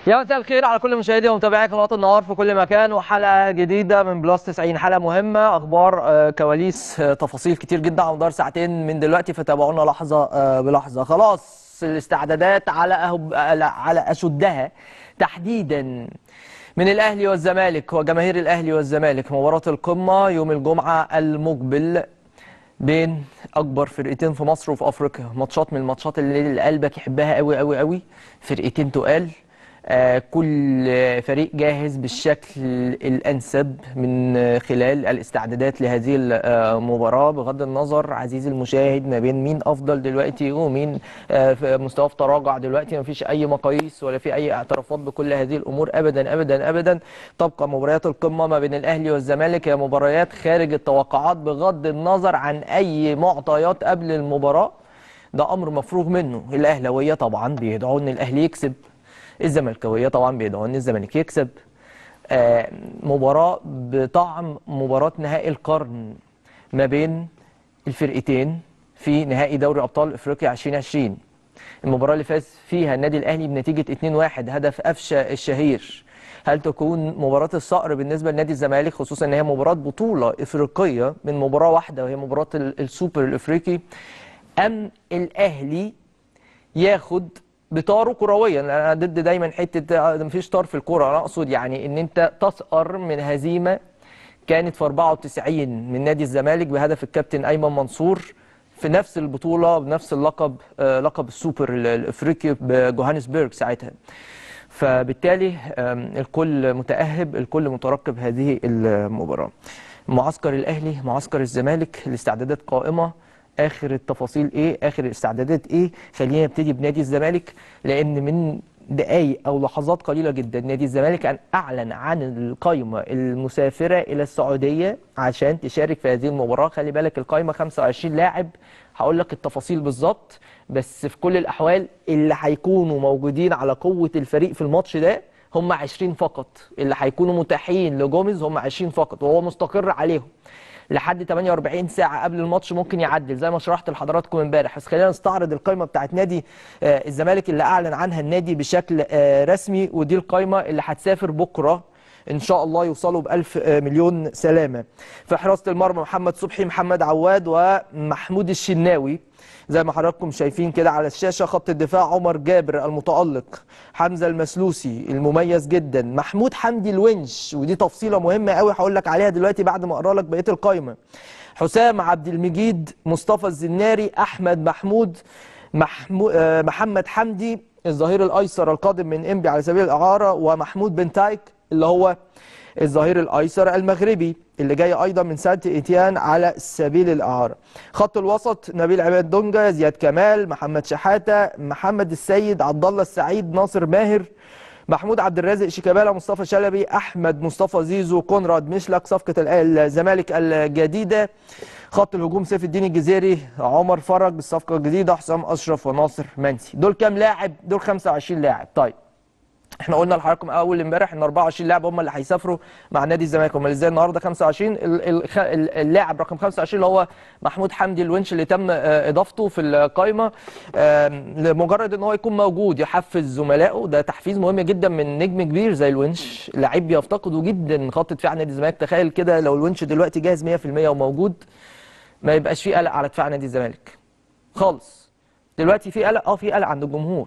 يا مساء الخير على كل مشاهدي ومتابعي قناه النهار في كل مكان وحلقه جديده من بلس 90 حلقه مهمه اخبار آه، كواليس آه، تفاصيل كتير جدا على مدار ساعتين من دلوقتي فتابعونا لحظه آه، بلحظه خلاص الاستعدادات على أهب على على اشدها تحديدا من الاهلي والزمالك وجماهير الاهلي والزمالك مباراه القمه يوم الجمعه المقبل بين اكبر فرقتين في مصر وفي افريقيا ماتشات من الماتشات اللي قلبك يحبها قوي قوي قوي فرقتين تقال آه، كل فريق جاهز بالشكل الانسب من آه، خلال الاستعدادات لهذه المباراه بغض النظر عزيزي المشاهد ما بين مين افضل دلوقتي ومين آه، في مستواه في تراجع دلوقتي ما فيش اي مقاييس ولا في اي اعترافات بكل هذه الامور ابدا ابدا ابدا تبقى مباريات القمه ما بين الاهلي والزمالك هي مباريات خارج التوقعات بغض النظر عن اي معطيات قبل المباراه ده امر مفروغ منه الاهلاويه طبعا بيدعوا ان الاهلي يكسب الزملكاويه طبعا بيدعوا ان الزمالك يكسب آه، مباراه بطعم مباراه نهائي القرن ما بين الفرقتين في نهائي دوري ابطال افريقيا 2020 المباراه اللي فاز فيها النادي الاهلي بنتيجه 2-1 هدف قفشه الشهير هل تكون مباراه الصقر بالنسبه لنادي الزمالك خصوصا ان هي مباراه بطوله افريقيه من مباراه واحده وهي مباراه ال- السوبر الافريقي ام الاهلي ياخد بطاره كرويا انا ضد دايما حته آه، مفيش طار في الكوره انا اقصد يعني ان انت تسقر من هزيمه كانت في 94 من نادي الزمالك بهدف الكابتن ايمن منصور في نفس البطوله بنفس اللقب آه، لقب السوبر ال- الافريقي بجوهانسبرج ساعتها فبالتالي آم، الكل متاهب الكل مترقب هذه المباراه معسكر الاهلي معسكر الزمالك الاستعدادات قائمه اخر التفاصيل ايه اخر الاستعدادات ايه خلينا نبتدي بنادي الزمالك لان من دقايق او لحظات قليله جدا نادي الزمالك أن اعلن عن القائمه المسافره الى السعوديه عشان تشارك في هذه المباراه خلي بالك القائمه 25 لاعب هقول لك التفاصيل بالظبط بس في كل الاحوال اللي هيكونوا موجودين على قوه الفريق في الماتش ده هم 20 فقط اللي هيكونوا متاحين لجوميز هم 20 فقط وهو مستقر عليهم لحد 48 ساعه قبل الماتش ممكن يعدل زي ما شرحت لحضراتكم امبارح بس خلينا نستعرض القائمه بتاعت نادي آه، الزمالك اللي اعلن عنها النادي بشكل آه، رسمي ودي القائمه اللي هتسافر بكره ان شاء الله يوصلوا بألف آه، مليون سلامه في حراسه المرمى محمد صبحي محمد عواد ومحمود الشناوي زي ما حضراتكم شايفين كده على الشاشه خط الدفاع عمر جابر المتالق حمزه المسلوسي المميز جدا محمود حمدي الونش ودي تفصيله مهمه قوي هقول لك عليها دلوقتي بعد ما اقرا لك بقيه القائمه حسام عبد المجيد مصطفى الزناري احمد محمود محمو... آه، محمد حمدي الظهير الايسر القادم من انبي على سبيل الاعاره ومحمود بن تايك اللي هو الظهير الايسر المغربي اللي جاي ايضا من سانت ايتيان على سبيل الاعاره خط الوسط نبيل عماد دونجا زياد كمال محمد شحاته محمد السيد عبد الله السعيد ناصر ماهر محمود عبد الرازق شيكابالا مصطفى شلبي احمد مصطفى زيزو كونراد مشلك صفقه ال- الزمالك الجديده خط الهجوم سيف الدين الجزيري عمر فرج بالصفقه الجديده حسام اشرف وناصر منسي دول كام لاعب دول 25 لاعب طيب احنا قلنا لحضراتكم اول امبارح ان 24 لاعب هم اللي هيسافروا مع نادي الزمالك هم ازاي النهارده 25 ال- ال- خ- ال- اللاعب رقم 25 اللي هو محمود حمدي الونش اللي تم آه، اضافته في القائمه آم، لمجرد ان هو يكون موجود يحفز زملائه ده تحفيز مهم جدا من نجم كبير زي الونش لعيب بيفتقده جدا خط دفاع نادي الزمالك تخيل كده لو الونش دلوقتي جاهز 100% وموجود ما يبقاش فيه قلق على دفاع نادي الزمالك خالص دلوقتي في قلق اه في قلق عند الجمهور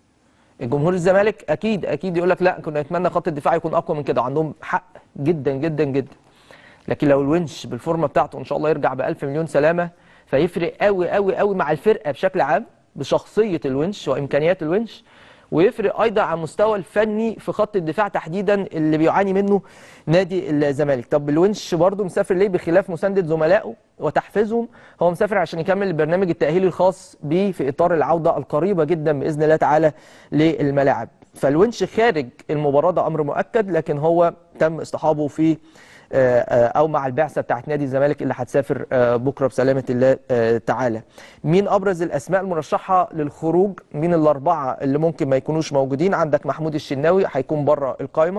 الجمهور الزمالك اكيد اكيد يقول لك لا كنا نتمنى خط الدفاع يكون اقوى من كده عندهم حق جدا جدا جدا لكن لو الونش بالفورمه بتاعته ان شاء الله يرجع ب 1000 مليون سلامه فيفرق قوي قوي قوي مع الفرقه بشكل عام بشخصيه الونش وامكانيات الونش ويفرق ايضا على المستوى الفني في خط الدفاع تحديدا اللي بيعاني منه نادي الزمالك طب الونش برضه مسافر ليه بخلاف مسانده زملائه وتحفيزهم هو مسافر عشان يكمل البرنامج التاهيلي الخاص بيه في اطار العوده القريبه جدا باذن الله تعالى للملاعب فالونش خارج المباراه ده امر مؤكد لكن هو تم اصطحابه في آه، آه، او مع البعثه بتاعت نادي الزمالك اللي هتسافر آه، بكره بسلامه الله آه، تعالى. مين ابرز الاسماء المرشحه للخروج؟ مين الاربعه اللي ممكن ما يكونوش موجودين؟ عندك محمود الشناوي هيكون بره القائمه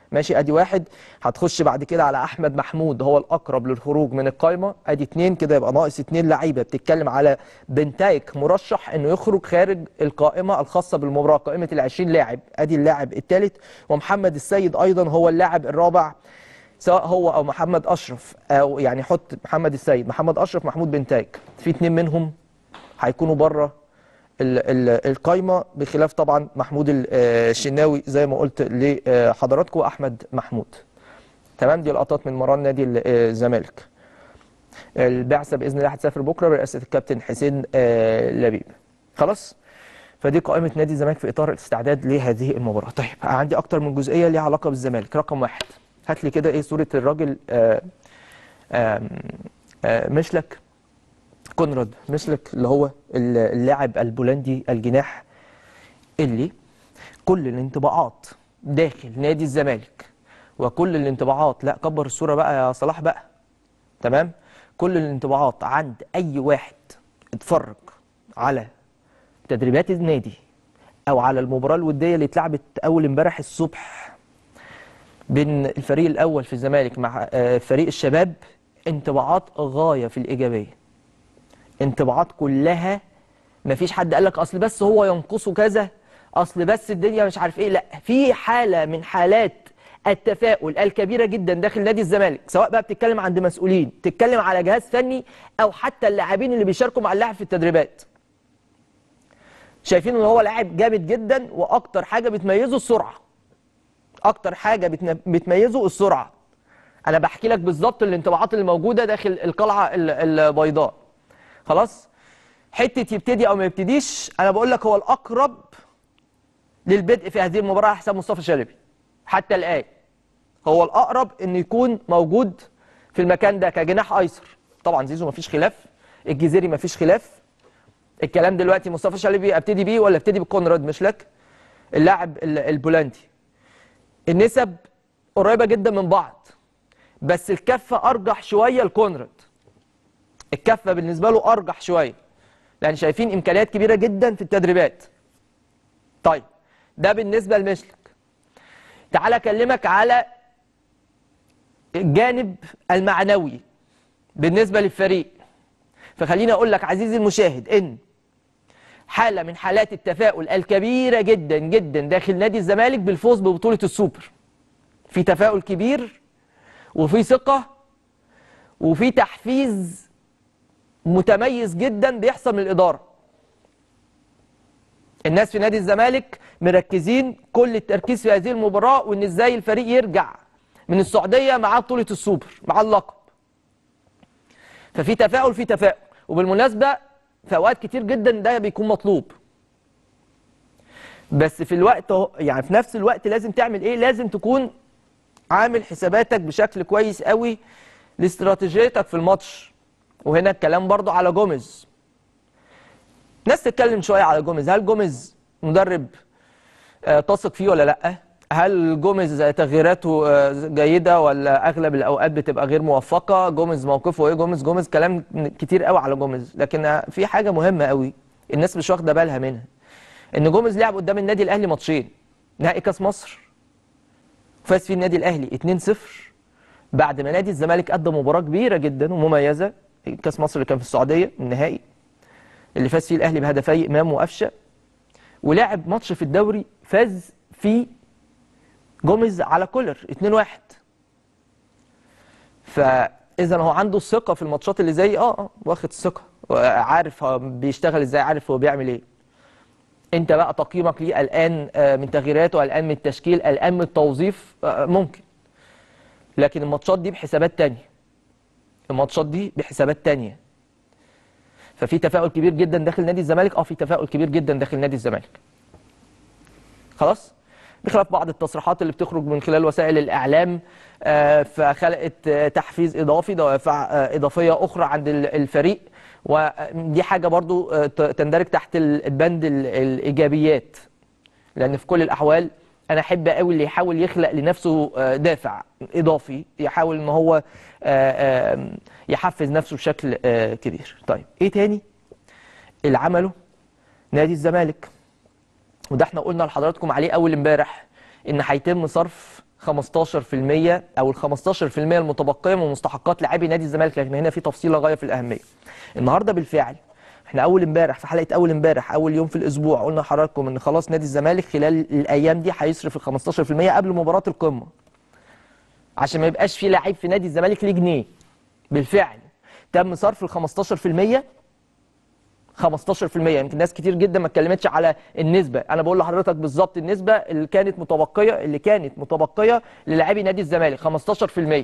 ماشي ادي واحد هتخش بعد كده على احمد محمود هو الاقرب للخروج من القايمه ادي اتنين كده يبقى ناقص اتنين لعيبه بتتكلم على بنتايك مرشح انه يخرج خارج القائمه الخاصه بالمباراه قائمه ال 20 لاعب ادي اللاعب الثالث ومحمد السيد ايضا هو اللاعب الرابع سواء هو او محمد اشرف او يعني حط محمد السيد محمد اشرف محمود بنتايك في اتنين منهم هيكونوا بره ال- ال- القايمه بخلاف طبعا محمود ال- آه، الشناوي زي ما قلت لحضراتكم واحمد محمود تمام دي لقطات من مران نادي ال- آه، الزمالك البعثه باذن الله هتسافر بكره برئاسه الكابتن حسين آه، لبيب خلاص فدي قائمه نادي الزمالك في اطار الاستعداد لهذه المباراه طيب عندي اكتر من جزئيه ليها علاقه بالزمالك رقم واحد هات لي كده ايه صوره الراجل آه، آم، آه، مشلك كونراد مشلك اللي هو اللاعب البولندي الجناح اللي كل الانطباعات داخل نادي الزمالك وكل الانطباعات لا كبر الصوره بقى يا صلاح بقى تمام كل الانطباعات عند اي واحد اتفرج على تدريبات النادي او على المباراه الوديه اللي اتلعبت اول امبارح الصبح بين الفريق الاول في الزمالك مع آه، فريق الشباب انطباعات غايه في الايجابيه انطباعات كلها مفيش حد قال لك اصل بس هو ينقصه كذا اصل بس الدنيا مش عارف ايه لا في حاله من حالات التفاؤل الكبيره جدا داخل نادي الزمالك سواء بقى بتتكلم عند مسؤولين بتتكلم على جهاز فني او حتى اللاعبين اللي بيشاركوا مع اللاعب في التدريبات شايفين ان هو لاعب جامد جدا واكتر حاجه بتميزه السرعه اكتر حاجه بتن- بتميزه السرعه انا بحكي لك بالظبط الانطباعات اللي موجوده داخل القلعه ال- البيضاء خلاص حته يبتدي او ما يبتديش انا بقول لك هو الاقرب للبدء في هذه المباراه على حساب مصطفى شلبي حتى الان هو الاقرب ان يكون موجود في المكان ده كجناح ايسر طبعا زيزو ما فيش خلاف الجزيري ما فيش خلاف الكلام دلوقتي مصطفى شلبي ابتدي بيه ولا ابتدي بكونراد مشلك اللاعب ال- البولندي النسب قريبه جدا من بعض بس الكفه ارجح شويه لكونراد الكفه بالنسبه له ارجح شويه لان شايفين امكانيات كبيره جدا في التدريبات طيب ده بالنسبه لمشلك تعال اكلمك على الجانب المعنوي بالنسبه للفريق فخليني اقول لك عزيزي المشاهد ان حاله من حالات التفاؤل الكبيره جدا جدا داخل نادي الزمالك بالفوز ببطوله السوبر في تفاؤل كبير وفي ثقه وفي تحفيز متميز جدا بيحصل من الاداره الناس في نادي الزمالك مركزين كل التركيز في هذه المباراه وان ازاي الفريق يرجع من السعوديه مع بطوله السوبر مع اللقب ففي تفاؤل في تفاؤل وبالمناسبه في اوقات كتير جدا ده بيكون مطلوب بس في الوقت هو- يعني في نفس الوقت لازم تعمل ايه لازم تكون عامل حساباتك بشكل كويس قوي لاستراتيجيتك في الماتش وهنا الكلام برضو على جوميز ناس تتكلم شويه على جوميز هل جوميز مدرب آه، تثق فيه ولا لا هل جوميز تغييراته آه، جيده ولا اغلب الاوقات بتبقى غير موفقه جوميز موقفه ايه جوميز جوميز كلام كتير قوي على جوميز لكن آه، في حاجه مهمه قوي الناس مش واخده بالها منها ان جوميز لعب قدام النادي الاهلي ماتشين نهائي كاس مصر فاز فيه النادي الاهلي 2-0 بعد ما نادي الزمالك قدم مباراه كبيره جدا ومميزه كاس مصر اللي كان في السعوديه النهائي اللي فاز فيه الاهلي بهدفي امام وقفشه ولعب ماتش في الدوري فاز فيه جوميز على كولر 2-1 فاذا هو عنده الثقه في الماتشات اللي زي اه اه واخد الثقه عارف هو بيشتغل ازاي عارف هو بيعمل ايه انت بقى تقييمك ليه قلقان آه، من تغييراته قلقان من التشكيل قلقان من التوظيف آه، ممكن لكن الماتشات دي بحسابات تانية الماتشات دي بحسابات تانية ففي تفاؤل كبير جدا داخل نادي الزمالك اه في تفاؤل كبير جدا داخل نادي الزمالك خلاص بخلاف بعض التصريحات اللي بتخرج من خلال وسائل الاعلام آه، فخلقت آه، تحفيز اضافي دوافع آه، اضافيه اخرى عند ال- الفريق ودي حاجه برضو آه، ت- تندرج تحت ال- البند ال- الايجابيات لان في كل الاحوال انا احب قوي اللي يحاول يخلق لنفسه آه، دافع اضافي يحاول ان هو آه، آه، يحفز نفسه بشكل آه، كبير طيب ايه تاني اللي عمله نادي الزمالك وده احنا قلنا لحضراتكم عليه اول امبارح ان هيتم صرف 15% او ال 15% المتبقيه من مستحقات لاعبي نادي الزمالك لكن هنا في تفصيله غايه في الاهميه. النهارده بالفعل احنا اول امبارح في حلقه اول امبارح اول يوم في الاسبوع قلنا لحضراتكم ان خلاص نادي الزمالك خلال الايام دي هيصرف ال 15% قبل مباراه القمه. عشان ما يبقاش في لعيب في نادي الزمالك ليه جنيه. بالفعل تم صرف ال 15% 15% يمكن ناس كتير جدا ما اتكلمتش على النسبه انا بقول لحضرتك بالظبط النسبه اللي كانت متبقيه اللي كانت متبقيه للاعبي نادي الزمالك 15%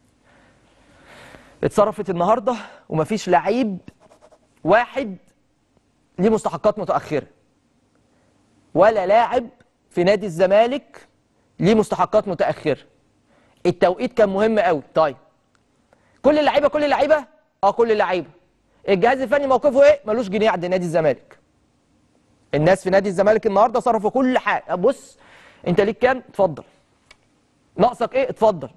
اتصرفت النهارده ومفيش لعيب واحد ليه مستحقات متاخره ولا لاعب في نادي الزمالك ليه مستحقات متاخره التوقيت كان مهم قوي طيب كل اللعيبه كل اللعيبه اه كل اللعيبه الجهاز الفني موقفه ايه ملوش جنيه عند نادي الزمالك الناس في نادي الزمالك النهارده صرفوا كل حاجه بص انت ليك كام اتفضل ناقصك ايه اتفضل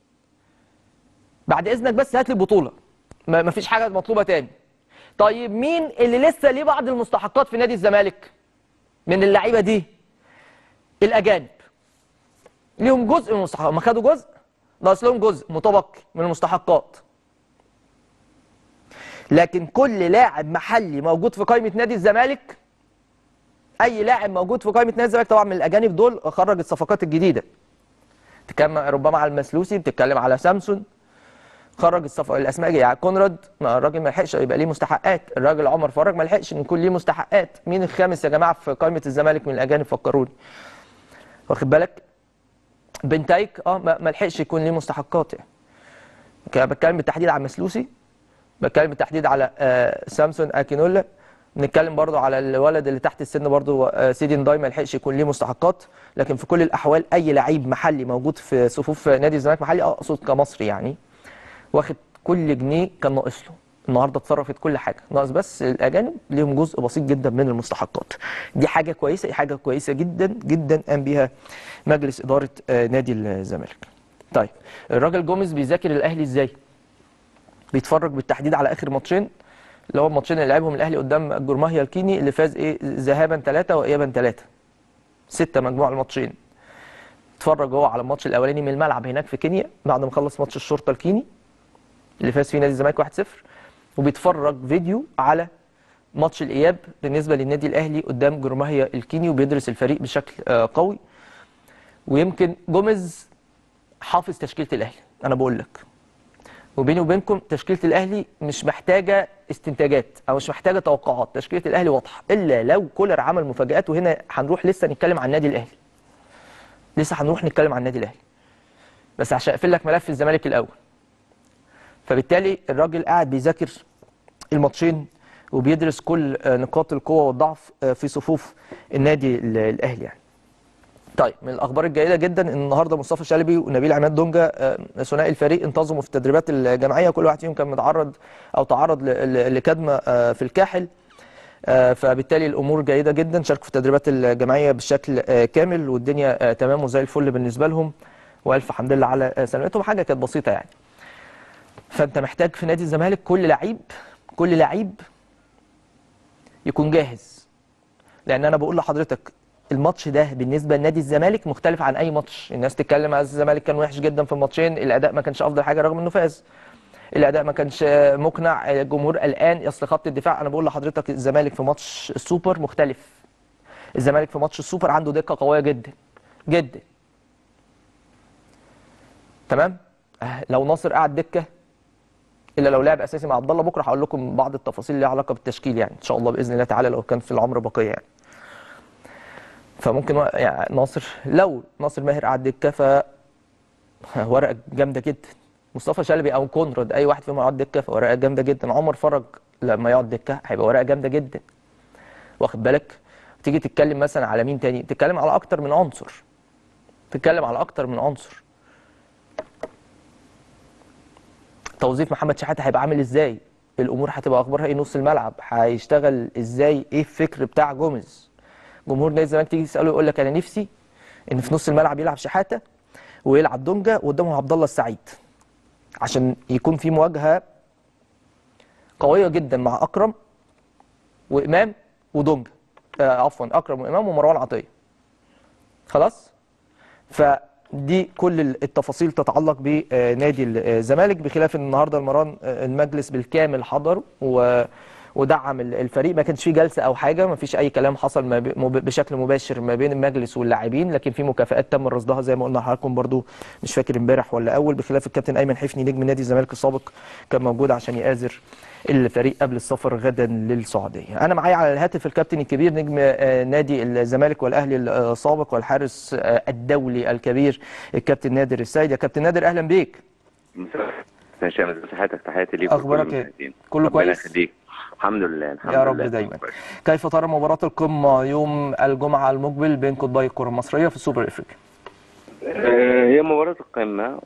بعد اذنك بس هات لي البطوله ما مفيش حاجه مطلوبه تاني طيب مين اللي لسه ليه بعض المستحقات في نادي الزمالك من اللعيبه دي الاجانب ليهم جزء من المستحقات ما خدوا جزء ناقص لهم جزء متبقي من المستحقات لكن كل لاعب محلي موجود في قائمه نادي الزمالك اي لاعب موجود في قائمه نادي الزمالك طبعا من الاجانب دول خرج الصفقات الجديده بتتكلم ربما على المسلوسي بتتكلم على سامسون خرج الصف... الاسماء يعني كونراد ما الراجل ما لحقش يبقى ليه مستحقات الراجل عمر فرج ما لحقش ان يكون ليه مستحقات مين الخامس يا جماعه في قائمه الزمالك من الاجانب فكروني واخد بالك بنتايك اه ما ما لحقش يكون ليه مستحقات يعني كان بتكلم بالتحديد على مسلوسي بتكلم بالتحديد على آه سامسون اكينولا بنتكلم برضو على الولد اللي تحت السن برضو آه سيدي نداي ما لحقش يكون ليه مستحقات لكن في كل الاحوال اي لعيب محلي موجود في صفوف نادي الزمالك محلي اقصد كمصري يعني واخد كل جنيه كان ناقص له النهارده اتصرفت كل حاجه ناقص بس الاجانب ليهم جزء بسيط جدا من المستحقات دي حاجه كويسه حاجه كويسه جدا جدا قام بيها مجلس اداره آه نادي الزمالك طيب الراجل جوميز بيذاكر الاهلي ازاي بيتفرج بالتحديد على اخر ماتشين اللي هو الماتشين اللي لعبهم الاهلي قدام الجرماهيا الكيني اللي فاز ايه ذهابا ثلاثه وايابا ثلاثه سته مجموع الماتشين اتفرج هو على الماتش الاولاني من الملعب هناك في كينيا بعد ما خلص ماتش الشرطه الكيني اللي فاز فيه نادي الزمالك 1-0 وبيتفرج فيديو على ماتش الاياب بالنسبه للنادي الاهلي قدام جرماهيا الكيني وبيدرس الفريق بشكل آه قوي ويمكن جوميز حافظ تشكيله الاهلي انا بقول لك وبيني وبينكم تشكيله الاهلي مش محتاجه استنتاجات او مش محتاجه توقعات تشكيله الاهلي واضحه الا لو كولر عمل مفاجات وهنا هنروح لسه نتكلم عن النادي الاهلي لسه هنروح نتكلم عن النادي الاهلي بس عشان اقفل لك ملف الزمالك الاول فبالتالي الراجل قاعد بيذاكر الماتشين وبيدرس كل نقاط القوه والضعف في صفوف النادي الاهلي يعني طيب من الاخبار الجيده جدا ان النهارده مصطفى شلبي ونبيل عماد دونجا ثنائي الفريق انتظموا في التدريبات الجماعيه كل واحد فيهم كان متعرض او تعرض لكدمه في الكاحل فبالتالي الامور جيده جدا شاركوا في التدريبات الجماعيه بشكل كامل والدنيا تمام وزي الفل بالنسبه لهم والف حمد لله على سلامتهم حاجه كانت بسيطه يعني فانت محتاج في نادي الزمالك كل لعيب كل لعيب يكون جاهز لان انا بقول لحضرتك الماتش ده بالنسبه لنادي الزمالك مختلف عن اي ماتش الناس تتكلم على الزمالك كان وحش جدا في الماتشين الاداء ما كانش افضل حاجه رغم انه فاز الاداء ما كانش مقنع الجمهور قلقان اصل خط الدفاع انا بقول لحضرتك الزمالك في ماتش السوبر مختلف الزمالك في ماتش السوبر عنده دقه قويه جدا جدا تمام لو ناصر قعد دكه الا لو لعب اساسي مع عبد الله بكره هقول لكم بعض التفاصيل اللي ليها علاقه بالتشكيل يعني ان شاء الله باذن الله تعالى لو كان في العمر بقيه يعني فممكن يعني ناصر لو ناصر ماهر قعد دكه ف ورقه جامده جدا مصطفى شلبي او كونراد اي واحد فيهم يقعد دكه فورقه جامده جدا عمر فرج لما يقعد دكه هيبقى ورقه جامده جدا واخد بالك تيجي تتكلم مثلا على مين تاني تتكلم على اكتر من عنصر تتكلم على اكتر من عنصر توظيف محمد شحاته هيبقى عامل ازاي الامور هتبقى اخبارها ايه نص الملعب هيشتغل ازاي ايه الفكر بتاع جوميز جمهور نادي الزمالك تيجي تساله يقول لك انا نفسي ان في نص الملعب يلعب شحاته ويلعب دونجا وقدامهم عبد الله السعيد عشان يكون في مواجهه قويه جدا مع اكرم وامام ودونجا آه عفوا اكرم وامام ومروان عطيه خلاص ف دي كل التفاصيل تتعلق بنادي الزمالك بخلاف ان النهارده المران المجلس بالكامل حضر و ودعم الفريق ما كانش في جلسه او حاجه ما فيش اي كلام حصل ما بي- مب- بشكل مباشر ما بين المجلس واللاعبين لكن في مكافآت تم رصدها زي ما قلنا لحضراتكم برضو مش فاكر امبارح ولا اول بخلاف الكابتن ايمن حفني نجم نادي الزمالك السابق كان موجود عشان يآزر الفريق قبل السفر غدا للسعوديه انا معايا على الهاتف الكابتن الكبير نجم آه، نادي الزمالك والاهلي السابق والحارس آه، الدولي الكبير الكابتن نادر السيد يا كابتن نادر اهلا بيك مساء هشام ازي صحتك تحياتي ليك أخبارك ولكل إيه؟ المشاهدين. كله ربنا كويس؟ يخليك الحمد لله الحمد يا رب لله دايما كويس. كيف ترى مباراة القمة يوم الجمعة المقبل بين قطبي الكرة المصرية في السوبر الافريقي؟ آه، هي مباراة القمة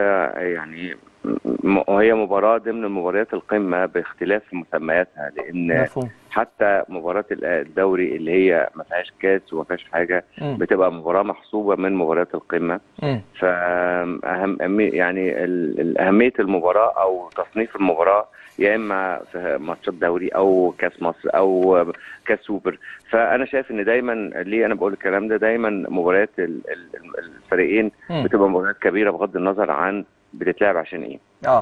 ويعني م- هي مباراة ضمن مباريات القمة باختلاف مسمياتها لأن مفهوم حتى مباراة ال- الدوري اللي هي ما فيهاش كاس وما فيهاش حاجة مم. بتبقى مباراة محسوبة من مباريات القمة مم. فأهم أهمي- يعني ال- ال- أهمية المباراة أو تصنيف المباراة يا إما في ماتشات دوري أو كأس مصر أو كأس سوبر فأنا شايف إن دايما ليه أنا بقول الكلام ده دايما مباريات ال- ال- الفريقين مم. بتبقى مباريات كبيرة بغض النظر عن بتتلعب عشان إيه اه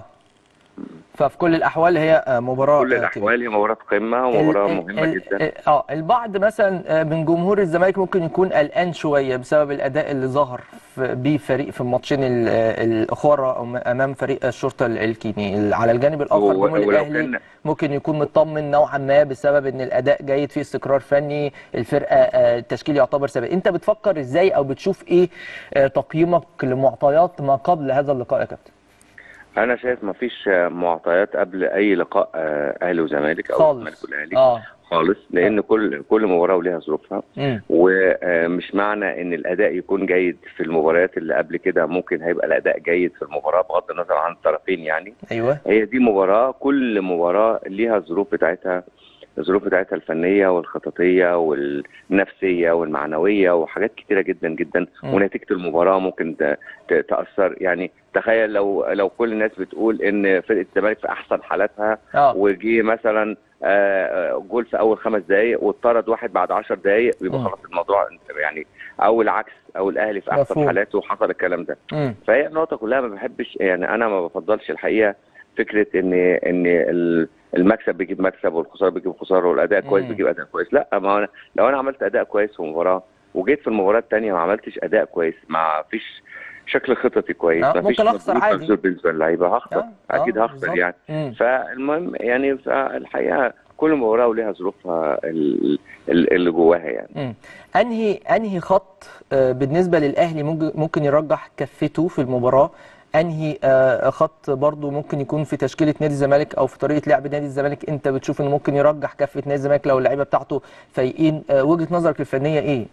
ففي كل الاحوال هي آه، مباراة كل آه، الأحوال هي مباراة قمة ال- ومباراة ال- مهمة ال- جدا اه البعض مثلا آه، من جمهور الزمالك ممكن يكون قلقان شويه بسبب الاداء اللي ظهر في- بيه فريق في الماتشين ال- آه، الاخرى أم- امام فريق الشرطه ال- الكيني ال- على الجانب الاخر و- جمهور ولو الاهلي كان- ممكن يكون مطمن نوعا ما بسبب ان الاداء جيد فيه استقرار فني الفرقه آه، التشكيل يعتبر ثابت انت بتفكر ازاي او بتشوف ايه آه، تقييمك لمعطيات ما قبل هذا اللقاء يا كابتن أنا شايف مفيش معطيات قبل أي لقاء آه، أهلي وزمالك أو الزمالك خالص والأهلي اه خالص لأن كل كل مباراة وليها ظروفها امم ومش معنى ان الاداء يكون جيد في المباريات اللي قبل كده ممكن هيبقى الاداء جيد في المباراه بغض النظر عن الطرفين يعني ايوه هي دي مباراه كل مباراه ليها الظروف بتاعتها الظروف بتاعتها الفنيه والخططيه والنفسيه والمعنويه وحاجات كتيره جدا جدا مم. ونتيجه المباراه ممكن ت- ت- تاثر يعني تخيل لو لو كل الناس بتقول ان فرقه الزمالك في احسن حالاتها اه وجي مثلا آه، آه، جول في اول خمس دقائق واتطرد واحد بعد عشر دقائق يبقى مم. خلاص الموضوع يعني او العكس او الاهلي في احسن مفهوم. حالاته وحصل الكلام ده امم فهي النقطه كلها ما بحبش يعني انا ما بفضلش الحقيقه فكره ان ان ال- المكسب بيجيب مكسب والخساره بيجيب خساره والاداء كويس مم. بيجيب اداء كويس لا ما أنا لو انا عملت اداء كويس في مباراه وجيت في المباراه الثانيه ما عملتش اداء كويس ما فيش شكل خططي كويس آه، ما فيش ممكن أخسر مجهود عادي. مبذول بالنسبه للعيبه هخسر آه، اكيد آه، هخسر بالظبط. يعني مم. فالمهم يعني فالحقيقه كل مباراه وليها ظروفها ال- ال- اللي جواها يعني مم. انهي انهي خط آه، بالنسبه للاهلي ممكن ممكن يرجح كفته في المباراه انهي آه، خط برضو ممكن يكون في تشكيله نادي الزمالك او في طريقه لعب نادي الزمالك انت بتشوف انه ممكن يرجح كفه نادي الزمالك لو اللعيبه بتاعته فايقين آه، وجهه نظرك الفنيه ايه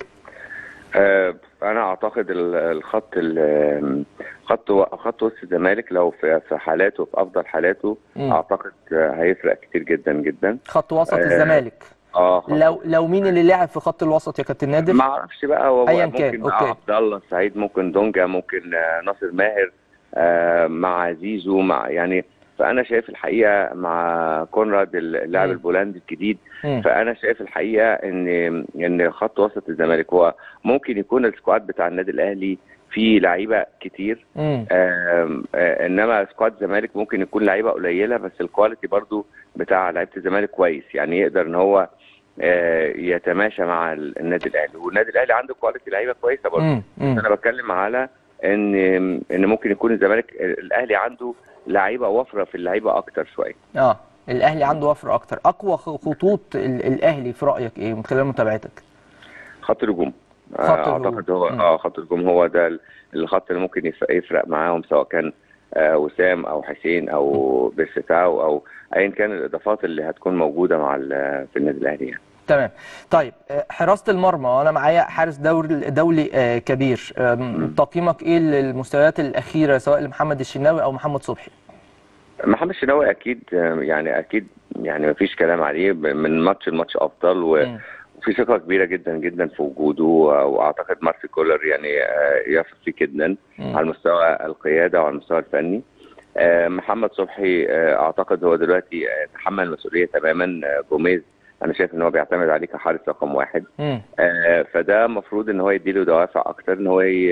آه، انا اعتقد ال- الخط ال- خط و- خط وسط الزمالك لو في في حالاته في افضل حالاته مم. اعتقد آه، هيفرق كتير جدا جدا خط وسط آه، الزمالك اه خط لو لو مين اللي لعب في خط الوسط يا كابتن نادر ما اعرفش بقى هو أياً ممكن كان، بقى أوكي. عبد الله السعيد ممكن دونجا ممكن آه، ناصر ماهر آه، مع زيزو مع يعني فانا شايف الحقيقه مع كونراد اللاعب مم. البولندي الجديد مم. فانا شايف الحقيقه ان ان خط وسط الزمالك هو ممكن يكون السكواد بتاع النادي الاهلي فيه لعيبه كتير مم. آم، آه، انما سكواد الزمالك ممكن يكون لعيبه قليله بس الكواليتي برضو بتاع لعيبه الزمالك كويس يعني يقدر ان هو آه، يتماشى مع ال- النادي الاهلي والنادي الاهلي عنده كواليتي لعيبه كويسه برضو مم. مم. انا بتكلم على ان ان ممكن يكون الزمالك الاهلي عنده لعيبه وفره في اللعيبه اكتر شويه اه الاهلي عنده وفر اكتر اقوى خ- خطوط ال- الاهلي في رايك ايه من خلال متابعتك خط الهجوم خط آه، الهجوم. اعتقد هو مم. اه خط الهجوم هو ده ال- الخط اللي ممكن يف- يفرق معاهم سواء كان آه، وسام او حسين او بيرستاو او ايا كان الاضافات اللي هتكون موجوده مع ال- في النادي الاهلي يعني. تمام طيب آه، حراسة المرمى وانا معايا حارس دوري دولي آه، كبير آم، تقييمك ايه للمستويات الاخيره سواء لمحمد الشناوي او محمد صبحي محمد الشناوي اكيد آه، يعني اكيد يعني مفيش كلام عليه ب- من ماتش لماتش افضل و مم. وفي ثقه كبيره جدا جدا في وجوده واعتقد مارسي كولر يعني آه، يثق فيه جدا مم. على مستوى القياده وعلى المستوى الفني آه، محمد صبحي آه، اعتقد هو دلوقتي آه، تحمل المسؤوليه تماما آه، جوميز انا شايف ان هو بيعتمد عليه كحارس رقم واحد مم. آه، فده المفروض ان هو يديله دوافع اكتر ان هو ي-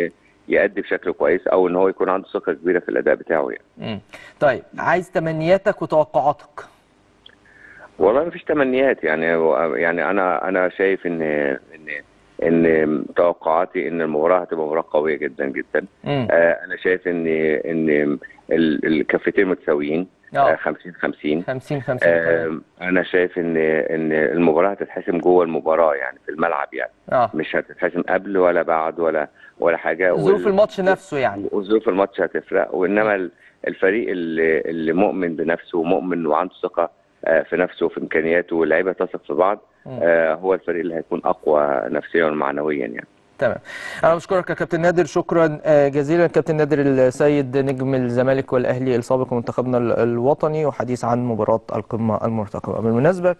يأدي بشكل كويس او ان هو يكون عنده ثقه كبيره في الاداء بتاعه يعني مم. طيب عايز تمنياتك وتوقعاتك والله مفيش تمنيات يعني يعني انا انا شايف ان ان ان توقعاتي ان المباراه هتبقى مباراه قويه جدا جدا مم. آه انا شايف ان ان ال- الكفتين متساويين اه 50 50 50 50 آه انا شايف ان ان المباراه هتتحسم جوه المباراه يعني في الملعب يعني اه مش هتتحسم قبل ولا بعد ولا ولا حاجه ظروف وال- الماتش نفسه يعني وظروف الماتش هتفرق وانما ال- الفريق اللي, اللي مؤمن بنفسه ومؤمن وعنده ثقه آه، في نفسه وفي امكانياته واللعيبه تثق في بعض مم. آه، هو الفريق اللي هيكون اقوى نفسيا ومعنويا يعني تمام انا بشكرك يا كابتن نادر شكرا آه، جزيلا كابتن نادر السيد نجم الزمالك والاهلي السابق ومنتخبنا ال- الوطني وحديث عن مباراه القمه المرتقبه بالمناسبه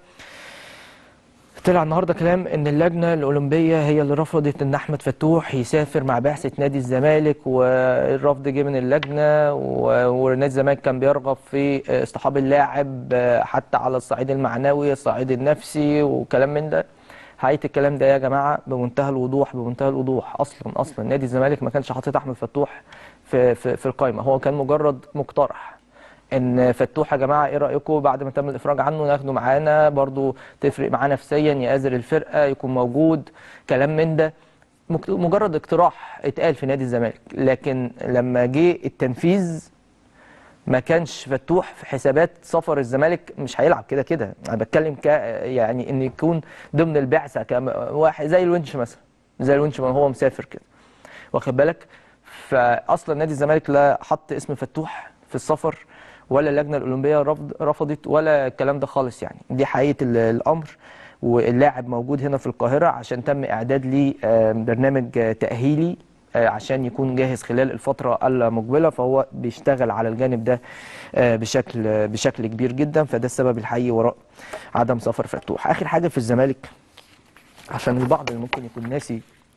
طلع النهارده كلام ان اللجنه الاولمبيه هي اللي رفضت ان احمد فتوح يسافر مع بعثه نادي الزمالك والرفض جه من اللجنه و- ونادي الزمالك كان بيرغب في اصطحاب اللاعب آه، حتى على الصعيد المعنوي الصعيد النفسي وكلام من ده حقيقه الكلام ده يا جماعه بمنتهى الوضوح بمنتهى الوضوح اصلا اصلا نادي الزمالك ما كانش حاطط احمد فتوح في في, في القائمه هو كان مجرد مقترح ان فتوح يا جماعه ايه رايكم بعد ما تم الافراج عنه ناخده معانا برضو تفرق معاه نفسيا يآزر الفرقه يكون موجود كلام من ده مك- مجرد اقتراح اتقال في نادي الزمالك لكن لما جه التنفيذ ما كانش فتوح في حسابات سفر الزمالك مش هيلعب كده كده انا بتكلم ك يعني ان يكون ضمن البعثه كواحد زي الونش مثلا زي الونش ما هو مسافر كده واخد بالك فاصلا نادي الزمالك لا حط اسم فتوح في السفر ولا اللجنه الاولمبيه رفض رفضت ولا الكلام ده خالص يعني دي حقيقه ال- الامر واللاعب موجود هنا في القاهره عشان تم اعداد ليه آه، برنامج آه، تاهيلي آه، عشان يكون جاهز خلال الفتره المقبله فهو بيشتغل على الجانب ده آه، بشكل آه، بشكل كبير جدا فده السبب الحقيقي وراء عدم سفر فتوح اخر حاجه في الزمالك عشان البعض اللي ممكن يكون ناسي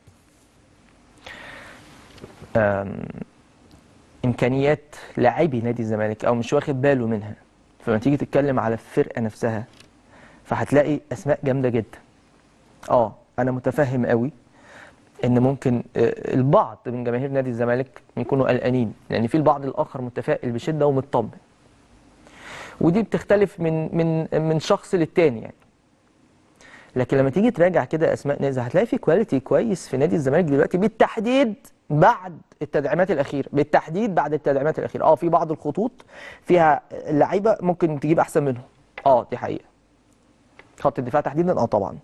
آم، امكانيات لاعبي نادي الزمالك او مش واخد باله منها فلما تيجي تتكلم على الفرقه نفسها فهتلاقي اسماء جامده جدا اه انا متفهم قوي ان ممكن آه، البعض من جماهير نادي الزمالك يكونوا قلقانين لان في البعض الاخر متفائل بشده ومطمن ودي بتختلف من من من شخص للتاني يعني لكن لما تيجي تراجع كده اسماء نازل هتلاقي في كواليتي كويس في نادي الزمالك دلوقتي بالتحديد بعد التدعيمات الاخيره بالتحديد بعد التدعيمات الاخيره اه في بعض الخطوط فيها لعيبه ممكن تجيب احسن منهم اه دي حقيقه خط الدفاع تحديدا اه طبعا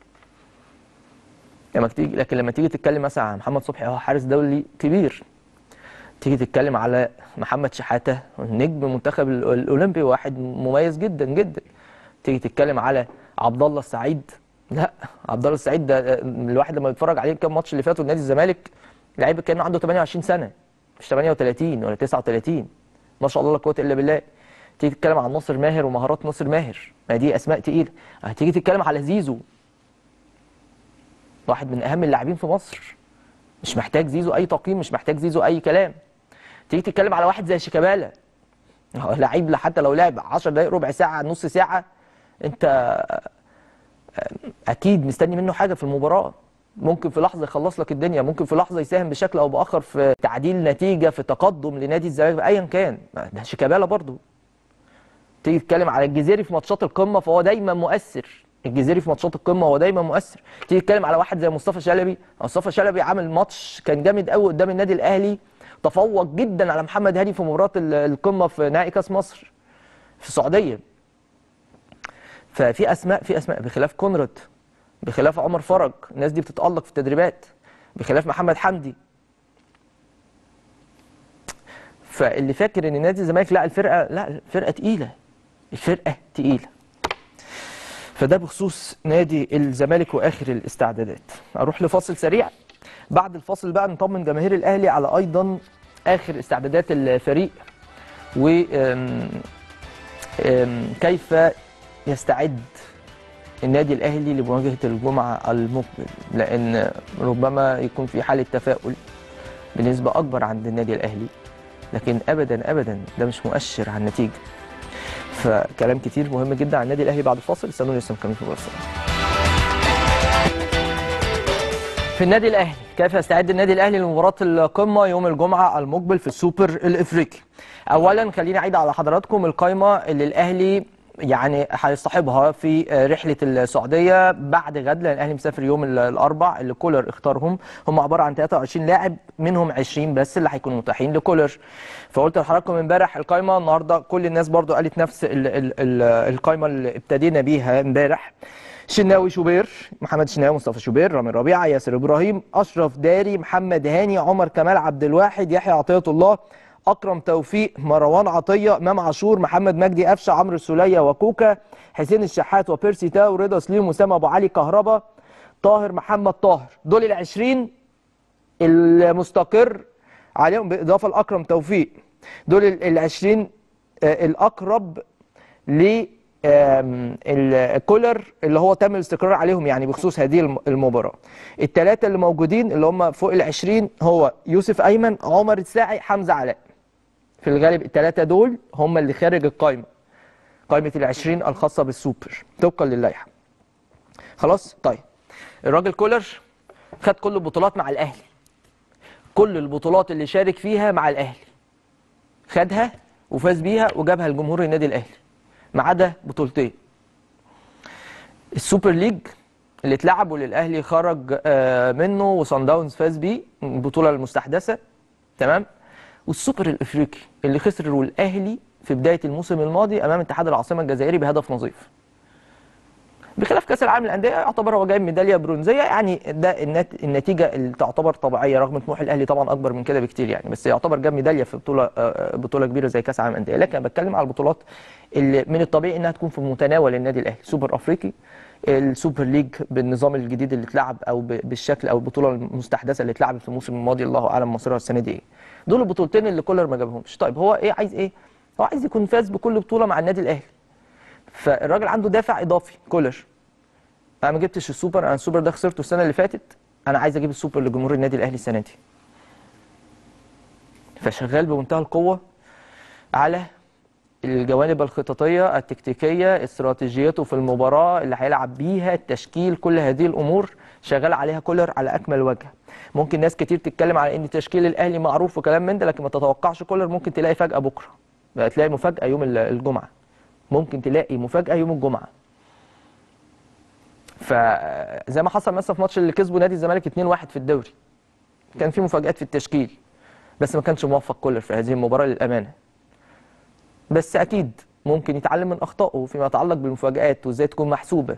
لما تيجي لكن لما تيجي تتكلم مثلا عن محمد صبحي هو حارس دولي كبير تيجي تتكلم على محمد شحاته نجم منتخب ال- الاولمبي واحد مميز جدا جدا تيجي تتكلم على عبد الله السعيد لا عبد الله السعيد ده آه، الواحد لما بيتفرج عليه كام ماتش اللي فاتوا لنادي الزمالك لعيب كان عنده 28 سنه مش 38 ولا 39 ما شاء الله لا قوه الا بالله تيجي تتكلم عن ناصر ماهر ومهارات ناصر ماهر ما دي اسماء تقيله هتيجي تتكلم على زيزو واحد من اهم اللاعبين في مصر مش محتاج زيزو اي تقييم مش محتاج زيزو اي كلام تيجي تتكلم على واحد زي شيكابالا هو لعيب حتى لو لعب 10 دقائق ربع ساعه نص ساعه انت اكيد مستني منه حاجه في المباراه ممكن في لحظه يخلص لك الدنيا ممكن في لحظه يساهم بشكل او باخر في تعديل نتيجه في تقدم لنادي الزمالك ايا كان ده شيكابالا برضو تيجي تتكلم على الجزيري في ماتشات القمه فهو دايما مؤثر الجزيري في ماتشات القمه هو دايما مؤثر تيجي تتكلم على واحد زي مصطفى شلبي مصطفى شلبي عامل ماتش كان جامد قوي قدام النادي الاهلي تفوق جدا على محمد هاني في مباراه ال- القمه في نهائي كاس مصر في السعوديه ففي اسماء في اسماء بخلاف كونراد بخلاف عمر فرج الناس دي بتتالق في التدريبات بخلاف محمد حمدي فاللي فاكر ان نادي الزمالك لا الفرقه لا الفرقه تقيله الفرقه تقيله فده بخصوص نادي الزمالك واخر الاستعدادات اروح لفاصل سريع بعد الفاصل بقى نطمن جماهير الاهلي على ايضا اخر استعدادات الفريق و أم، أم، كيف يستعد النادي الاهلي لمواجهه الجمعه المقبل لان ربما يكون في حاله تفاؤل بنسبه اكبر عند النادي الاهلي لكن ابدا ابدا ده مش مؤشر على النتيجه فكلام كتير مهم جدا عن النادي الاهلي بعد الفاصل استنوا لسه مكملين في الفاصل في في النادي الاهلي كيف يستعد النادي الاهلي لمباراه القمه يوم الجمعه المقبل في السوبر الافريقي اولا خليني اعيد على حضراتكم القائمه اللي الاهلي يعني هيصطحبها في رحله السعوديه بعد غد لان الاهلي مسافر يوم الاربع اللي كولر اختارهم هم عباره عن 23 لاعب منهم 20 بس اللي هيكونوا متاحين لكولر فقلت لحضراتكم امبارح القائمه النهارده كل الناس برضو قالت نفس ال ال ال القائمه اللي ابتدينا بيها امبارح شناوي شوبير محمد شناوي مصطفى شوبير رامي ربيعه ياسر ابراهيم اشرف داري محمد هاني عمر كمال عبد الواحد يحيى عطيه الله اكرم توفيق مروان عطيه امام عاشور محمد مجدي قفشه عمرو السوليه وكوكا حسين الشحات وبيرسي تاو رضا سليم اسامه ابو علي كهربا طاهر محمد طاهر دول ال 20 المستقر عليهم بالاضافه لاكرم توفيق دول ال 20 الاقرب ل الكولر اللي هو تم الاستقرار عليهم يعني بخصوص هذه المباراه الثلاثه اللي موجودين اللي هم فوق ال 20 هو يوسف ايمن عمر الساعي حمزه علاء في الغالب الثلاثه دول هم اللي خارج القائمه قائمه ال 20 الخاصه بالسوبر طبقا للائحه خلاص طيب الراجل كولر خد كل البطولات مع الاهلي كل البطولات اللي شارك فيها مع الاهلي خدها وفاز بيها وجابها لجمهور النادي الاهلي ما عدا بطولتين السوبر ليج اللي اتلعب واللي الاهلي خرج منه وصن داونز فاز بيه البطوله المستحدثه تمام والسوبر الافريقي اللي خسر الاهلي في بدايه الموسم الماضي امام اتحاد العاصمه الجزائري بهدف نظيف بخلاف كاس العالم للانديه يعتبر هو جايب ميداليه برونزيه يعني ده النتيجه اللي تعتبر طبيعيه رغم طموح الاهلي طبعا اكبر من كده بكتير يعني بس يعتبر جاب ميداليه في بطوله بطوله كبيره زي كاس العالم للانديه لكن انا بتكلم على البطولات اللي من الطبيعي انها تكون في متناول النادي الاهلي سوبر افريقي السوبر ليج بالنظام الجديد اللي اتلعب او بالشكل او البطوله المستحدثه اللي اتلعبت في الموسم الماضي الله اعلم مصيرها السنه دي ايه دول البطولتين اللي كولر ما جابهمش طيب هو ايه عايز ايه هو عايز يكون فاز بكل بطوله مع النادي الاهلي فالراجل عنده دافع اضافي كولر انا ما جبتش السوبر انا السوبر ده خسرته السنه اللي فاتت انا عايز اجيب السوبر لجمهور النادي الاهلي السنه دي فشغال بمنتهى القوه على الجوانب الخططيه التكتيكيه استراتيجيته في المباراه اللي هيلعب بيها التشكيل كل هذه الامور شغال عليها كولر على اكمل وجه ممكن ناس كتير تتكلم على ان تشكيل الاهلي معروف وكلام من ده لكن ما تتوقعش كولر ممكن تلاقي فجاه بكره تلاقي مفاجاه يوم الجمعه ممكن تلاقي مفاجاه يوم الجمعه فزي ما حصل مثلا في ماتش اللي كسبه نادي الزمالك 2-1 في الدوري كان في مفاجآت في التشكيل بس ما كانش موفق كولر في هذه المباراة للأمانة بس أكيد ممكن يتعلم من أخطائه فيما يتعلق بالمفاجآت وإزاي تكون محسوبة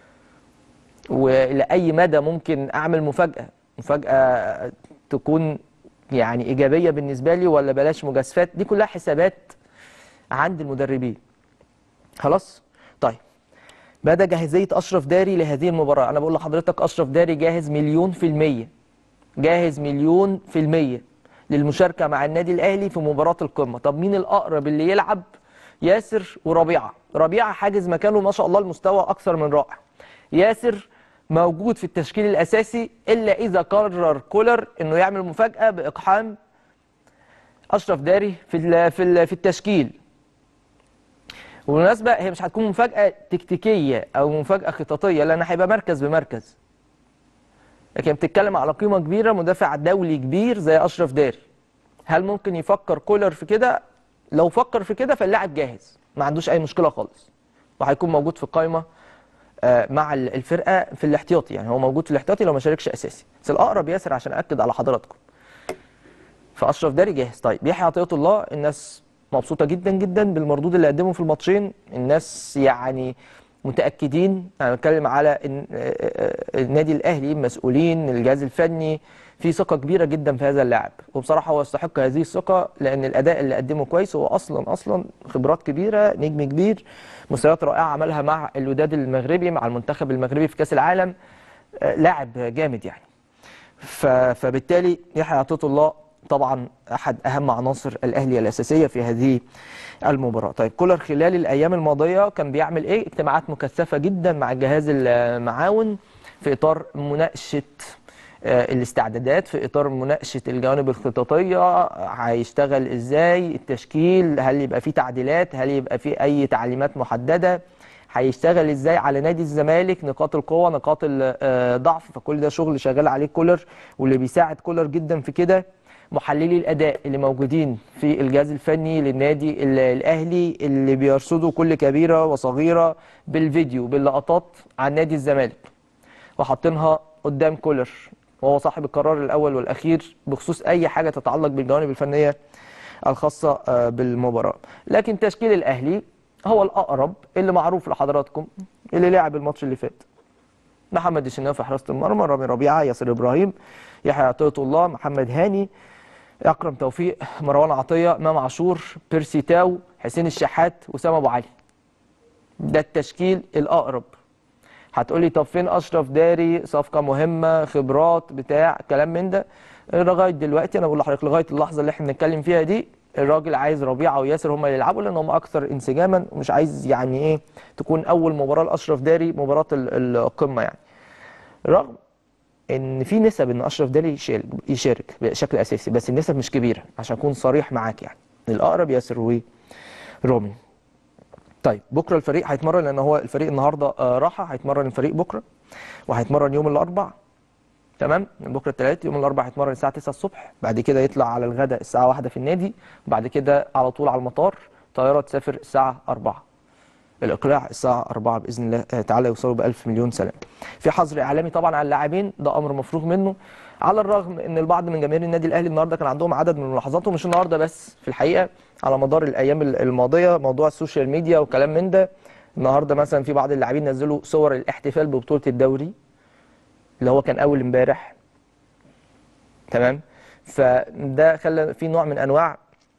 وإلى أي مدى ممكن أعمل مفاجأة مفاجأة تكون يعني إيجابية بالنسبة لي ولا بلاش مجازفات دي كلها حسابات عند المدربين خلاص طيب بدا جاهزيه اشرف داري لهذه المباراه انا بقول لحضرتك اشرف داري جاهز مليون في الميه جاهز مليون في الميه للمشاركه مع النادي الاهلي في مباراه القمه طب مين الاقرب اللي يلعب ياسر وربيعه ربيعه حاجز مكانه ما شاء الله المستوى اكثر من رائع ياسر موجود في التشكيل الاساسي الا اذا قرر كولر انه يعمل مفاجاه باقحام اشرف داري في في في التشكيل وبالمناسبة هي مش هتكون مفاجأة تكتيكية أو مفاجأة خططية لأن هيبقى مركز بمركز لكن بتتكلم على قيمة كبيرة مدافع دولي كبير زي أشرف داري هل ممكن يفكر كولر في كده؟ لو فكر في كده فاللاعب جاهز ما عندوش أي مشكلة خالص وهيكون موجود في القائمة مع الفرقة في الاحتياطي يعني هو موجود في الاحتياطي لو ما شاركش أساسي بس الأقرب ياسر عشان أكد على حضراتكم فأشرف داري جاهز طيب يحيى عطية الله الناس مبسوطه جدا جدا بالمردود اللي قدمه في الماتشين الناس يعني متاكدين انا بتكلم على النادي الاهلي مسؤولين الجهاز الفني في ثقه كبيره جدا في هذا اللاعب وبصراحه هو يستحق هذه الثقه لان الاداء اللي قدمه كويس هو اصلا اصلا خبرات كبيره نجم كبير مستويات رائعه عملها مع الوداد المغربي مع المنتخب المغربي في كاس العالم لاعب جامد يعني فبالتالي يحيى عطيه الله طبعا احد اهم عناصر الاهلي الاساسيه في هذه المباراه طيب كولر خلال الايام الماضيه كان بيعمل ايه اجتماعات مكثفه جدا مع الجهاز المعاون في اطار مناقشه الاستعدادات في اطار مناقشه الجوانب الخططيه هيشتغل ازاي التشكيل هل يبقى فيه تعديلات هل يبقى فيه اي تعليمات محدده هيشتغل ازاي على نادي الزمالك نقاط القوه نقاط الضعف فكل ده شغل شغال عليه كولر واللي بيساعد كولر جدا في كده محللي الاداء اللي موجودين في الجهاز الفني للنادي ال- الاهلي اللي بيرصدوا كل كبيره وصغيره بالفيديو باللقطات عن نادي الزمالك وحاطينها قدام كولر وهو صاحب القرار الاول والاخير بخصوص اي حاجه تتعلق بالجوانب الفنيه الخاصه آه، بالمباراه لكن تشكيل الاهلي هو الاقرب اللي معروف لحضراتكم اللي لعب الماتش اللي فات محمد الشناوي في حراسه المرمى رامي ربيعه ياسر ابراهيم يحيى عطيه الله محمد هاني اكرم توفيق مروان عطيه امام عاشور بيرسي تاو حسين الشحات وسام ابو علي ده التشكيل الاقرب هتقولي طب فين اشرف داري صفقه مهمه خبرات بتاع كلام من ده لغايه دلوقتي انا بقول لحضرتك لغايه اللحظه اللي احنا بنتكلم فيها دي الراجل عايز ربيعه وياسر هم اللي يلعبوا لان هم اكثر انسجاما ومش عايز يعني ايه تكون اول مباراه لاشرف داري مباراه ال- القمه يعني رغم ان في نسب ان اشرف داري يشارك يشارك بشكل اساسي بس النسب مش كبيره عشان اكون صريح معاك يعني الاقرب ياسر ورامي طيب بكره الفريق هيتمرن لان هو الفريق النهارده آه، راحه هيتمرن الفريق بكره وهيتمرن يوم الاربع تمام من بكره الثلاث يوم الاربع هيتمرن الساعه 9 الصبح بعد كده يطلع على الغداء الساعه 1 في النادي بعد كده على طول على المطار طياره تسافر الساعه 4 الاقلاع الساعه 4 باذن الله آه، تعالى يوصلوا ب 1000 مليون سلام في حظر اعلامي طبعا على اللاعبين ده امر مفروغ منه على الرغم ان البعض من جماهير النادي الاهلي النهارده كان عندهم عدد من الملاحظات ومش النهارده بس في الحقيقه على مدار الايام الماضيه موضوع السوشيال ميديا وكلام من ده النهارده مثلا في بعض اللاعبين نزلوا صور الاحتفال ببطوله الدوري اللي هو كان اول امبارح تمام فده خلى في نوع من انواع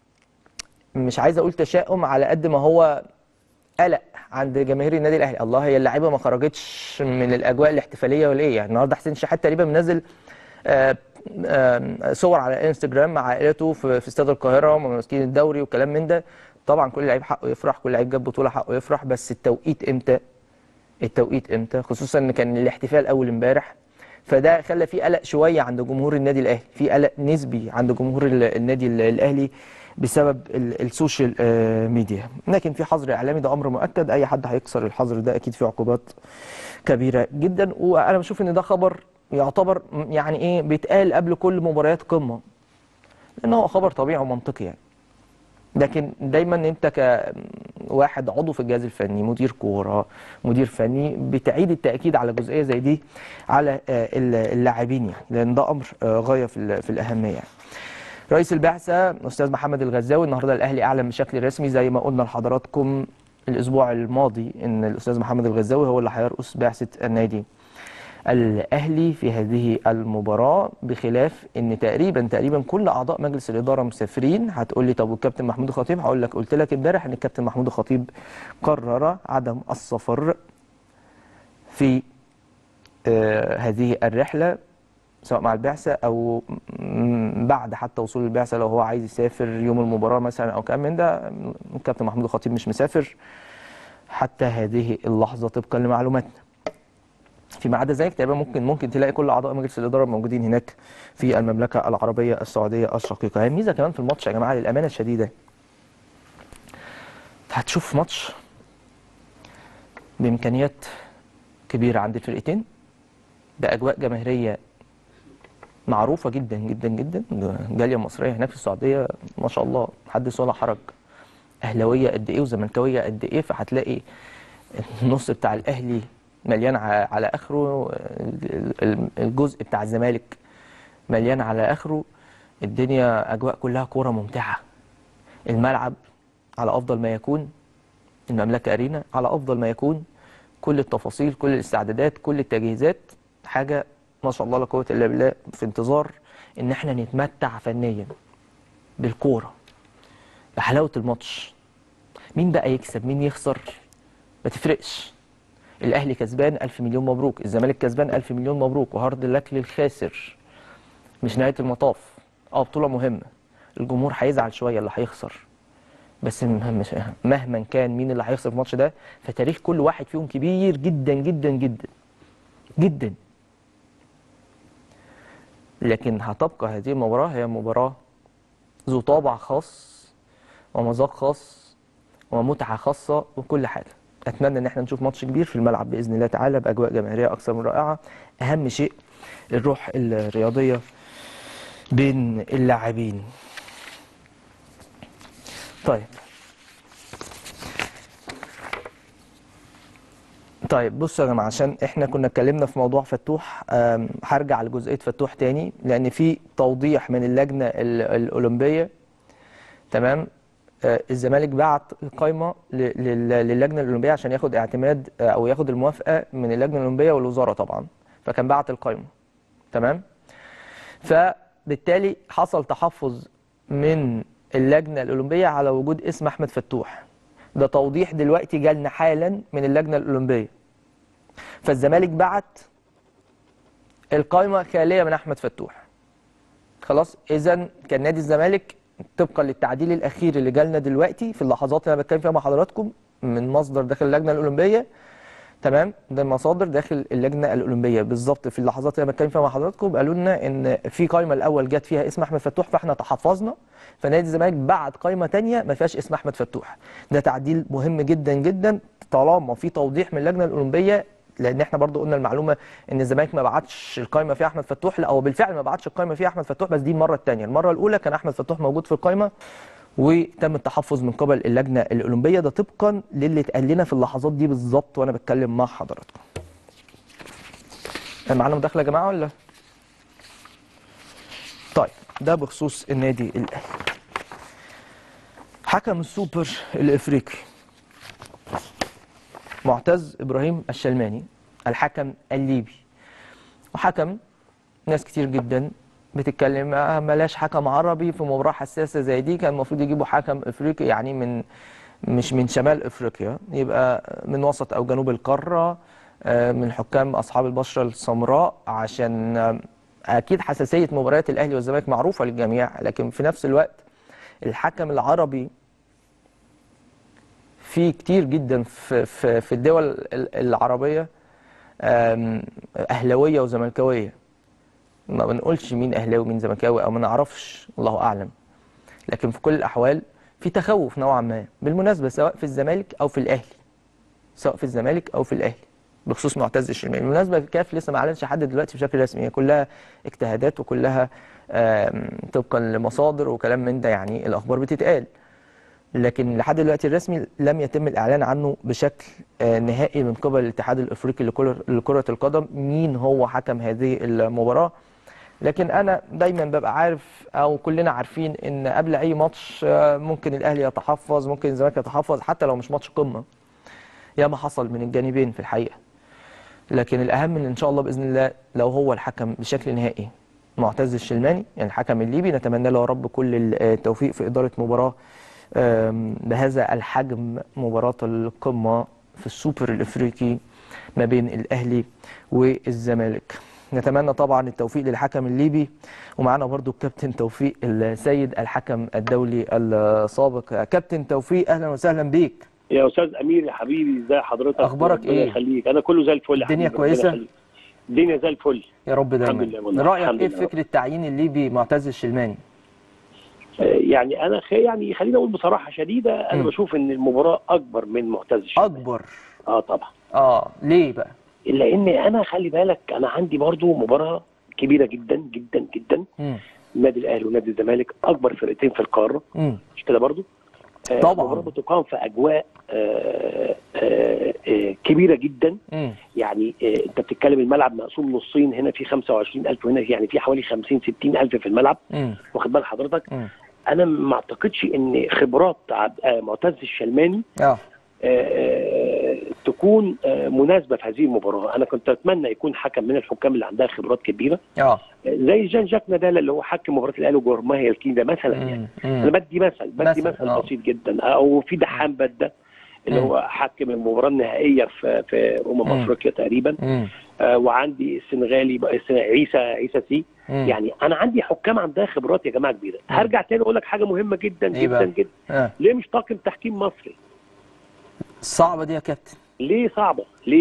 مش عايز اقول تشاؤم على قد ما هو قلق عند جماهير النادي الاهلي الله هي اللعيبه ما خرجتش من الاجواء الاحتفاليه ولا ايه يعني النهارده حسين شحات تقريبا منزل آه، آه، صور على انستجرام مع عائلته في في استاد القاهره وهم ماسكين الدوري وكلام من ده طبعا كل لعيب حقه يفرح كل لعيب جاب بطوله حقه يفرح بس التوقيت امتى التوقيت امتى خصوصا ان كان الاحتفال اول امبارح فده خلى في قلق شويه عند جمهور النادي الاهلي في قلق نسبي عند جمهور ال- النادي ال- الاهلي بسبب ال- السوشيال آه، ميديا لكن في حظر اعلامي ده امر مؤكد اي حد هيكسر الحظر ده اكيد في عقوبات كبيره جدا وانا بشوف ان ده خبر يعتبر م- يعني ايه بيتقال قبل كل مباريات قمه لان هو خبر طبيعي ومنطقي يعني لكن دايما انت كواحد عضو في الجهاز الفني مدير كوره مدير فني بتعيد التاكيد على جزئيه زي دي على آه، ال- اللاعبين يعني لان ده امر آه، غايه في ال- في الاهميه يعني. رئيس البعثه استاذ محمد الغزاوي النهارده الاهلي اعلن بشكل رسمي زي ما قلنا لحضراتكم الاسبوع الماضي ان الاستاذ محمد الغزاوي هو اللي هيرأس بعثه النادي الاهلي في هذه المباراه بخلاف ان تقريبا تقريبا كل اعضاء مجلس الاداره مسافرين هتقول لي طب والكابتن محمود الخطيب هقول لك قلت لك امبارح ان الكابتن محمود الخطيب قرر عدم السفر في آه هذه الرحله سواء مع البعثه او م- بعد حتى وصول البعثه لو هو عايز يسافر يوم المباراه مثلا او كلام من ده الكابتن محمود الخطيب مش مسافر حتى هذه اللحظه طبقا لمعلوماتنا فيما عدا ذلك تقريبا ممكن ممكن تلاقي كل اعضاء مجلس الاداره موجودين هناك في المملكه العربيه السعوديه الشقيقه هي ميزه كمان في الماتش يا جماعه للامانه الشديده هتشوف ماتش بامكانيات كبيره عند الفرقتين باجواء جماهيريه معروفه جدا جدا جدا جاليه مصريه هناك في السعوديه ما شاء الله حدث ولا حرج اهلاويه قد ايه وزملكاويه قد ايه فهتلاقي النص بتاع الاهلي مليان ع- على اخره ال- ال- الجزء بتاع الزمالك مليان على اخره الدنيا اجواء كلها كوره ممتعه الملعب على افضل ما يكون المملكه ارينا على افضل ما يكون كل التفاصيل كل الاستعدادات كل التجهيزات حاجه ما شاء الله لا قوه الا بالله في انتظار ان احنا نتمتع فنيا بالكوره بحلاوه الماتش مين بقى يكسب مين يخسر ما تفرقش الاهلي كسبان ألف مليون مبروك الزمالك كسبان ألف مليون مبروك وهارد لك للخاسر مش نهايه المطاف اه بطوله مهمه الجمهور هيزعل شويه اللي هيخسر بس مهم- مش- مهما كان مين اللي هيخسر في الماتش ده فتاريخ كل واحد فيهم كبير جدا جدا جدا جدا لكن هتبقى هذه المباراة هي مباراة ذو طابع خاص ومذاق خاص ومتعة خاصة وكل حاجة اتمنى ان احنا نشوف ماتش كبير في الملعب باذن الله تعالى باجواء جماهيريه اكثر من رائعه اهم شيء الروح الرياضيه بين اللاعبين طيب طيب بصوا يا جماعه عشان احنا كنا اتكلمنا في موضوع فتوح أم، هرجع لجزئيه فتوح تاني لان في توضيح من اللجنه ال- الاولمبيه تمام آه، الزمالك بعت القائمه ل- لل- للجنه الاولمبيه عشان ياخد اعتماد آه، او ياخد الموافقه من اللجنه الاولمبيه والوزاره طبعا فكان بعت القائمه تمام فبالتالي حصل تحفظ من اللجنه الاولمبيه على وجود اسم احمد فتوح ده توضيح دلوقتي جالنا حالا من اللجنه الاولمبيه فالزمالك بعت القائمه خاليه من احمد فتوح خلاص اذا كان نادي الزمالك طبقا للتعديل الاخير اللي جالنا دلوقتي في اللحظات اللي انا بتكلم فيها مع حضراتكم من مصدر داخل اللجنه الاولمبيه تمام ده مصادر داخل اللجنه الاولمبيه بالظبط في اللحظات اللي انا بتكلم فيها مع حضراتكم قالوا لنا ان في قائمه الاول جت فيها اسم احمد فتوح فاحنا تحفظنا فنادي الزمالك بعت قائمه تانية ما فيهاش اسم احمد فتوح ده تعديل مهم جدا جدا طالما في توضيح من اللجنه الاولمبيه لان احنا برضو قلنا المعلومه ان الزمالك ما بعتش القائمه فيها احمد فتوح لا هو بالفعل ما بعتش القائمه فيها احمد فتوح بس دي المره الثانيه المره الاولى كان احمد فتوح موجود في القائمه وتم التحفظ من قبل اللجنه الاولمبيه ده طبقا للي اتقال لنا في اللحظات دي بالظبط وانا بتكلم مع حضراتكم معانا مداخله يا جماعه ولا طيب ده بخصوص النادي الاهلي حكم السوبر الافريقي معتز ابراهيم الشلماني الحكم الليبي وحكم ناس كتير جدا بتتكلم آه، بلاش حكم عربي في مباراه حساسه زي دي كان المفروض يجيبوا حكم افريقي يعني من مش من شمال افريقيا يبقى من وسط او جنوب القاره آه، من حكام اصحاب البشره السمراء عشان آه، اكيد حساسيه مباريات الاهلي والزمالك معروفه للجميع لكن في نفس الوقت الحكم العربي في كتير جدا في في في الدول ال- العربيه آم، اهلاويه وزملكاويه ما بنقولش مين اهلاوي ومين زملكاوي او ما نعرفش الله اعلم لكن في كل الاحوال في تخوف نوعا ما بالمناسبه سواء في الزمالك او في الاهلي سواء في الزمالك او في الاهلي بخصوص معتز الشلماني بالمناسبه الكاف لسه ما اعلنش حد دلوقتي بشكل رسمي هي كلها اجتهادات وكلها آم، طبقا لمصادر وكلام من ده يعني الاخبار بتتقال لكن لحد دلوقتي الرسمي لم يتم الاعلان عنه بشكل آه، نهائي من قبل الاتحاد الافريقي لكرة- لكره القدم مين هو حكم هذه المباراه لكن انا دايما ببقى عارف او كلنا عارفين ان قبل اي ماتش آه، ممكن الاهلي يتحفظ ممكن الزمالك يتحفظ حتى لو مش ماتش قمه ياما حصل من الجانبين في الحقيقه لكن الاهم ان ان شاء الله باذن الله لو هو الحكم بشكل نهائي معتز الشلماني يعني الحكم الليبي نتمنى له يا رب كل التوفيق في اداره مباراه آم، بهذا الحجم مباراه القمه في السوبر الافريقي ما بين الاهلي والزمالك نتمنى طبعا التوفيق للحكم الليبي ومعانا برضو الكابتن توفيق السيد الحكم الدولي السابق كابتن توفيق اهلا وسهلا بيك يا استاذ امير يا حبيبي ازي حضرتك أخبارك ربنا إيه؟ يخليك انا كله زي الفل يا الدنيا حبيبي، ربنا كويسة؟ يخليك. الدنيا زي الفل يا رب الحمد دايما لله والله، رايك الحمد ايه لله. في فكره تعيين الليبي معتز الشلماني آه، يعني انا خ... يعني خليني اقول بصراحه شديده انا مم. بشوف ان المباراه اكبر من معتز الشباب اكبر اه طبعا اه ليه بقى لان انا خلي بالك انا عندي برضو مباراه كبيره جدا جدا جدا مم. النادي الاهلي ونادي الزمالك اكبر فرقتين في القاره مم. مش كده برضو آه، طبعاً. مباراه بتقام في اجواء آه، آه، آه، كبيره جدا مم. يعني آه، انت بتتكلم الملعب مقسوم نصين هنا في 25000 وهنا يعني في حوالي 50 60000 في الملعب مم. واخد بال حضرتك مم. انا ما اعتقدش ان خبرات عب- آه، معتز الشلماني اه آه، آه، تكون آه، مناسبه في هذه المباراه انا كنت اتمنى يكون حكم من الحكام اللي عندها خبرات كبيره اه آه، زي جان جاك نادال اللي هو حكم مباراه الاهلي وجورماهي الكيندا مثلا يعني مم. انا مم. بدي مثل بدي مثل، مثل آه. بسيط جدا او في دحام بده اللي مم. هو حكم المباراه النهائيه في في امم مم. افريقيا تقريبا مم. آه، وعندي السنغالي بقى السن- عيسى عيسى سي مم. يعني انا عندي حكام عندها خبرات يا جماعه كبيره هرجع تاني اقول لك حاجه مهمه جدا إيه بقى؟ جدا جدا اه ليه مش طاقم تحكيم مصري صعبه دي يا كابتن ليه صعبه ليه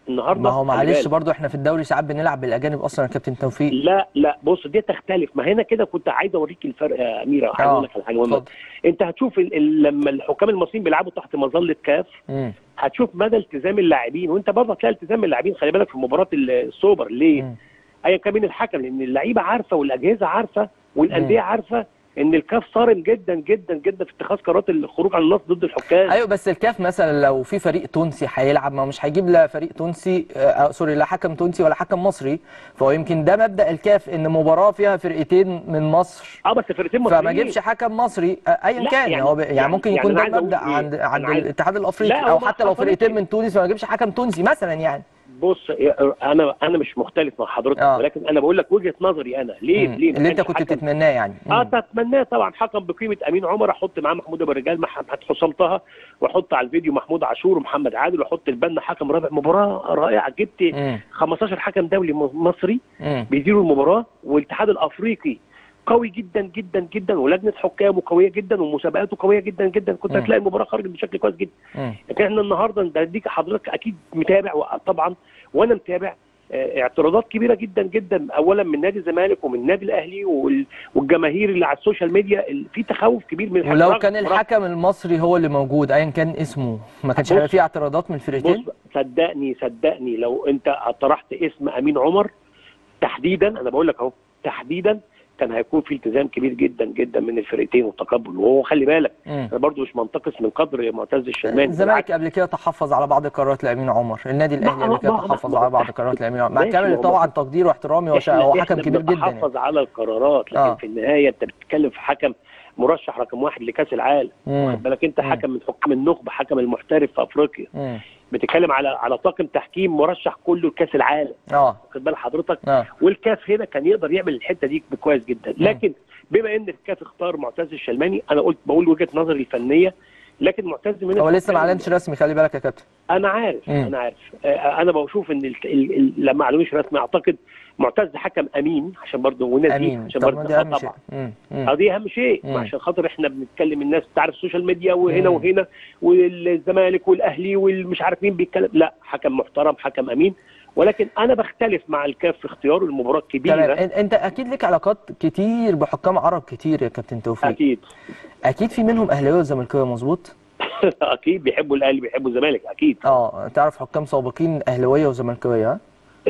النهارده ما هو خلي معلش بالك. برضو احنا في الدوري ساعات بنلعب بالاجانب اصلا يا كابتن توفيق لا لا بص دي تختلف ما هنا كده كنت عايز اوريك الفرق يا اميره عايز آه، اقول لك على حاجه مهمه اتفضل. انت هتشوف ال- ال- لما الحكام المصريين بيلعبوا تحت مظله كاف مم. هتشوف مدى التزام اللاعبين وانت برضه هتلاقي التزام اللاعبين خلي بالك في مباراه ال- السوبر ليه؟ مم. ايا كان مين الحكم لان اللعيبه عارفه والاجهزه عارفه والانديه عارفه ان الكاف صارم جدا جدا جدا في اتخاذ قرارات الخروج عن النص ضد الحكام ايوه بس الكاف مثلا لو في فريق تونسي هيلعب ما هو مش هيجيب لا فريق تونسي آه سوري لا حكم تونسي ولا حكم مصري فهو يمكن ده مبدأ الكاف ان مباراة فيها فرقتين من مصر اه بس فرقتين مصريين فما جيبش حكم مصري آه، ايا لا، كان يعني- هو ب- يعني, يعني- ممكن يعني يكون أنا ده عايز أقول المبدأ إيه؟ عند أنا عند عايز- الاتحاد الافريقي لا، هو او ما حتى لو حصلش فرقتين كده. من تونس فما يجيبش حكم تونسي مثلا يعني بص يا- انا انا مش مختلف مع حضرتك آه. ولكن انا بقول لك وجهه نظري انا ليه مم. ليه ما اللي انت كانش كنت حكم- تتمناه يعني مم. اه تتمناه طبعا حكم بقيمه امين عمر احط معاه محمود ابو الرجال محمد حسام طه واحط على الفيديو محمود عاشور ومحمد عادل واحط البنا حكم رابع مباراه رائعه جبت مم. 15 حكم دولي م- مصري مم. بيديروا المباراه والاتحاد الافريقي قوي جدا جدا جدا ولجنه حكامه قويه جدا ومسابقاته قويه جدا جدا كنت مم. هتلاقي المباراه خرجت بشكل كويس جدا مم. لكن احنا النهارده ده ديك حضرتك اكيد متابع طبعا وانا متابع آه، اعتراضات كبيره جدا جدا اولا من نادي الزمالك ومن النادي الاهلي وال- والجماهير اللي على السوشيال ميديا ال- في تخوف كبير من الحكم. ولو رغم- كان رغم- الحكم المصري هو اللي موجود ايا كان اسمه ما كانش بص- هيبقى فيه اعتراضات من الفرقتين بص صدقني صدقني لو انت طرحت اسم امين عمر تحديدا انا بقول لك اهو تحديدا كان هيكون في التزام كبير جدا جدا من الفرقتين والتقبل وهو خلي بالك مم. انا برضو مش منتقص من قدر معتز الشلماني الزمالك قبل كده تحفظ على بعض قرارات لامين عمر النادي الاهلي ما- قبل كده ما- ما- تحفظ ما- على بعض قرارات لامين عمر مع ماشي، كامل هو- طبعا تقدير واحترامي وش- احنا هو احنا حكم كبير جدا يعني. بنحافظ على القرارات لكن آه. في النهايه انت بتتكلم في حكم مرشح رقم واحد لكاس العالم مم. واخد بالك انت مم. حكم من حكام النخبه حكم المحترف في افريقيا مم. بتتكلم على على طاقم تحكيم مرشح كله لكاس العالم اه واخد بال حضرتك اه والكاف هنا كان يقدر يعمل الحته دي كويس جدا لكن بما ان الكاف اختار معتز الشلماني انا قلت بقول وجهه نظري الفنيه لكن معتز من هو لسه الحكام- ما اعلنش رسمي خلي بالك يا كابتن انا عارف مم. انا عارف آه، انا بشوف ان ال... ال... ال... لما اعلنوش رسمي اعتقد معتز حكم امين عشان برضه ونزيه امين عشان طب برضه ما دي آه اهم شيء طبعا مم. مم. اه دي اهم شيء مم. عشان خاطر احنا بنتكلم الناس تعرف السوشيال ميديا وهنا مم. وهنا والزمالك والاهلي والمش عارف مين بيتكلم لا حكم محترم حكم امين ولكن انا بختلف مع الكاف في اختياره المباراه تمام الكبيره إن- انت اكيد ليك علاقات كتير بحكام عرب كتير يا كابتن توفيق اكيد اكيد في منهم اهلاويه وزملكاويه مظبوط اكيد بيحبوا الاهلي بيحبوا الزمالك اكيد اه تعرف حكام سابقين اهلاويه وزملكاويه ها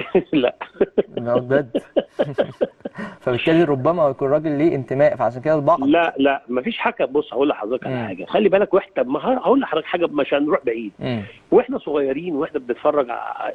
لا لا بجد فبالتالي ربما يكون راجل ليه انتماء فعشان كده البعض لا لا مفيش حكم بص هقول لحضرتك على مم. حاجه خلي بالك واحنا ما ه- هقول لحضرتك حاجه مش هنروح بعيد مم. واحنا صغيرين واحنا بنتفرج ع-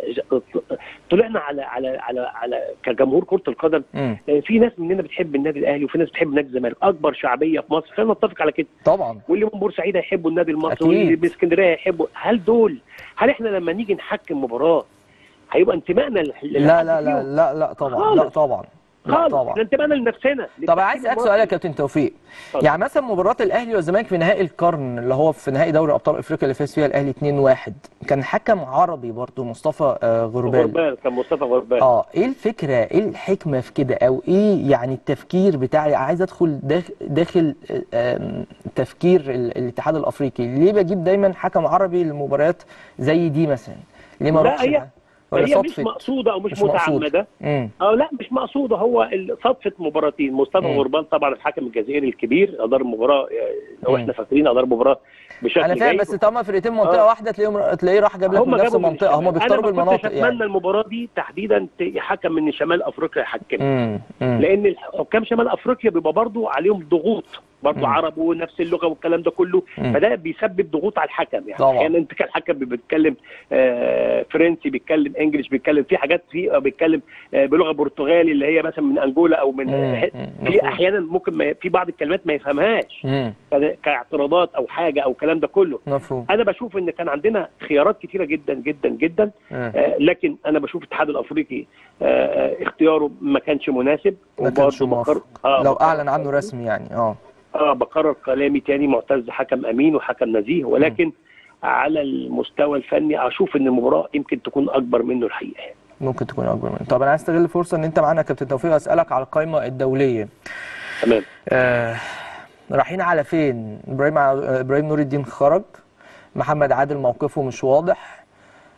طلعنا على على على على كجمهور كره القدم مم. في ناس مننا بتحب النادي الاهلي وفي ناس بتحب نادي الزمالك اكبر شعبيه في مصر خلينا نتفق على كده طبعا واللي من بورسعيد هيحبوا النادي المصري أكيد. واللي من اسكندريه هيحبوا هل دول هل احنا لما نيجي نحكم مباراه هيبقى انتمائنا لل- لا لا للحد لا فيهم؟ لا لا طبعا لا خالص. طبعا لا خالص طبعا احنا انتمائنا لنفسنا طب عايز اسالك سؤال يا كابتن توفيق اتفضل. يعني مثلا مباراه الاهلي والزمالك في نهائي القرن اللي هو في نهائي دوري ابطال افريقيا اللي فاز فيها الاهلي 2-1 كان حكم عربي برضه مصطفى آه، غربال غربال كان مصطفى غربال اه ايه الفكره ايه الحكمه في كده او ايه يعني التفكير بتاعي عايز ادخل داخل, داخل آه، آم، تفكير ال- الاتحاد الافريقي ليه بجيب دايما حكم عربي للمباريات زي دي مثلا ليه ما لا، اروحش هي- بقى؟ ولا هي مش صدفه مقصوده او مش, مش مقصود. متعمده امم اه لا مش مقصوده هو ال- صدفه مباراتين مصطفى مم. غربال طبعا الحكم الجزائري الكبير ادار المباراه آه، لو مم. احنا فاكرين ادار المباراه بشكل انا فاهم جيد. بس طالما فرقتين منطقه آه. واحده تلاقيهم تلاقيه راح جاب لك من نفس جابوا من المنطقه هم الشمال. بيختاروا انا ما بالمناطق كنتش يعني اتمنى المباراه دي تحديدا ت- حكم من شمال افريقيا يحكم امم امم لان حكام شمال افريقيا بيبقى برضو عليهم ضغوط برضو مم. عرب ونفس اللغه والكلام ده كله مم. فده بيسبب ضغوط على الحكم يعني طبعا. احيانا انت كان الحكم بيتكلم آه، فرنسي بيتكلم انجلش بيتكلم في حاجات في آه، بيتكلم آه، بلغه برتغالي اللي هي مثلا من انجولا او من مم. مم. في مفهوم. احيانا ممكن ما في بعض الكلمات ما يفهمهاش امم ك- كاعتراضات او حاجه او الكلام ده كله مفهوم انا بشوف ان كان عندنا خيارات كتيره جدا جدا جدا مم. آه، لكن انا بشوف الاتحاد الافريقي آه، آه، اختياره ما كانش مناسب ما كانش وبرضه موافق بقرر- آه، لو بقرر- اعلن عنه رسمي يعني اه اه بقرر كلامي تاني معتز حكم امين وحكم نزيه ولكن على المستوى الفني اشوف ان المباراه يمكن تكون اكبر منه الحقيقه ممكن تكون اكبر منه طب انا عايز استغل الفرصه ان انت معانا يا كابتن توفيق اسالك على القائمه الدوليه تمام آه رايحين على فين ابراهيم ع- ابراهيم نور الدين خرج محمد عادل موقفه مش واضح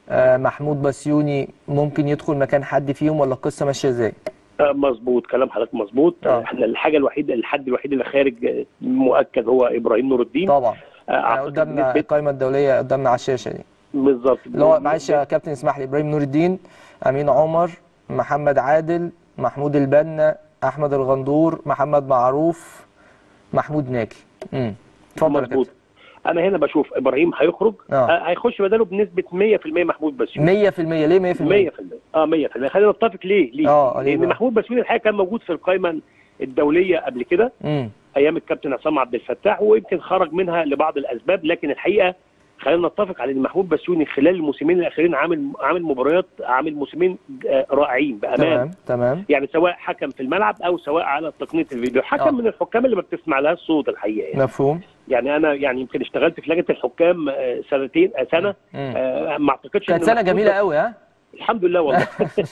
آه، محمود بسيوني ممكن يدخل مكان حد فيهم ولا القصه ماشيه ازاي؟ آه، مظبوط كلام حضرتك مظبوط آه. آه، احنا الحاجه الوحيده الحد الوحيد اللي خارج آه، مؤكد هو ابراهيم نور الدين طبعا آه، يعني اعتقد قدامنا نسبة- القائمه الدوليه قدامنا على الشاشه دي بالظبط اللي هو معلش يا كابتن اسمح لي ابراهيم نور الدين امين عمر محمد عادل محمود البنا احمد الغندور محمد معروف محمود ناجي امم اتفضل يا مظبوط كابتن انا هنا بشوف ابراهيم هيخرج آه. آه. هيخش بداله بنسبه 100% محمود بسيوني 100% ليه 100%؟ 100% اه 100% خلينا نتفق ليه ليه آه، ليه لان بقى؟ محمود بسيوني الحقيقه كان موجود في القائمه الدوليه قبل كده امم ايام الكابتن عصام عبد الفتاح ويمكن خرج منها لبعض الاسباب لكن الحقيقه خلينا نتفق على ان محمود بسيوني خلال الموسمين الاخيرين عامل عامل مباريات عامل موسمين آه، رائعين بامان تمام تمام يعني سواء حكم في الملعب او سواء على تقنيه الفيديو حكم آه. من الحكام اللي ما بتسمع لها الصوت الحقيقه يعني. مفهوم يعني انا يعني يمكن اشتغلت في لجنه الحكام آه، سنتين آه، سنه مم. آه، ما اعتقدش كانت إن سنه محمود جميله بس- قوي ها الحمد لله والله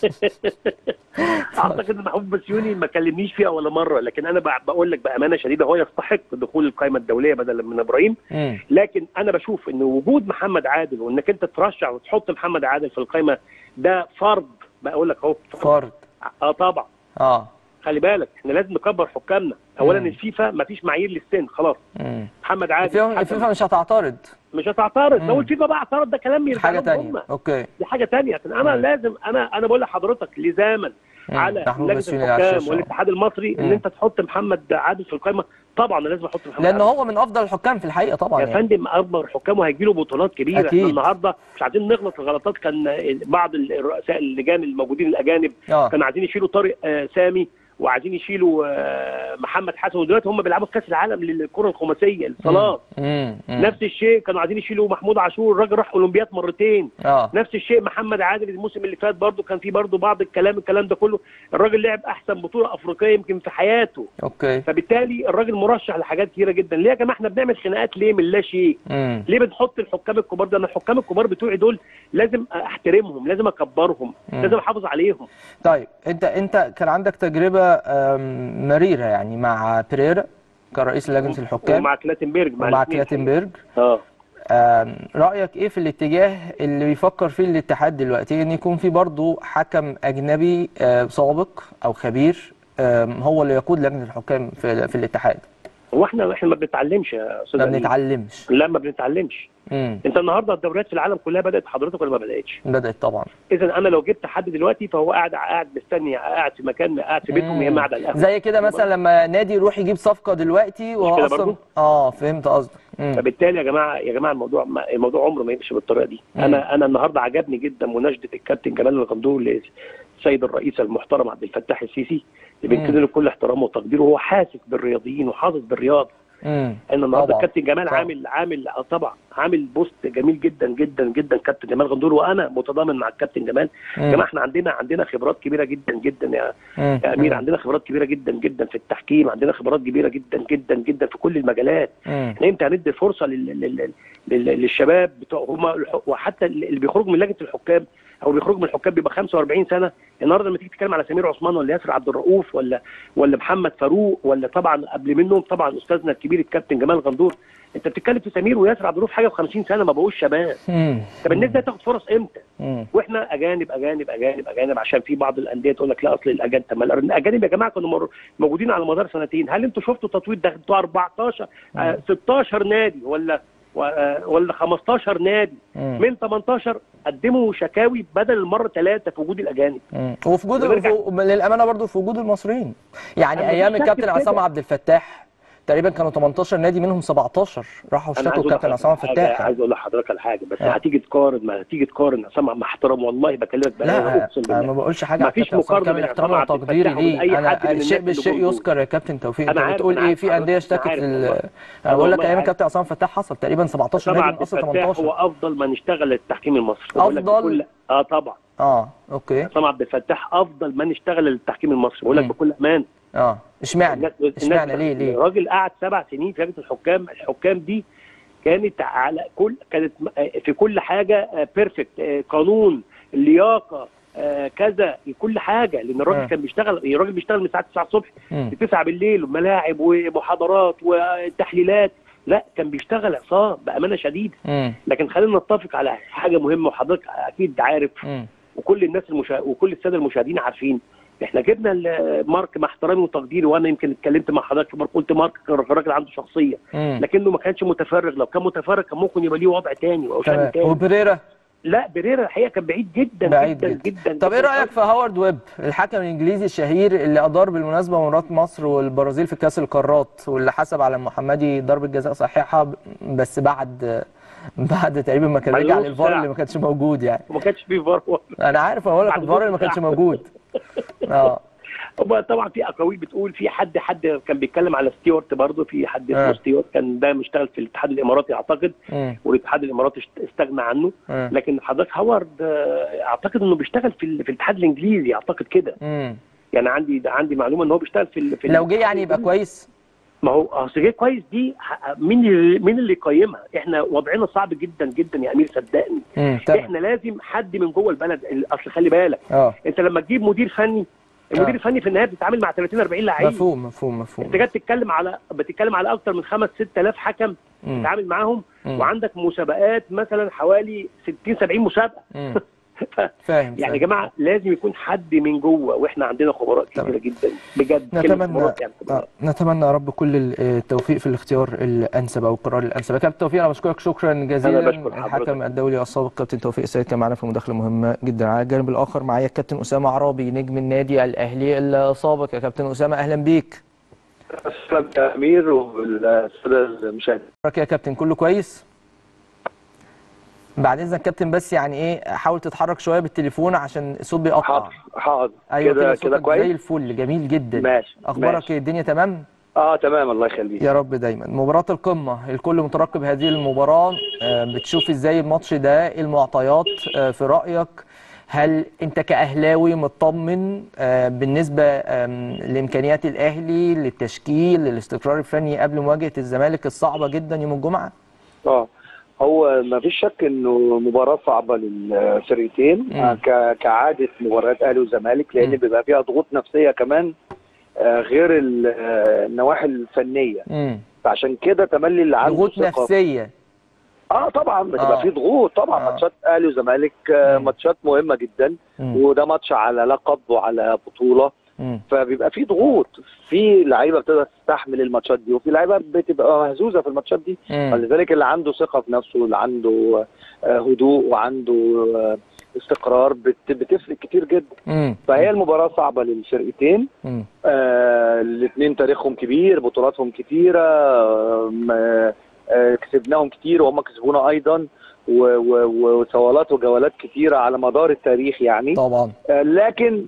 اعتقد ان محمود بسيوني ما كلمنيش فيها ولا مره لكن انا بع- بقول لك بامانه شديده هو يستحق دخول القائمه الدوليه بدلا من ابراهيم امم لكن انا بشوف ان وجود محمد عادل وانك انت ترشح وتحط محمد عادل في القائمه ده فرض بقول لك اهو فرد اه طبعا اه خلي بالك احنا لازم نكبر حكامنا اولا مم. الفيفا ما فيش معايير للسن خلاص امم محمد عادل الفيفا حكم. الفيفا مش هتعترض مش هتعترض مم. لو الفيفا بقى اعترض ده كلام يرجع حاجه لهم تانية هم. اوكي دي حاجه تانية لكن انا مم. لازم انا انا بقول لحضرتك لزاما مم. على محمود لجنه بسيوني على الحكام الشاشة. والاتحاد المصري ان مم. انت تحط محمد عادل في القائمه طبعا انا لازم احط محمد لان عادل. هو من افضل الححكام في الحقيقه طبعا يا يعني فندم اكبر حكام وهيجي له بطولات كبيره أكيد. احنا النهارده مش عايزين نغلط في غلطات كان بعض الرؤساء اللجان الموجودين الاجانب اه كانوا عايزين يشيلوا طارق آه، سامي وعايزين يشيلوا آه، محمد حسن ودلوقتي هم بيلعبوا في كاس العالم للكره الخماسيه الصالات امم نفس الشيء كانوا عايزين يشيلوا محمود عاشور الراجل راح اولمبياد مرتين اه نفس الشيء محمد عادل الموسم اللي فات برضه كان في برضه بعض الكلام الكلام ده كله الراجل لعب احسن بطوله افريقيه يمكن في حياته اوكي فبالتالي الراجل مرشح لحاجات كتيره جدا ليه يا جماعه احنا بنعمل خناقات ليه من لا شيء امم ليه بنحط الحكام الكبار ده انا الحكام الكبار بتوعي دول لازم احترمهم لازم اكبرهم مم. لازم احافظ عليهم طيب انت انت كان عندك تجربه آم، مريره يعني مع بيريرا كرئيس لجنه الحكام ومع كلاتنبرج ومع الاتنين. كلاتنبرج اه آم، رايك ايه في الاتجاه اللي بيفكر فيه الاتحاد دلوقتي ان يكون في برضه حكم اجنبي آه، سابق او خبير آم، هو اللي يقود لجنه الحكام في في الاتحاد هو احنا احنا ما بنتعلمش يا استاذ ما أمين. بنتعلمش لا ما بنتعلمش امم انت النهارده الدوريات في العالم كلها بدات حضرتك ولا ما بداتش بدات طبعا اذا انا لو جبت حد دلوقتي فهو قاعد قاعد مستني قاعد في مكان قاعد في بيتهم يا اما قاعد على القهوه زي كده مثلا لما نادي يروح يجيب صفقه دلوقتي وهو كده اصلا برضو؟ اه فهمت قصدك مم. فبالتالي يا جماعه يا جماعه الموضوع ما- الموضوع عمره ما يمشي بالطريقه دي مم. انا انا النهارده عجبني جدا مناشده الكابتن جمال الغندور للسيد الرئيس المحترم عبد الفتاح السيسي اللي مم. بينقل له كل احترامه وتقديره وهو حاسس بالرياضيين وحاسس بالرياضه مم. ان النهارده طبعا. الكابتن جمال طبعا. عامل عامل آه طبعا عامل بوست جميل جدا جدا جدا كابتن جمال غندور وانا متضامن مع الكابتن جمال يا مم. جماعه احنا عندنا عندنا خبرات كبيره جدا جدا يا مم. يا امير مم. عندنا خبرات كبيره جدا جدا في التحكيم عندنا خبرات كبيره جدا جدا جدا في كل المجالات مم. احنا امتى هندي فرصه لل... لل... لل... للشباب بتوع هم الح- وحتى اللي بيخرجوا من لجنه الحكام او بيخرجوا من الحكام بيبقى 45 سنه النهارده لما تيجي تتكلم على سمير عثمان ولا ياسر عبد الرؤوف ولا ولا محمد فاروق ولا طبعا قبل منهم طبعا استاذنا الكبير الكابتن جمال غندور انت بتتكلم في سمير وياسر عبد الرؤوف حاجه و50 سنه ما بقوش شباب مم. طب الناس دي هتاخد فرص امتى؟ مم. واحنا اجانب اجانب اجانب اجانب عشان في بعض الانديه تقول لك لا اصل الاجانب طب ما الاجانب يا جماعه كانوا مر- موجودين على مدار سنتين هل انتوا شفتوا تطوير ده انتوا 14 آه 16 نادي ولا و- آه، ولا 15 نادي مم. من 18 قدموا شكاوي بدل المره ثلاثه في وجود الاجانب مم. وفي وجود ونرجع- وفي- للامانه برضو في وجود المصريين يعني أنا ايام مفيش شك الكابتن في عصام كده. عبد الفتاح تقريبا كانوا 18 نادي منهم 17 راحوا انا اشتكوا عايز اقول الكابتن لحضرتك عصام حاجة- الفتاح عايز اقول لحضرتك على حاجه بس آه. هتيجي تقارن ما هتيجي تقارن عصام مع احترام والله بكلمك بقى لا اقسم انا ما بالله بقولش حاجه ما على فيش الكابتن عصام مقارنة كامل بين احترامي عصام عبد وتقديري الفتاح وبين ليه أي انا حد من الشيء الناس بالشيء اللي جم يذكر يا كابتن توفيق انت أنا عارف، بتقول أنا ايه عارف في حضرتك، انديه أنا اشتكت عارف ال- والله. انا أنا بقول لك والله ايام عارف. الكابتن عصام الفتاح حصل تقريبا 17 عصام نادي عبد من اصل الفتاح 18 هو افضل من اشتغل للتحكيم المصري بقول لك أفضل؟ بكل اه طبعا اه اوكي عصام عبد الفتاح افضل من اشتغل للتحكيم المصري بقول لك مم. بكل امان اه اشمعنى الناس- اشمعنى الناس- ليه ليه الراجل قعد سبع سنين في لجنه الحكام الحكام دي كانت على كل كانت م- في كل حاجه بيرفكت قانون لياقه آه، كذا كل حاجه لان الراجل آه. كان بيشتغل الراجل بيشتغل من الساعه 9 الصبح مم. ل 9 بالليل وملاعب ومحاضرات وتحليلات لا كان بيشتغل عصام بامانه شديده امم لكن خلينا نتفق على حاجه مهمه وحضرتك اكيد عارف امم وكل الناس المشا... وكل الساده المشاهدين عارفين احنا جبنا ال- مارك مع احترامي وتقديري وانا يمكن اتكلمت مع حضرتك في مارك قلت مارك كان راجل عنده شخصيه امم لكنه ما كانش متفرغ لو كان متفرغ كان ممكن يبقى ليه وضع تاني او شكل تمام تاني وبريرا لا بريرا الحقيقه كان بعيد جدا بعيد جدا جدا. جدا طب ايه جداً. رايك في هاورد ويب الحكم الانجليزي الشهير اللي ادار بالمناسبه مباراه مصر والبرازيل في كاس القارات واللي حسب على المحمدي ضربه جزاء صحيحه بس بعد بعد تقريبا ما كان بعد رجع نص للفار ساعة. اللي ما كانش موجود يعني وما كانش فيه فار انا عارف اقول لك بعد الفار نص اللي ما كانش ساعة. موجود اه هو طبعا في اقاويل بتقول في حد حد كان بيتكلم على ستيوارت برضه في حد اسمه آه. ستيوارت كان ده مشتغل في الاتحاد الاماراتي اعتقد امم والاتحاد الاماراتي اشت- استغنى عنه امم لكن حضرتك هاورد آه، اعتقد انه بيشتغل في ال- في الاتحاد الانجليزي اعتقد كده امم يعني عندي ده عندي معلومه ان هو بيشتغل في ال- في لو جه الاتحاد يعني يبقى الإنجليزي. كويس ما هو اصل جه كويس دي ح- مين اللي مين اللي يقيمها؟ احنا وضعنا صعب جدا جدا يا امير صدقني امم تمام احنا لازم حد من جوه البلد ال- اصل خلي بالك اه انت لما تجيب مدير فني المدير آه. الفني في النهايه بتتعامل مع 30 40 لعيب مفهوم مفهوم مفهوم انت جاي تتكلم على بتتكلم على اكتر من 5 6000 حكم مم. تتعامل معاهم مم. وعندك مسابقات مثلا حوالي 60 70 مسابقه مم. ف- فاهم يعني يا فاهم. جماعه لازم يكون حد من جوه واحنا عندنا خبراء تمام. كتيره جدا بجد كلمة نتمنى خبراء يعني خبراء. آه، نتمنى يا رب كل ال- التوفيق في الاختيار الانسب او القرار الانسب يا كابتن توفيق انا بشكرك شكرا جزيلا أنا بشكر حضرتك. الحكم الدولي السابق كابتن توفيق السيد كان معانا في مداخله مهمه جدا على الجانب الاخر معايا الكابتن اسامه عرابي نجم النادي الاهلي السابق يا كابتن اسامه اهلا بيك السلام يا امير والساده المشاهدين شكرا يا كابتن كله كويس بعد اذنك كابتن بس يعني ايه حاول تتحرك شويه بالتليفون عشان الصوت بيقطع حاضر حاضر ايوه كده صوتك كده زي كويس الفل جميل جدا ماشي اخبارك ماشي. ايه الدنيا تمام اه تمام الله يخليك يا رب دايما مباراة القمة الكل مترقب هذه المباراة آه، بتشوف ازاي الماتش ده إيه المعطيات آه، في رأيك هل انت كأهلاوي مطمن آه، بالنسبة آم، لإمكانيات الأهلي للتشكيل للاستقرار الفني قبل مواجهة الزمالك الصعبة جدا يوم الجمعة؟ اه هو ما فيش شك انه مباراه صعبه للفريقين مم. آه، ك- كعاده مباريات اهلي وزمالك لان مم. بيبقى فيها ضغوط نفسيه كمان آه، غير ال- آه، النواحي الفنيه امم فعشان كده تملي اللي عنده ضغوط ثقة- نفسية اه طبعا بتبقى آه. في ضغوط طبعا آه. ماتشات اهلي وزمالك آه، مم. ماتشات مهمه جدا مم. وده ماتش على لقب وعلى بطوله مم. فبيبقى في ضغوط في لعيبه بتقدر تستحمل الماتشات دي وفي لعيبه بتبقى مهزوزه في الماتشات دي مم. فلذلك اللي عنده ثقه في نفسه اللي عنده آه، هدوء وعنده آه، استقرار بت- بتفرق كتير جدا مم. فهي المباراه صعبه للفرقتين مم. آه الاثنين تاريخهم كبير بطولاتهم كتيره آه م- آه كسبناهم كتير وهم كسبونا ايضا و- و- وصوالات وجولات كتيره على مدار التاريخ يعني طبعا آه، لكن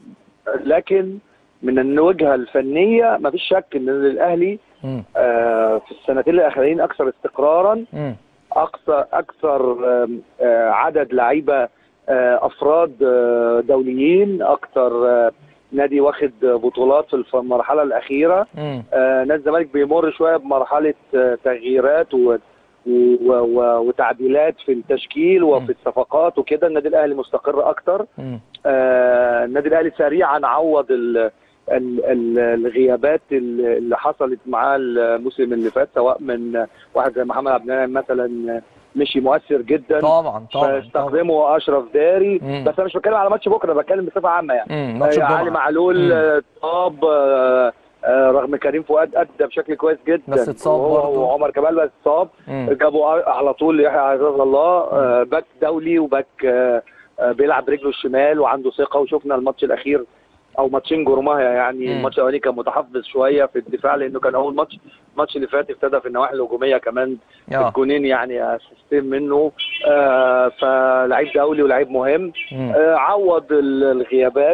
لكن من الوجهه الفنيه ما فيش شك ان الاهلي مم. آه، في السنتين الاخرين اكثر استقرارا مم. اكثر اكثر آم، آه، عدد لعيبه آه، افراد آه، دوليين اكثر آه، نادي واخد بطولات في الف- المرحله الاخيره مم. آه، نادي الزمالك بيمر شويه بمرحله آه، تغييرات و و- و- وتعديلات في التشكيل مم. وفي الصفقات وكده النادي الاهلي مستقر اكتر مم. آه، النادي الاهلي سريعا عوض ال ال- ال- الغيابات ال- اللي حصلت معاه الموسم اللي فات سواء من واحد زي محمد عبد المنعم مثلا مشي مؤثر جدا طبعا طبعا طبعا فاستخدمه اشرف داري مم. بس انا مش بتكلم على ماتش بكره بتكلم بصفه عامه يعني مم. ماتش آه، علي الجمعة معلول مم. آه، اتصاب آه، آه، رغم كريم فؤاد ادى بشكل كويس جدا بس اتصاب وهو- برضه. وعمر كمال بس اتصاب مم. جابوا على طول يحيى عزاز الله آه، باك دولي وباك آه، آه، بيلعب برجله الشمال وعنده ثقه وشفنا الماتش الاخير او ماتشين جورماهيا يعني مم. الماتش الاولاني كان متحفظ شويه في الدفاع لانه كان اول ماتش الماتش اللي فات ابتدى في النواحي الهجوميه كمان آه. الجونين يعني اسيستين منه آه فلعيب دولي ولعيب مهم مم. آه عوض ال- الغيابات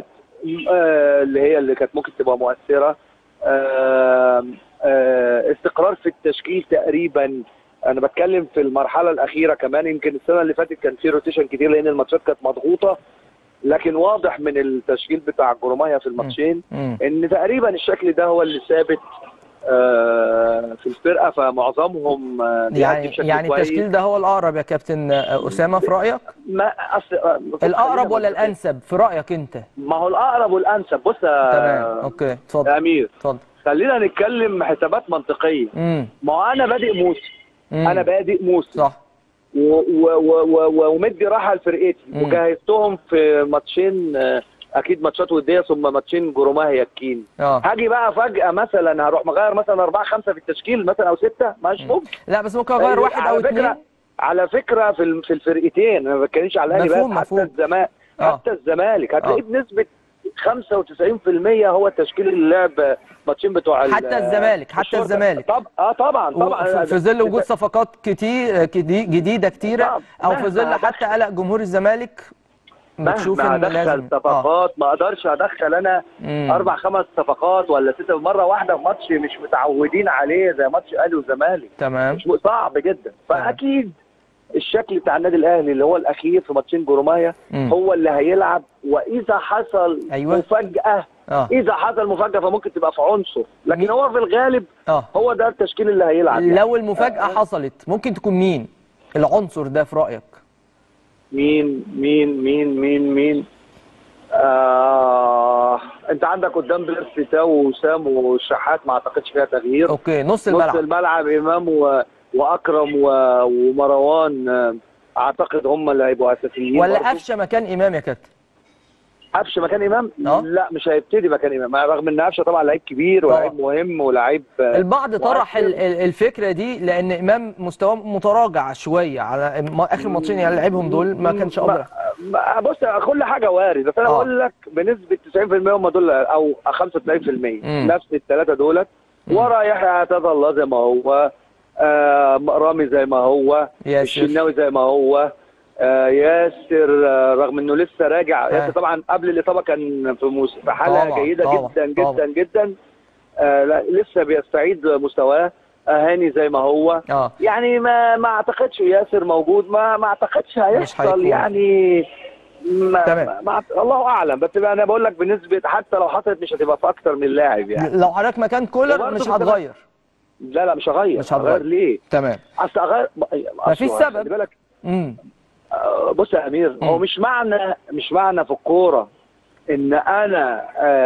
آه اللي هي اللي كانت ممكن تبقى مؤثره آه آه استقرار في التشكيل تقريبا انا بتكلم في المرحله الاخيره كمان يمكن السنه اللي فاتت كان في روتيشن كتير لان الماتشات كانت مضغوطه لكن واضح من التشكيل بتاع جرومايا في الماتشين مم. ان تقريبا الشكل ده هو اللي ثابت آه، في الفرقه فمعظمهم آه، بيأدي يعني بشكل يعني كويس. التشكيل ده هو الأقرب يا كابتن آه، أسامة في رأيك؟ ما اصل آه، الأقرب خلينا ولا منطقيين. الأنسب في رأيك أنت؟ ما هو الاقرب والانسب بص يا تمام أوكي اتفضل يا امير اتفضل خلينا نتكلم حسابات منطقيه امم ما هو انا بادئ موسم مم. انا بادئ موسم صح و- و- و- و- ومدي راحه لفرقتي مم. وجهزتهم في ماتشين آه، اكيد ماتشات وديه ثم ماتشين جروماه يكين اه هاجي بقى فجاه مثلا هروح مغير مثلا اربعه خمسه في التشكيل مثلا او سته مش ممكن لا بس ممكن اغير واحد على او فكرة اثنين على فكره في ال- في الفرقتين انا ما بتكلمش على الاهلي مفهوم، بس حتى مفهوم. الزمالك آه. حتى الزمالك هتلاقيه آه. بنسبه 95% هو التشكيل اللي لعب ماتشين بتوع ال- حتى الزمالك، حتى الشرطة. الزمالك. طب اه طبعا طبعا وفي- في ظل وجود صفقات كتير جدي- جديده كتيره طب او في مهما ظل دخل- حتى قلق جمهور الزمالك بتشوف مهما ان لازم ادخل صفقات ما اقدرش ادخل انا مم. اربع خمس صفقات ولا ستة مره واحده في ماتش مش متعودين عليه زي ماتش اهلي والزمالك تمام مش صعب جدا فاكيد الشكل بتاع النادي الاهلي اللي هو الاخير في ماتشين جرومايا مم. هو اللي هيلعب واذا حصل أيوة. مفاجاه اه اذا حصل مفاجاه فممكن تبقى في عنصر لكن هو في الغالب اه هو ده التشكيل اللي هيلعب يعني. لو المفاجاه حصلت ممكن تكون مين العنصر ده في رايك مين مين مين مين مين آه انت عندك قدام بيرسي تاو وسام والشحات ما اعتقدش فيها تغيير اوكي نص نص الملعب الملعب امام و... واكرم و... ومروان آه، اعتقد هم اللي هيبقوا اساسيين ولا برضو. قفشه مكان امام يا كابتن قفشه مكان امام آه. لا مش هيبتدي مكان امام رغم ان قفشه طبعا لعيب كبير ولاعيب مهم ولاعيب آه، البعض طرح ال- مؤثر. ال- الفكره دي لان امام مستواه متراجع شويه على ما- اخر ماتشين يعني لعبهم دول ما كانش افضل ما- بص كل حاجه وارد بس انا آه. بقول لك بنسبه 90% هم دول او 95% مم. نفس الثلاثه دولت مم. ورا يحيى عتاد الله زي ما هو آه رامي زي ما هو ياسر الشناوي زي ما هو آه ياسر آه رغم انه لسه راجع آه. ياسر طبعا قبل الاصابه كان في موس- في حاله طبعاً، جيده طبعاً، جدا طبعاً. جدا جدا آه لا لسه بيستعيد مستواه آه هاني زي ما هو اه يعني ما ما اعتقدش ياسر موجود ما ما اعتقدش هيحصل هيكون. يعني ما تمام. ما ما الله اعلم بس انا بقول لك بنسبه حتى لو حصلت مش هتبقى في اكتر من لاعب يعني لو حضرتك مكان كولر وبرضه مش في هتغير لا لا مش هغير مش هتغير. ليه؟ تمام اصل اغير مفيش أصل سبب. خلي بالك امم آه، بص يا امير هو مم. مش معنى مش معنى في الكوره ان انا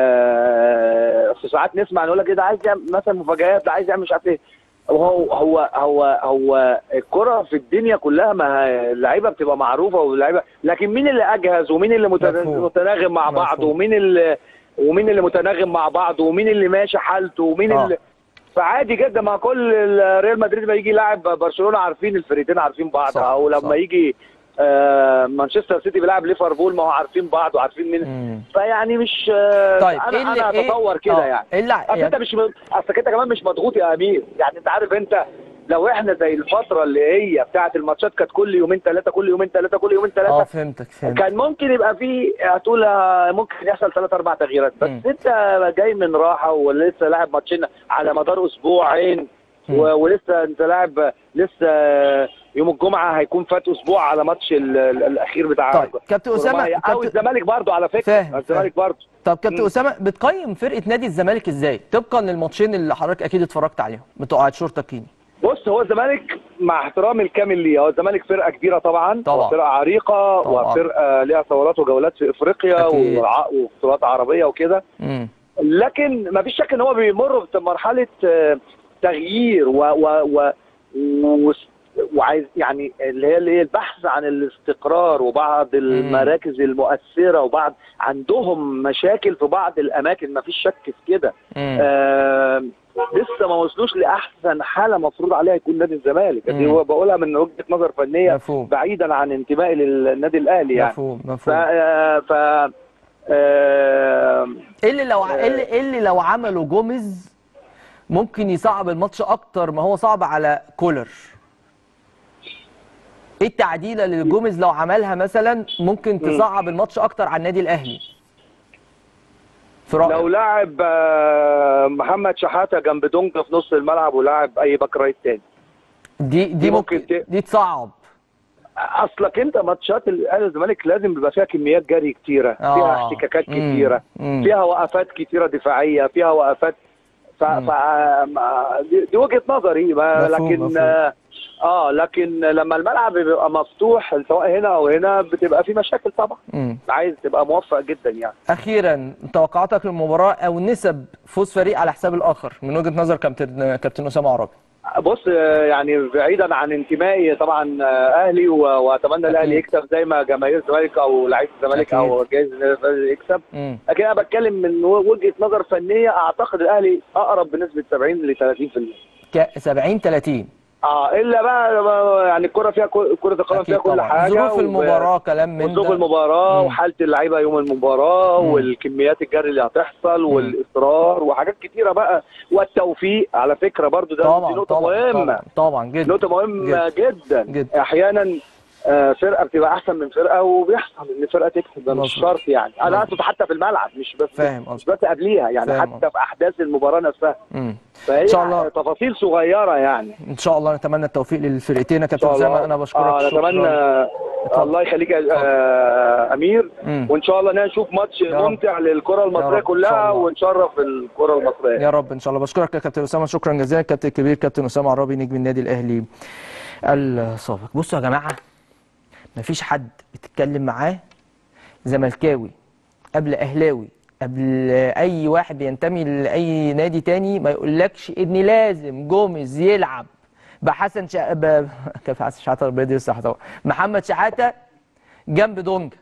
آه في ساعات نسمع نقول لك ايه ده عايز يعمل مثلا مفاجآت ده عايز يعمل مش عارف ايه هو هو هو هو الكره في الدنيا كلها ما هي- اللعيبه بتبقى معروفه واللعيبه لكن مين اللي اجهز ومين اللي متن- مفهوم. متناغم مع بعض مفهوم. ومين اللي ومين اللي متناغم مع بعض ومين اللي ماشي حالته ومين آه. اللي فعادي جدا ما كل ال- ريال مدريد ما يجي لاعب برشلونه عارفين الفريقين عارفين بعض صح، او لما صح. يجي آه مانشستر سيتي بيلعب ليفربول ما هو عارفين بعض وعارفين مين مم. فيعني مش آه طيب انا ايه اللي انا ايه اتصور كده آه، يعني ايه اللي اصل انت مش م- اصلك انت كمان مش مضغوط يا امير يعني انت عارف انت لو احنا زي الفتره اللي هي بتاعه الماتشات كانت كل يومين ثلاثه كل يومين ثلاثه كل يومين اه ثلاثه فهمتك فهمت كان ممكن يبقى في هتقول آه، ممكن يحصل ثلاث اربع تغييرات بس مم. انت جاي من راحه ولسه لاعب ماتشين على مدار اسبوعين مم. و- ولسه انت لاعب لسه يوم الجمعه هيكون فات اسبوع على ماتش ال- ال- الاخير بتاع طيب كابتن اسامه كورومايا. او كابتن الزمالك برضو على فكره فاهم، الزمالك برضو طب كابتن مم. اسامه بتقيم فرقه نادي الزمالك ازاي طبقا للماتشين اللي حضرتك اكيد اتفرجت عليهم بتوع شرطه كيني بص هو الزمالك مع احترامي الكامل ليه هو الزمالك فرقه كبيره طبعا طبعا. وفرقه عريقه طبعا. وفرقه ليها ثورات وجولات في افريقيا أكيد. وع- وبطولات عربيه وكده امم لكن ما فيش شك ان هو بيمر بمرحله آه، تغيير و و و و وعايز يعني اللي هي اللي هي البحث عن الاستقرار وبعض المراكز المؤثره وبعض عندهم مشاكل في بعض الاماكن ما فيش شك في كده امم آه لسه ما وصلوش لاحسن حاله مفروض عليها يكون نادي الزمالك دي مم. هو بقولها من وجهه نظر فنيه مفهوم بعيدا عن انتمائي للنادي الاهلي يعني مفهوم ف مفهوم آه، ف آه، ايه اللي لو ايه اللي, إيه اللي لو عملوا جوميز ممكن يصعب الماتش اكتر ما هو صعب على كولر ايه التعديله اللي جوميز لو عملها مثلا ممكن تصعب الماتش اكتر على النادي الاهلي في لو رايك لعب آه، محمد شحاته جنب دونجا في نص الملعب ولعب اي باك رايت تاني دي دي دي ممكن ممكن ت- دي تصعب اصلك انت ماتشات الاهلي والزمالك لازم بيبقى فيها كميات جري كتيره آه. فيها احتكاكات مم. كتيره مم. فيها وقفات كتيره دفاعيه فيها وقفات ف... مم. ف... ما- دي دي وجهه نظري ما مفهوم، لكن مفهوم. آه، اه لكن لما الملعب بيبقى مفتوح سواء هنا او هنا بتبقى في مشاكل طبعا مم. عايز تبقى موفق جدا يعني اخيرا توقعاتك للمباراه او نسب فوز فريق على حساب الاخر من وجهه نظر كابتن كابتن اسامه عرابي بص آه، يعني بعيدا عن انتمائي طبعا آه، اهلي و- واتمنى الاهلي أكيد. يكسب زي ما جماهير الزمالك او لعيبه الزمالك او جايز الزمالك يكسب مم. لكن انا بتكلم من وجهه نظر فنيه اعتقد الاهلي اقرب بنسبه 70 ل 30% ك 70 30 اه الا بقى بقى يعني الكره فيها كل- كره القدم فيها اكيد كل طبعا حاجه ظروف و- المباراه كلام من وظروف ده المباراه مم. وحاله اللعيبه يوم المباراه مم. والكميات الجري اللي هتحصل والاصرار وحاجات كتيره بقى والتوفيق على فكره برضو ده دي طبعا نقطه طبعا مهمه طبعا طبعا جدا نقطه مهمه جدا, جدا. احيانا آه، فرقه بتبقى احسن من فرقه وبيحصل ان فرقه تكسب ده مش مظبوط. شرط يعني انا مظبوط. اقصد حتى في الملعب مش بس فاهم مش قصدك بس قبليها يعني فاهم حتى في احداث المباراه نفسها مم. فهي إن شاء الله. تفاصيل صغيره يعني ان شاء الله نتمنى التوفيق للفرقتين يا ان كابتن شاء الله اسامه انا بشكرك آه شكراً. نتمنى اتفضل. الله يخليك يا آه امير مم. وان شاء الله نشوف ماتش يا رب. ممتع للكره رب، المصريه إن شاء كلها الله. ونشرف الكره المصريه يا رب ان شاء الله بشكرك يا كابتن اسامه شكرا جزيلا الكابتن الكبير كابتن اسامه عرابي نجم النادي الاهلي السابق بصوا يا جماعه مفيش حد بتتكلم معاه زملكاوي قبل اهلاوي قبل اي واحد بينتمي لاي نادي تاني ما يقولكش ان لازم جوميز يلعب بحسن شا... ب... كان في حسن شحاته ربنا يديله الصحه طبعا محمد شحاته جنب دونجا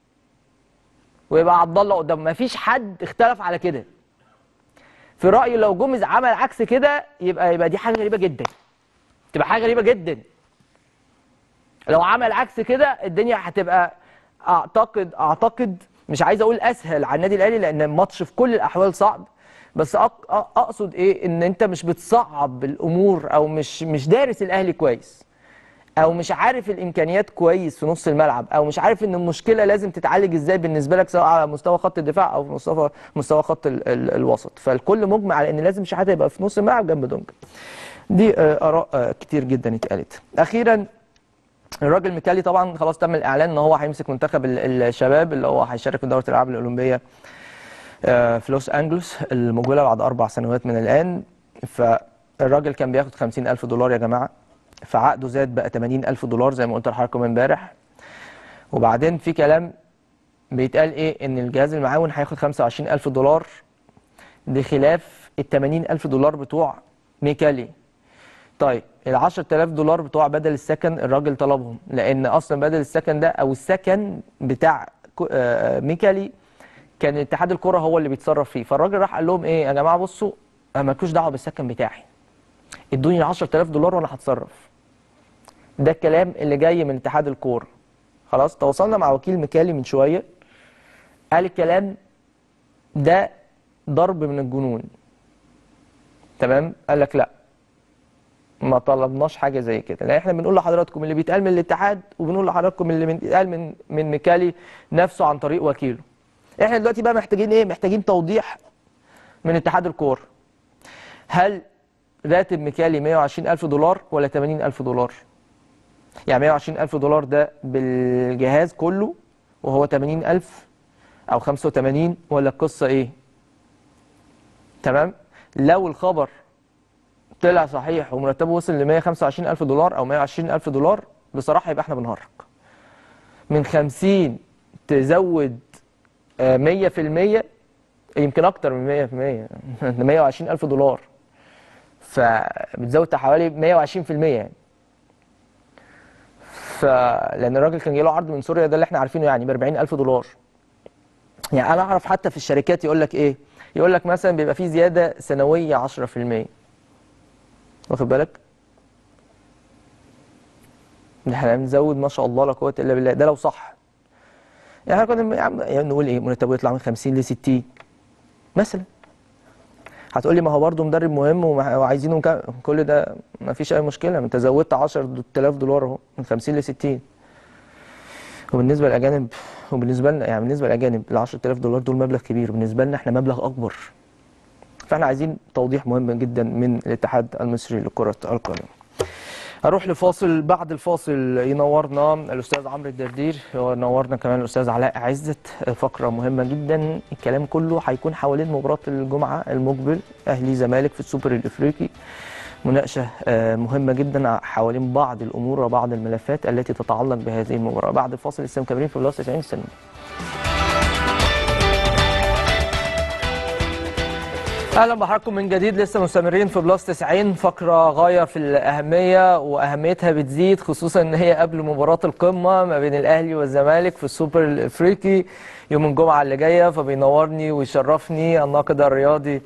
ويبقى عبد الله قدام مفيش حد اختلف على كده في رايي لو جوميز عمل عكس كده يبقى يبقى دي حاجه غريبه جدا تبقى حاجه غريبه جدا لو عمل عكس كده الدنيا هتبقى اعتقد اعتقد مش عايز اقول اسهل على النادي الاهلي لان الماتش في كل الاحوال صعب بس أق- أ- اقصد ايه ان انت مش بتصعب الامور او مش مش دارس الاهلي كويس او مش عارف الامكانيات كويس في نص الملعب او مش عارف ان المشكله لازم تتعالج ازاي بالنسبه لك سواء على مستوى خط الدفاع او في مستوى مستوى خط ال ال الوسط فالكل مجمع على ان لازم شحاته يبقى في نص الملعب جنب دونج دي آه، اراء آه، كتير جدا اتقالت اخيرا الراجل ميكالي طبعا خلاص تم الاعلان ان هو هيمسك منتخب ال- الشباب اللي هو هيشارك في دوره الالعاب الاولمبيه آه، في لوس انجلوس المقبله بعد اربع سنوات من الان فالراجل كان بياخد 50 الف دولار يا جماعه فعقده زاد بقى 80 الف دولار زي ما قلت لحضراتكم امبارح وبعدين في كلام بيتقال ايه ان الجهاز المعاون هياخد 25 الف دولار بخلاف ال 80 الف دولار بتوع ميكالي طيب ال 10000 دولار بتوع بدل السكن الراجل طلبهم لان اصلا بدل السكن ده او السكن بتاع كو- آه، ميكالي كان اتحاد الكره هو اللي بيتصرف فيه فالراجل راح قال لهم ايه يا جماعه بصوا أنا مالكوش دعوه بالسكن بتاعي ادوني ال 10000 دولار وانا هتصرف ده الكلام اللي جاي من اتحاد الكوره خلاص تواصلنا مع وكيل ميكالي من شويه قال الكلام ده ضرب من الجنون تمام قال لك لا ما طلبناش حاجه زي كده لان احنا بنقول لحضراتكم اللي بيتقال من الاتحاد وبنقول لحضراتكم اللي بيتقال من من ميكالي نفسه عن طريق وكيله احنا دلوقتي بقى محتاجين ايه محتاجين توضيح من اتحاد الكوره هل راتب ميكالي 120 الف دولار ولا 80 الف دولار يعني 120 الف دولار ده بالجهاز كله وهو 80 الف او 85 ولا القصه ايه تمام لو الخبر طلع صحيح ومرتبه وصل ل 125 الف دولار او 120 الف دولار بصراحه يبقى احنا بنهرج من 50 تزود آه، 100% يمكن اكتر من 100% ده 120 الف دولار فبتزود حوالي 120% يعني فلان الراجل كان جاي له عرض من سوريا ده اللي احنا عارفينه يعني ب 40 الف دولار يعني انا اعرف حتى في الشركات يقول لك ايه يقول لك مثلا بيبقى في زياده سنويه 10% واخد بالك ده احنا بنزود ما شاء الله لا قوه الا بالله ده لو صح يعني احنا كنا يا عم يعني نقول ايه مرتبه يطلع من 50 ل 60 مثلا هتقول لي ما هو برضه مدرب مهم ومع- وعايزينه مكا- كل ده ما فيش اي مشكله ما انت زودت 10000 دولار اهو من 50 ل 60 وبالنسبه للاجانب وبالنسبه لنا يعني بالنسبه للاجانب ال 10000 دولار دول مبلغ كبير بالنسبه لنا احنا مبلغ اكبر فاحنا عايزين توضيح مهم جدا من الاتحاد المصري لكره القدم هروح لفاصل بعد الفاصل ينورنا الاستاذ عمرو الدردير ونورنا كمان الاستاذ علاء عزت فقره مهمه جدا الكلام كله هيكون حوالين مباراه الجمعه المقبل اهلي زمالك في السوبر الافريقي مناقشه آه، مهمه جدا حوالين بعض الامور وبعض الملفات التي تتعلق بهذه المباراه بعد الفاصل لسه مكملين في بلس 90 سنه اهلا بحضراتكم من جديد لسه مستمرين في بلس 90 فقره غايه في الاهميه واهميتها بتزيد خصوصا ان هي قبل مباراه القمه ما بين الاهلي والزمالك في السوبر الافريقي يوم الجمعه اللي جايه فبينورني ويشرفني الناقد الرياضي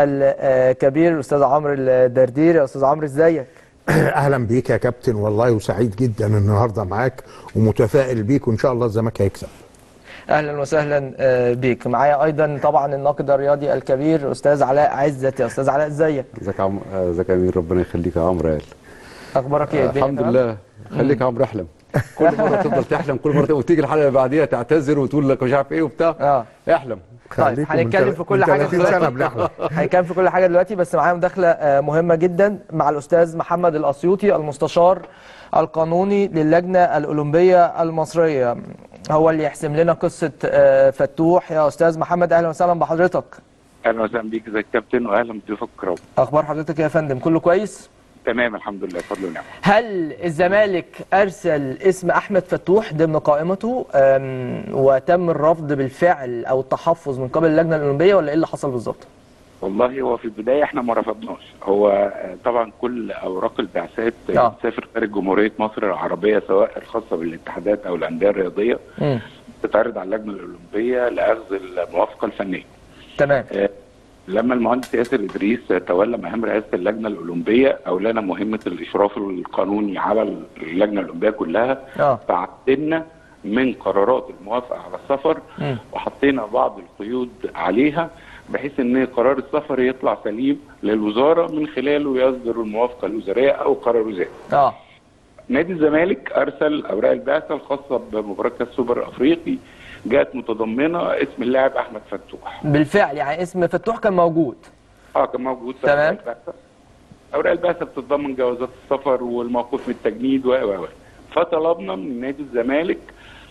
الكبير الاستاذ عمرو الدردير يا استاذ عمرو ازيك اهلا بيك يا كابتن والله وسعيد جدا النهارده معاك ومتفائل بيك وان شاء الله الزمالك هيكسب اهلا وسهلا آه، بيك معايا ايضا طبعا الناقد الرياضي الكبير استاذ علاء عزت يا استاذ علاء ازيك ازيك يا عم آه، ازيك يا امير ربنا يخليك يا عمرو قال اخبارك ايه الدنيا الحمد تمام؟ لله خليك يا عمرو احلم كل مره تفضل تحلم كل مره وتيجي الحلقه اللي بعديها تعتذر وتقول لك مش عارف ايه وبتاع اه احلم طيب خليكم من هنتكلم تل- في كل من حاجه 30 سنه دلوقتي بنحلم هنتكلم في كل حاجه دلوقتي بس معايا مداخله آه، مهمه جدا مع الاستاذ محمد الاسيوطي المستشار القانوني للجنه الاولمبيه المصريه هو اللي يحسم لنا قصه آه، فتوح يا استاذ محمد اهلا وسهلا بحضرتك اهلا وسهلا بيك ازيك يا كابتن واهلا بضيوفك الكرام اخبار حضرتك يا فندم كله كويس تمام الحمد لله بفضل ونعمه هل الزمالك ارسل اسم احمد فتوح ضمن قائمته أم، وتم الرفض بالفعل او التحفظ من قبل اللجنه الاولمبيه ولا ايه اللي حصل بالظبط والله هو في البدايه احنا ما رفضناش هو آه، طبعا كل اوراق البعثات آه. آه. بتسافر خارج جمهوريه مصر العربيه سواء الخاصه بالاتحادات او الانديه الرياضيه مم. تتعرض على اللجنه الاولمبيه لاخذ الموافقه الفنيه تمام آه، لما المهندس ياسر ادريس تولى مهام رئاسه اللجنه الاولمبيه اولانا مهمه الاشراف القانوني على اللجنه الاولمبيه كلها اه فعدلنا من قرارات الموافقه على السفر مم. وحطينا بعض القيود عليها بحيث ان قرار السفر يطلع سليم للوزاره من خلاله يصدر الموافقه الوزاريه او قرار وزاري. اه نادي الزمالك ارسل اوراق البعثه الخاصه بمباراه كاس السوبر الافريقي جاءت متضمنه اسم اللاعب احمد فتوح. بالفعل يعني اسم فتوح كان موجود اه كان موجود في تمام. أوراق البعثة. اوراق البعثه بتتضمن جوازات السفر والموقوف من التجنيد و و و فطلبنا من نادي الزمالك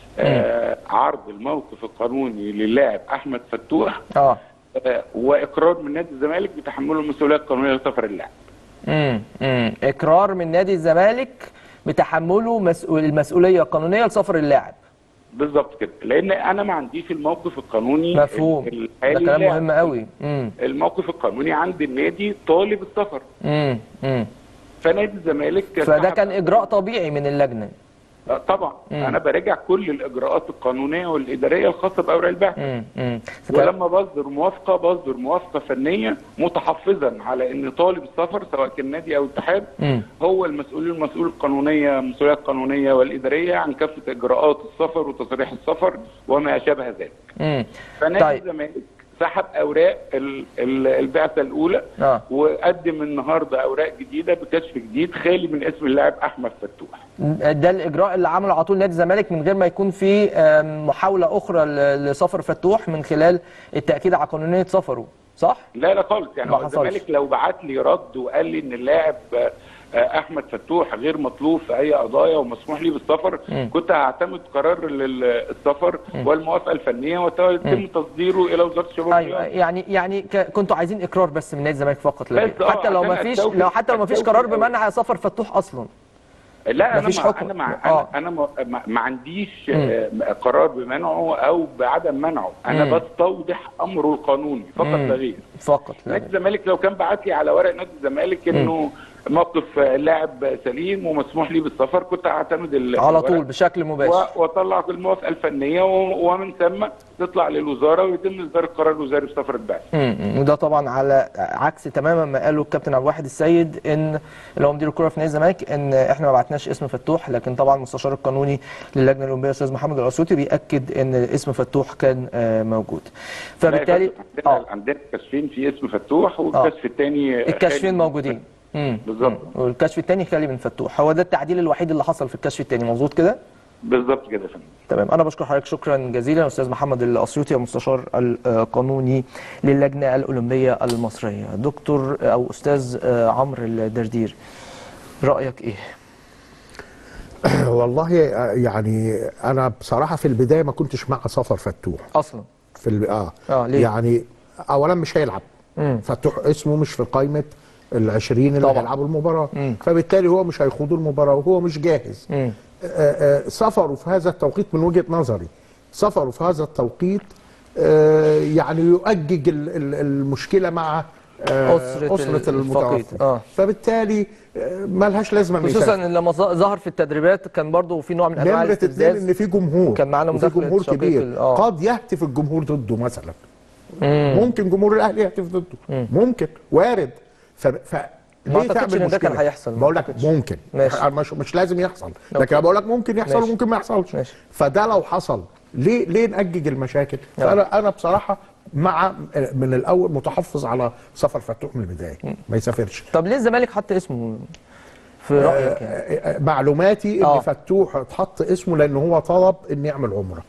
آه عرض الموقف القانوني للاعب احمد فتوح اه آه واقرار من نادي الزمالك بتحمله المسؤوليه القانونيه لسفر اللاعب امم امم اقرار من نادي الزمالك بتحمله مسؤول المسؤوليه القانونيه لسفر اللاعب بالظبط كده لان انا ما عنديش الموقف القانوني مفهوم ال- ده الحالي كلام للاعب. مهم قوي امم الموقف القانوني عند النادي طالب السفر امم امم فنادي الزمالك فده سحب- كان اجراء طبيعي من اللجنه آه، طبعا مم. انا براجع كل الاجراءات القانونيه والاداريه الخاصه باوراق البحث امم امم ولما بصدر موافقه بصدر موافقه فنيه متحفظا على ان طالب السفر سواء كان نادي او اتحاد امم هو المسؤول المسؤول القانونيه المسؤوليه القانونيه والاداريه عن كافه اجراءات السفر وتصريح السفر وما شابه ذلك. امم فنادي طيب. الزمالك سحب اوراق ال- ال- البعثه الاولى اه وقدم النهارده اوراق جديده بكشف جديد خالي من اسم اللاعب احمد فتوح. ده الاجراء اللي عمله على طول نادي الزمالك من غير ما يكون في آم، محاوله اخرى ل- لسفر فتوح من خلال التاكيد على قانونيه سفره صح لا لا خالص يعني ما هو حصلش. الزمالك لو بعت لي رد وقال لي ان اللاعب آه، آه، احمد فتوح غير مطلوب في اي قضايا ومسموح لي بالسفر مم. كنت هعتمد قرار ال- السفر والموافقه الفنيه ويتم تصديره الى وزاره الشباب ايوه والرياضة. يعني يعني ك- كنتوا عايزين اقرار بس من نادي الزمالك فقط لا بس غير. آه، حتى لو عشان ما فيش التوفيق- لو حتى لو ما فيش التوفيق قرار أوي. بمنع سفر فتوح اصلا لا انا مفيش ما حكم. انا مع آه. انا انا ما, ما- ما عنديش آه، قرار بمنعه او بعدم منعه انا مم. بستوضح امره القانوني فقط مم. لا غير فقط لا نادي غير. الزمالك لو كان بعت لي على ورق نادي الزمالك انه موقف اللاعب سليم ومسموح لي بالسفر كنت هعتمد ال- على الورق طول بشكل مباشر و- واطلع الموافقه الفنيه و- ومن ثم تطلع للوزاره ويتم اصدار القرار الوزاري بسفر البعث. امم وده طبعا على عكس تماما ما قاله الكابتن عبد الواحد السيد ان اللي هو مدير الكره في نادي الزمالك ان احنا ما بعتناش اسم فتوح لكن طبعا المستشار القانوني للجنه الاولمبيه الاستاذ محمد الاسيوطي بياكد ان اسم فتوح كان آه، موجود فبالتالي عندنا اه عندنا كشفين في اسم فتوح والكشف الثاني الكشفين موجودين امم بالظبط. والكشف الثاني خالي من فتوح هو ده التعديل الوحيد اللي حصل في الكشف الثاني مظبوط كده بالظبط كده يا فندم. تمام انا بشكر حضرتك شكرا جزيلا استاذ محمد الاسيوطي المستشار القانوني للجنه الاولمبيه المصريه دكتور او استاذ عمرو الدردير رايك ايه والله يعني انا بصراحه في البدايه ما كنتش مع سفر فتوح اصلا في ال... اه, آه، ليه؟ يعني اولا مش هيلعب مم. فتوح اسمه مش في قائمه ال 20 اللي طبعا. هيلعبوا المباراه مم. فبالتالي هو مش هيخوضوا المباراه وهو مش جاهز مم. آه، آه، سفره في هذا التوقيت من وجهه نظري سفره في هذا التوقيت آه، يعني يؤجج ال- ال- المشكله مع آه، أسرة اسره ال- المتوفي الفقيد. آه. فبالتالي آه، ملهاش لازمه إنه خصوصا يسافر. ان لما ظ- ظهر في التدريبات كان برضو في نوع من انواع نمرة اتنين الاستفزاز ان في جمهور كان معانا وفي مداخلة جمهور شقيق كبير ال- آه. قد يهتف الجمهور ضده مثلا مم. ممكن جمهور الاهلي يهتف ضده ممكن وارد ف, ف... ليه أعتقدش تعمل إن ده كان مشكلة؟ هيحصل، ما بقول لك أعتقدش. ممكن ماشي. أنا مش مش لازم يحصل أوكي. لكن أنا بقول لك ممكن يحصل ماشي. وممكن ما يحصلش ماشي. فده لو حصل ليه ليه نأجج المشاكل فانا انا بصراحه مع من الاول متحفظ على سفر فتوح من البدايه ما يسافرش طب ليه الزمالك حط اسمه في رايك يعني آه، معلوماتي ان آه. فتوح اتحط اسمه لان هو طلب ان يعمل عمره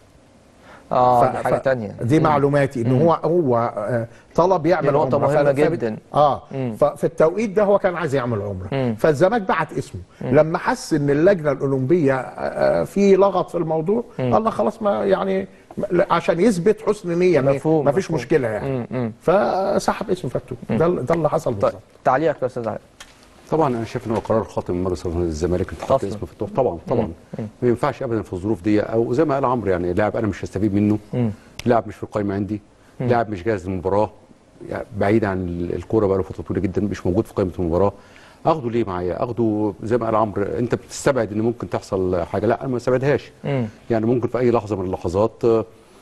اه ف- دي حاجه ف- تانية دي معلوماتي ان هو هو آه، طلب يعمل دي نقطة عمره مهمة فبالتالي- جدا. اه مم. ففي التوقيت ده هو كان عايز يعمل عمره فالزمالك بعت اسمه لما حس ان اللجنه الاولمبيه آه، في لغط في الموضوع الله خلاص ما يعني م- عشان يثبت حسن نيه ما- مفهوم، ما فيش مفهوم. مشكله يعني مم، مم. فسحب اسم فتوح ده ده اللي حصل طيب بالظبط تعليقك يا استاذ علاء طبعا انا شايف ان هو قرار خاطئ من مجلس إدارة الزمالك ان تحط أصلاً. اسمه فتوح طبعا طبعا ما ينفعش ابدا في الظروف دي او زي ما قال عمرو يعني لاعب انا مش هستفيد منه لاعب مش في القائمه عندي لاعب مش جاهز للمباراه يعني بعيد عن ال- الكوره بقى له فتره طويله جدا مش موجود في قائمه المباراه اخده ليه معايا اخده زي ما قال عمرو انت بتستبعد ان ممكن تحصل حاجه لا انا ما استبعدهاش مم. يعني ممكن في اي لحظه من اللحظات آه،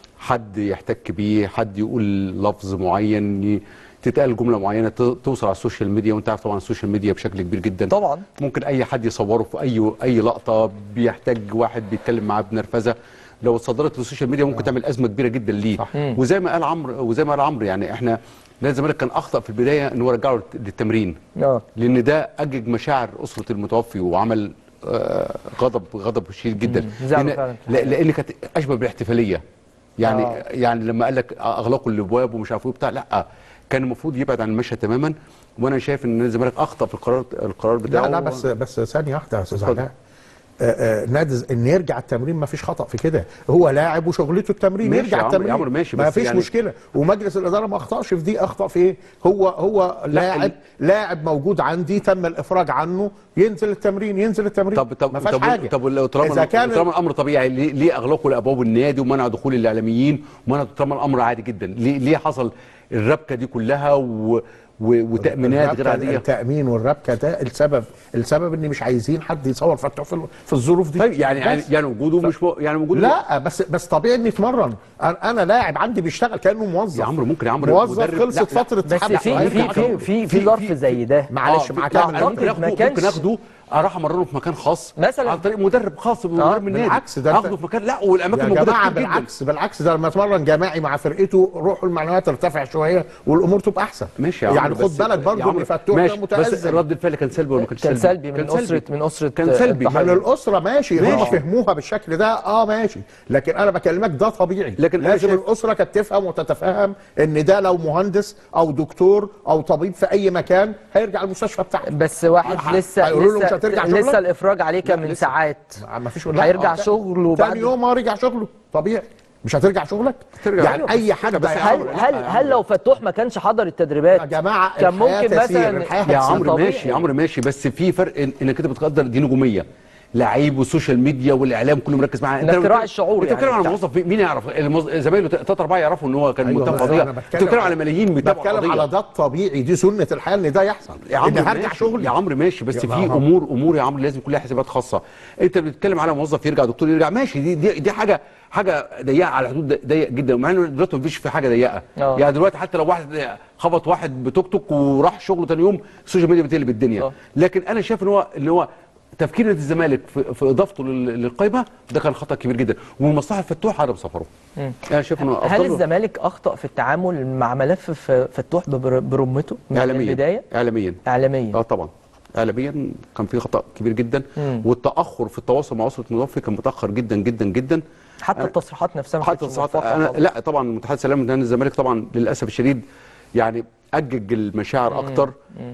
حد يحتك بيه حد يقول لفظ معين ي- تتقال جمله معينه ت- توصل على السوشيال ميديا وانت عارف طبعا السوشيال ميديا بشكل كبير جدا طبعا ممكن اي حد يصوره في اي اي لقطه بيحتاج واحد بيتكلم معاه بنرفزه لو اتصدرت للسوشيال ميديا ممكن تعمل ازمه كبيره جدا ليه وزي ما قال عمرو وزي ما قال عمرو يعني احنا نادي الزمالك كان اخطا في البدايه ان هو رجعه للتمرين اه لان ده اجج مشاعر اسره المتوفي وعمل آه، غضب غضب شديد جدا مم. زعلوا لأن- فعلا. لا- لان كانت اشبه بالاحتفاليه يعني آه. يعني لما قال لك اغلقوا الابواب ومش عارف ايه بتاع لا كان المفروض يبعد عن المشهد تماما وانا شايف ان نادي الزمالك اخطا في القرار القرار بتاعه لا لا بس بس ثانيه واحده يا استاذ اتفضل. علاء آه، آه، نادي ز- ان يرجع التمرين ما فيش خطا في كده هو لاعب وشغلته التمرين ماشي يرجع يا عمرو- التمرين يا عمرو ماشي، ما بس فيش يعني- مشكله ومجلس الاداره ما اخطاش في دي اخطا في ايه هو هو لاعب ال- لاعب موجود عندي تم الافراج عنه ينزل التمرين ينزل التمرين طب طب ما فيهاش طب حاجه طب لو طالما اذا كان طالما الامر طبيعي ليه, ليه اغلقوا لابواب النادي ومنعوا دخول الاعلاميين ومنعوا طالما الامر عادي جدا ليه ليه حصل الربكه دي كلها و و وتامينات غير الربكة- عاديه التامين والربكه ده السبب السبب ان مش عايزين حد يصور فتح في, ال- في الظروف دي طيب يعني يعني, بس. يعني وجوده مش مو- يعني وجوده لا بس بس طبيعي اني اتمرن انا أنا لاعب عندي بيشتغل كانه موظف يا عمرو ممكن يا عمرو موظف مدرب- خلصت لا، لا، فتره بس حبسه في هيرجع في شغله. في في ظرف زي ده معلش آه، معاك لا، أنا ممكن بتكلم. اخده ما ممكن كانش- اخده اروح امرنه في مكان خاص مثلاً. عن طريق مدرب خاص بمدرب من النادي بالعكس، ده أنت- اخده في مكان لا والاماكن يا موجوده جماعه كتير جدا بالعكس بالعكس ده لما اتمرن جماعي مع فرقته روحوا المعنويات ترتفع شويه والامور تبقى احسن ماشي يا يعني عمرو، خد بس- بالك يا برضه عمرو، ان فتوح ماشي، ده بس متأزم رد الفعل كان سلبي ولا ما كانش كان سلبي من كان اسره سلبي. من اسره كان سلبي. التحرر. من الاسره ماشي هم ماشي. فهموها بالشكل ده اه ماشي لكن انا بكلمك ده طبيعي لكن أنا لازم شايف- الاسره كانت تفهم وتتفهم ان ده لو مهندس او دكتور او طبيب في اي مكان هيرجع المستشفى بتاعته بس واحد ه- لسه هيقولوا له مش لسه هترجع شغلك؟ لسه الافراج عليه كان من لسه. ساعات ما فيش هيرجع آه، شغله بعد- تاني يوم اه رجع شغله طبيعي مش هترجع شغلك ترجع يعني أيوة، اي بس حد بس يا هل عمرو، هل هل لو فتوح ما كانش حضر التدريبات يا جماعه كان الحياة ممكن تسير، مثلا الحياة يا هتسير. عمرو طبيعي. ماشي يا عمرو ماشي بس في فرق إن- انك انت بتقدر دي نجوميه لعيب والسوشيال ميديا والاعلام كله مركز معاه إنك تراعي الشعور انت يعني بتتكلم على بتاع- موظف مين يعرف الموظ- زمايله ثلاثة أربعة يعرفوا ان هو كان أيوة، متابع بس قضيه أنا انت بتتكلم على ملايين بيتابعوا بتكلم قضيه على ده الطبيعي دي سنه الحياه ان ده يحصل يا عمرو ان هرجع ماشي. شغلي يا عمرو ماشي بس يا في عمرو. امور امور يا عمرو لازم كلها حسابات خاصه انت بتتكلم على موظف يرجع دكتور يرجع ماشي دي دي, دي حاجه حاجه ضيقه على حدود ضيق جدا مع انه دلوقتي مفيش في حاجه ضيقه آه. يعني دلوقتي حتى لو واحد خبط واحد بتوك توك وراح شغله تاني يوم السوشيال ميديا بتقلب الدنيا آه. لكن انا شايف ان هو ان هو تفكير نادي الزمالك في, في اضافته لل- للقائمه ده كان خطا كبير جدا ومن مصلحه فتوح عدم سفره انا شايف انه هل افضل له. الزمالك اخطا في التعامل مع ملف ف- فتوح ببر- برمته من اعلاميا البدايه اعلاميا اعلاميا اه طبعا اعلاميا كان في خطا كبير جدا مم. والتاخر في التواصل مع اسره المتوفي كان متاخر جدا جدا جدا حتى التصريحات نفسها ما حتى كانتش التصريحات موفقة انا خالص. لا طبعا متحدث سلام نادي الزمالك طبعا للاسف الشديد يعني اجج المشاعر اكتر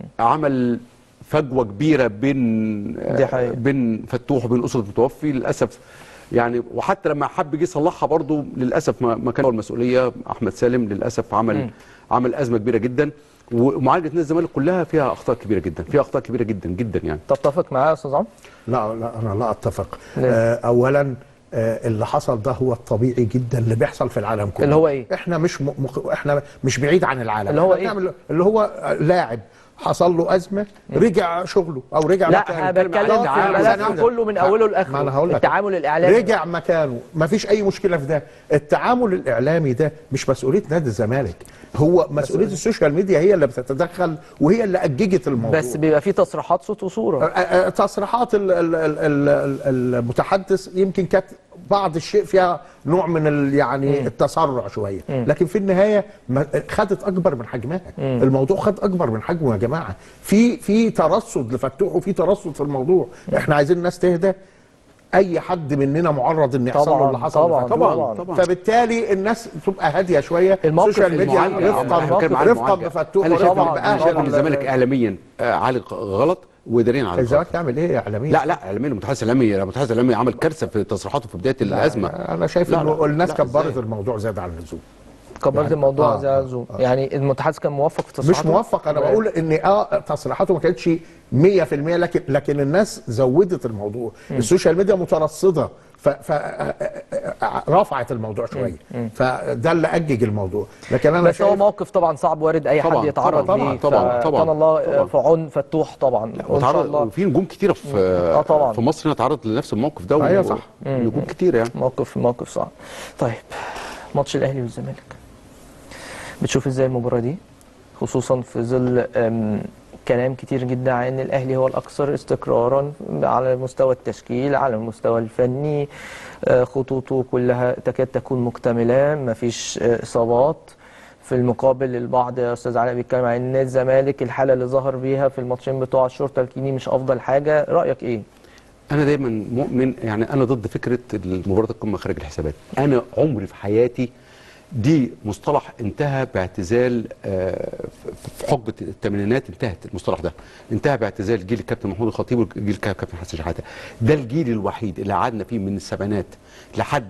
عمل فجوه كبيره بين دي حقيقة. بين فتوح وبين اسره المتوفي للاسف يعني وحتى لما حب يجي يصلحها برضه للاسف ما, ما كان هو المسؤوليه احمد سالم للاسف عمل عمل ازمه كبيره جدا ومعالجه نادي الزمالك كلها فيها اخطاء كبيره جدا فيها اخطاء كبيره جدا جدا يعني تتفق معايا يا استاذ عمرو لا لا انا لا اتفق ليه؟ آه اولا آه، اللي حصل ده هو الطبيعي جدا اللي بيحصل في العالم كله اللي هو إيه؟ احنا مش م... مخ- احنا مش بعيد عن العالم اللي هو إحنا إيه؟ بنعمل- اللي هو لاعب حصل له ازمه رجع شغله او رجع لا مكانه. انا بتكلم في تعامل. الملف ثانية كله من اوله لاخره ما انا هقول لك التعامل الاعلامي رجع مكانه ما فيش اي مشكله في ده التعامل الاعلامي ده مش مسؤوليه نادي الزمالك هو مسؤوليه السوشيال ميديا هي اللي بتتدخل وهي اللي اججت الموضوع بس بيبقى فيه تصريحات صوت وصوره أ- أ- تصريحات ال- ال- ال- ال- المتحدث يمكن كانت بعض الشيء فيها نوع من ال- يعني التسرع شويه لكن في النهايه ما- خدت اكبر من حجمها الموضوع خد اكبر من حجمه يا جماعه في في ترصد لفتوح وفي ترصد في الموضوع احنا عايزين الناس تهدى اي حد مننا معرض ان يحصل له طبعاً، اللي حصل طبعاً، لفتوح. طبعاً، طبعاً. فبالتالي الناس تبقى هاديه شويه الموقف السوشيال ميديا المعالجة، رفقا أنا بتكلم عن رفقا المعالجة. بفتوح انا شايف ورفقا طبعاً، انا شايف ان بأهل الزمالك اعلاميا آه، عالج غلط واداريا عالج غلط الزمالك يعمل ايه يا اعلاميين لا لا اعلاميا المتحدث الاعلامي المتحدث الاعلامي عمل كارثه في تصريحاته في بدايه الازمه انا شايف لا، انه لا، الناس لا، كبرت إزاي؟ الموضوع زياده عن اللزوم كبرت يعني- الموضوع آه، زي آه، اللزوم آه. يعني المتحدث كان موفق في تصريحاته مش موفق انا بقول ان اه تصريحاته ما كانتش 100% لكن لكن الناس زودت الموضوع السوشيال ميديا مترصده ف, ف رفعت الموضوع شويه فده اللي اجج الموضوع لكن انا بس هو شايف موقف طبعا صعب وارد اي طبعاً، حد يتعرض طبعاً، ليه طبعاً، ف- طبعاً، كان الله طبعاً. في عون فتوح طبعا وان شاء وتعرض الله وفي نجوم كتيره في آه، طبعاً. في مصر هنا تعرض لنفس الموقف ده أيوة و- صح. نجوم كتير يعني موقف موقف صعب طيب ماتش الاهلي والزمالك بتشوف ازاي المباراه دي خصوصا في ظل أم، كلام كتير جدا عن ان الاهلي هو الاكثر استقرارا على مستوى التشكيل على المستوى الفني آه، خطوطه كلها تكاد تكون مكتمله مفيش آه، اصابات في المقابل البعض يا استاذ علاء بيتكلم عن ان الزمالك الحاله اللي ظهر بيها في الماتشين بتوع الشرطه الكيني مش افضل حاجه رايك ايه انا دايما مؤمن يعني انا ضد فكره مباراه القمه خارج الحسابات انا عمري في حياتي دي مصطلح انتهى باعتزال آه، في حقبه الثمانينات انتهت المصطلح ده انتهى باعتزال جيل الكابتن محمود الخطيب وجيل الكابتن حسن شحاته ده الجيل الوحيد اللي قعدنا فيه من السبعينات لحد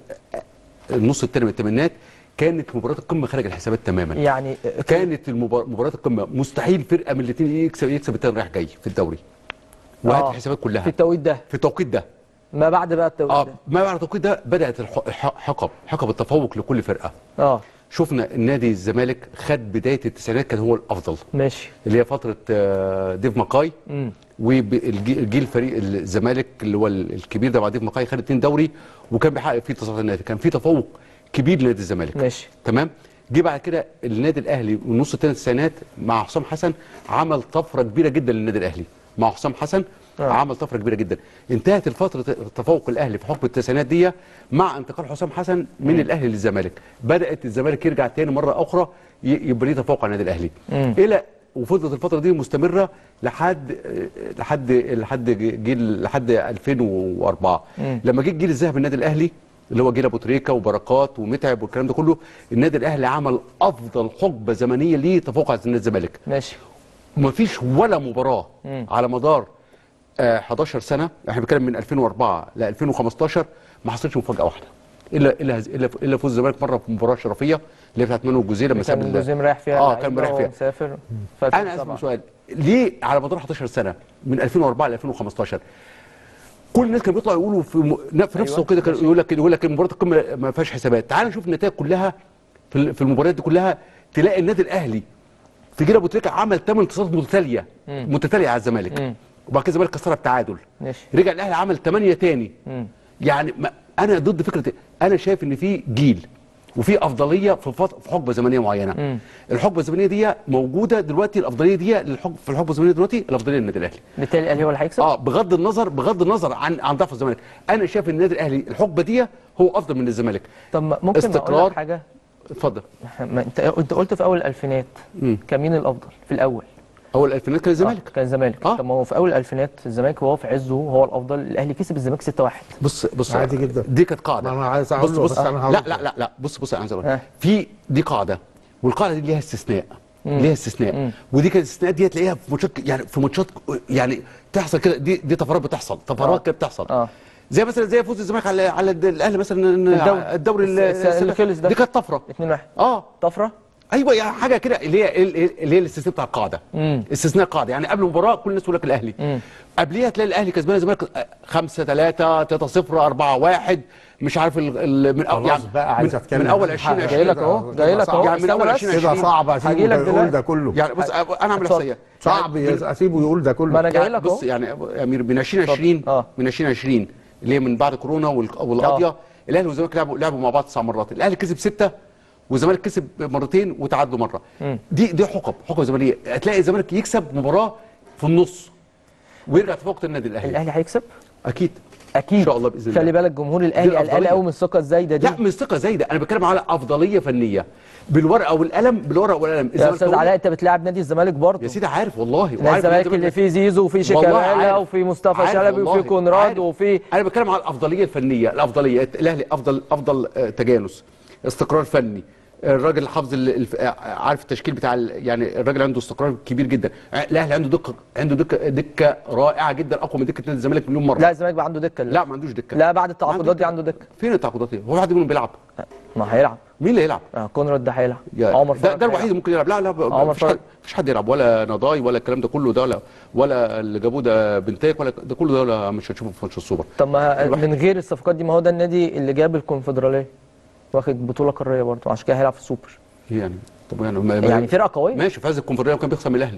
النص الثاني من الثمانينات كانت مباراه القمه خارج الحسابات تماما يعني كانت المبار- مباراه القمه مستحيل فرقه من الاثنين يكسب يكسب الثاني رايح جاي في الدوري وهات آه، الحسابات في كلها التوقيت ده في التوقيت ده ما بعد بقى التوقيت اه ده ما بعد التوقيت ده بدات الح- الح- حقب حقب التفوق لكل فرقه اه شفنا النادي الزمالك خد بدايه التسعينات كان هو الافضل ماشي اللي هي فتره آه، ديف ماكاي مم. والجيل فريق الزمالك اللي هو الكبير ده مع ديف ماكاي خد اتنين دوري وكان بيحقق فيه تصاعد النادي كان في تفوق كبير لنادي الزمالك ماشي تمام جه بعد كده النادي الاهلي والنص الثاني التسعينات مع حسام حسن عمل طفره كبيره جدا للنادي الاهلي مع حسام حسن آه. آه. عمل طفره كبيره جدا انتهت الفتره التفوق الاهلي في حقبه التسعينات دي مع انتقال حسام حسن من الاهلي للزمالك بدات الزمالك يرجع تاني مره اخرى ي- يبقى ليه تفوق على النادي الاهلي مم. الى وفضلت الفتره دي مستمره لحد لحد لحد جيل لحد 2004 مم. لما جه الجيل الذهبي النادي الاهلي اللي هو جيل ابو تريكه وبركات ومتعب والكلام ده كله النادي الاهلي عمل افضل حقبه زمنيه ليه تفوق على نادي الزمالك ماشي ومفيش ولا مباراه مم. على مدار آه 11 سنه احنا بنتكلم من 2004 ل 2015 ما حصلش مفاجاه واحده الا الا الا الا فوز الزمالك مره في مباراه شرفيه اللي هي بتاعت منو الجزيره لما ساب كان ال- جوزيم رايح فيها اه اللعيبة كان رايح وهو فيها مسافر انا اسال سؤال ليه على مدار 11 سنه من 2004 ل 2015 كل الناس كانوا بيطلعوا يقولوا في, م... في نفس أيوة، الوقت كده كان يقول لك يقول لك مباراه القمه ما فيهاش حسابات تعال نشوف النتائج كلها في ال- في المباريات دي كلها تلاقي النادي الاهلي في جيل ابو تريكه عمل 8 انتصارات متتاليه مم. متتاليه على الزمالك مم. وبعد كده الزمالك كسرها بتعادل ماشي رجع الاهلي عمل 8 تاني مم. يعني ما انا ضد فكره انا شايف ان في جيل وفي افضليه في فط... في حقبه زمنيه معينه مم. الحقبه الزمنيه دي موجوده دلوقتي الافضليه دي للحق... في الحقبه الزمنيه دلوقتي الافضليه للنادي الاهلي بالتالي الاهلي هو اللي هيكسب اه بغض النظر بغض النظر عن عن ضعف الزمالك انا شايف ان النادي الاهلي الحقبه دي هو افضل من الزمالك طب ما- ممكن اقول استقرار. لك حاجه اتفضل ما انت انت قلت في اول الالفينات مم. كان مين الافضل في الاول اول الالفينات كان الزمالك آه كان الزمالك آه. طب ما هو في اول الالفينات الزمالك وهو في عزه هو الافضل الاهلي كسب الزمالك 6-1 بص بص عادي جدا. دي كانت قاعده ما أنا عايز أقول بص له، بص بس أنا هقول لا له. لا لا لا بص بص انا عايز اقول ها. لك. في دي قاعده والقاعده دي ليها استثناء مم. ليها استثناء مم. ودي كانت الاستثناءات دي تلاقيها في ماتشات يعني في ماتشات يعني تحصل كده دي دي طفرات بتحصل آه. طفرات كده بتحصل اه زي مثلا زي فوز الزمالك على على الاهلي مثلا إن الدوري. الدوري الس- الس- اللي خلص ده. دي كانت طفره 2-1 اه طفره ايوه يعني حاجه كده اللي هي اللي هي الاستثناء بتاع القاعده استثناء قاعده يعني قبل المباراه كل الناس تقول لك الاهلي قبليها تلاقي الاهلي كسبان الزمالك 5 3 3 0 4 1 مش عارف ال ال من خلاص بقى عايز من, اتكلم من اول عن 20 حاجة. جاي لك اهو جاي لك اهو يعني من أول استنى 20 بس. كده صعب هجي اسيبه لك يقول دلوقتي. ده كله يعني بص انا اعمل اتفضل. احصائيه صعب اسيبه يقول ده كله ما انا جاي يعني لك بص اهو يعني يا امير من 2020 اه. من 2020 اللي هي من بعد كورونا والق- والقضيه الاهلي والزمالك لعبوا لعبوا مع بعض تسع مرات الاهلي كسب سته والزمالك كسب مرتين وتعادلوا مره دي دي حقب حقب زمنيه هتلاقي الزمالك يكسب مباراه في النص ويرجع تفوق النادي الاهلي الاهلي هيكسب اكيد اكيد إن شاء الله بإذن الله. خلي بالك جمهور الاهلي قلقان الأفضلية. قوي من الثقه الزايده دي لا مش ثقه زايده انا بتكلم على افضليه فنيه بالورقه والقلم بالورقه والقلم يا الزمالك استاذ هو- علاء انت بتلاعب نادي الزمالك برضه يا سيدي عارف والله نادي وعارف الزمالك إن اللي فيه زيزو وفيه والله شيكابالا عارف. وفيه مصطفى عارف شلبي والله. وفيه كونراد عارف. وفيه انا بتكلم على الافضليه الفنيه الافضليه الاهلي افضل افضل آه، تجانس استقرار فني الراجل حافظ ال- الف- آه، عارف التشكيل بتاع ال- يعني الراجل عنده استقرار كبير جدا الاهلي عنده دقه عنده دكه دكه رائعه جدا اقوى من دكه نادي الزمالك مليون مره لا الزمالك بقى عنده دكه لا ما عندوش دكه لا بعد ما التعاقدات عنده دي عنده دكه فين التعاقدات دي؟ هو حد منهم بيلعب ما هيلعب مين اللي هيلعب؟ آه، كونراد ده هيلعب يا- عمر ده, فرج ده الوحيد هيلعب. اللي ممكن يلعب لا لا عمر مفيش حد فرج. مفيش حد يلعب ولا نضاي ولا الكلام ده كله ده ولا ولا اللي جابوه ده بنتايك ولا ده كله ده ولا مش هتشوفه في ماتش السوبر طب ما الواحد. من غير الصفقات دي ما هو ده النادي اللي جاب الكونفدراليه واخد بطوله قاريه برضه عشان كده هيلعب في السوبر يعني طب يعني ما ما- يعني فرقه قويه ماشي فاز الكونفدراليه وكان بيخسر من الاهلي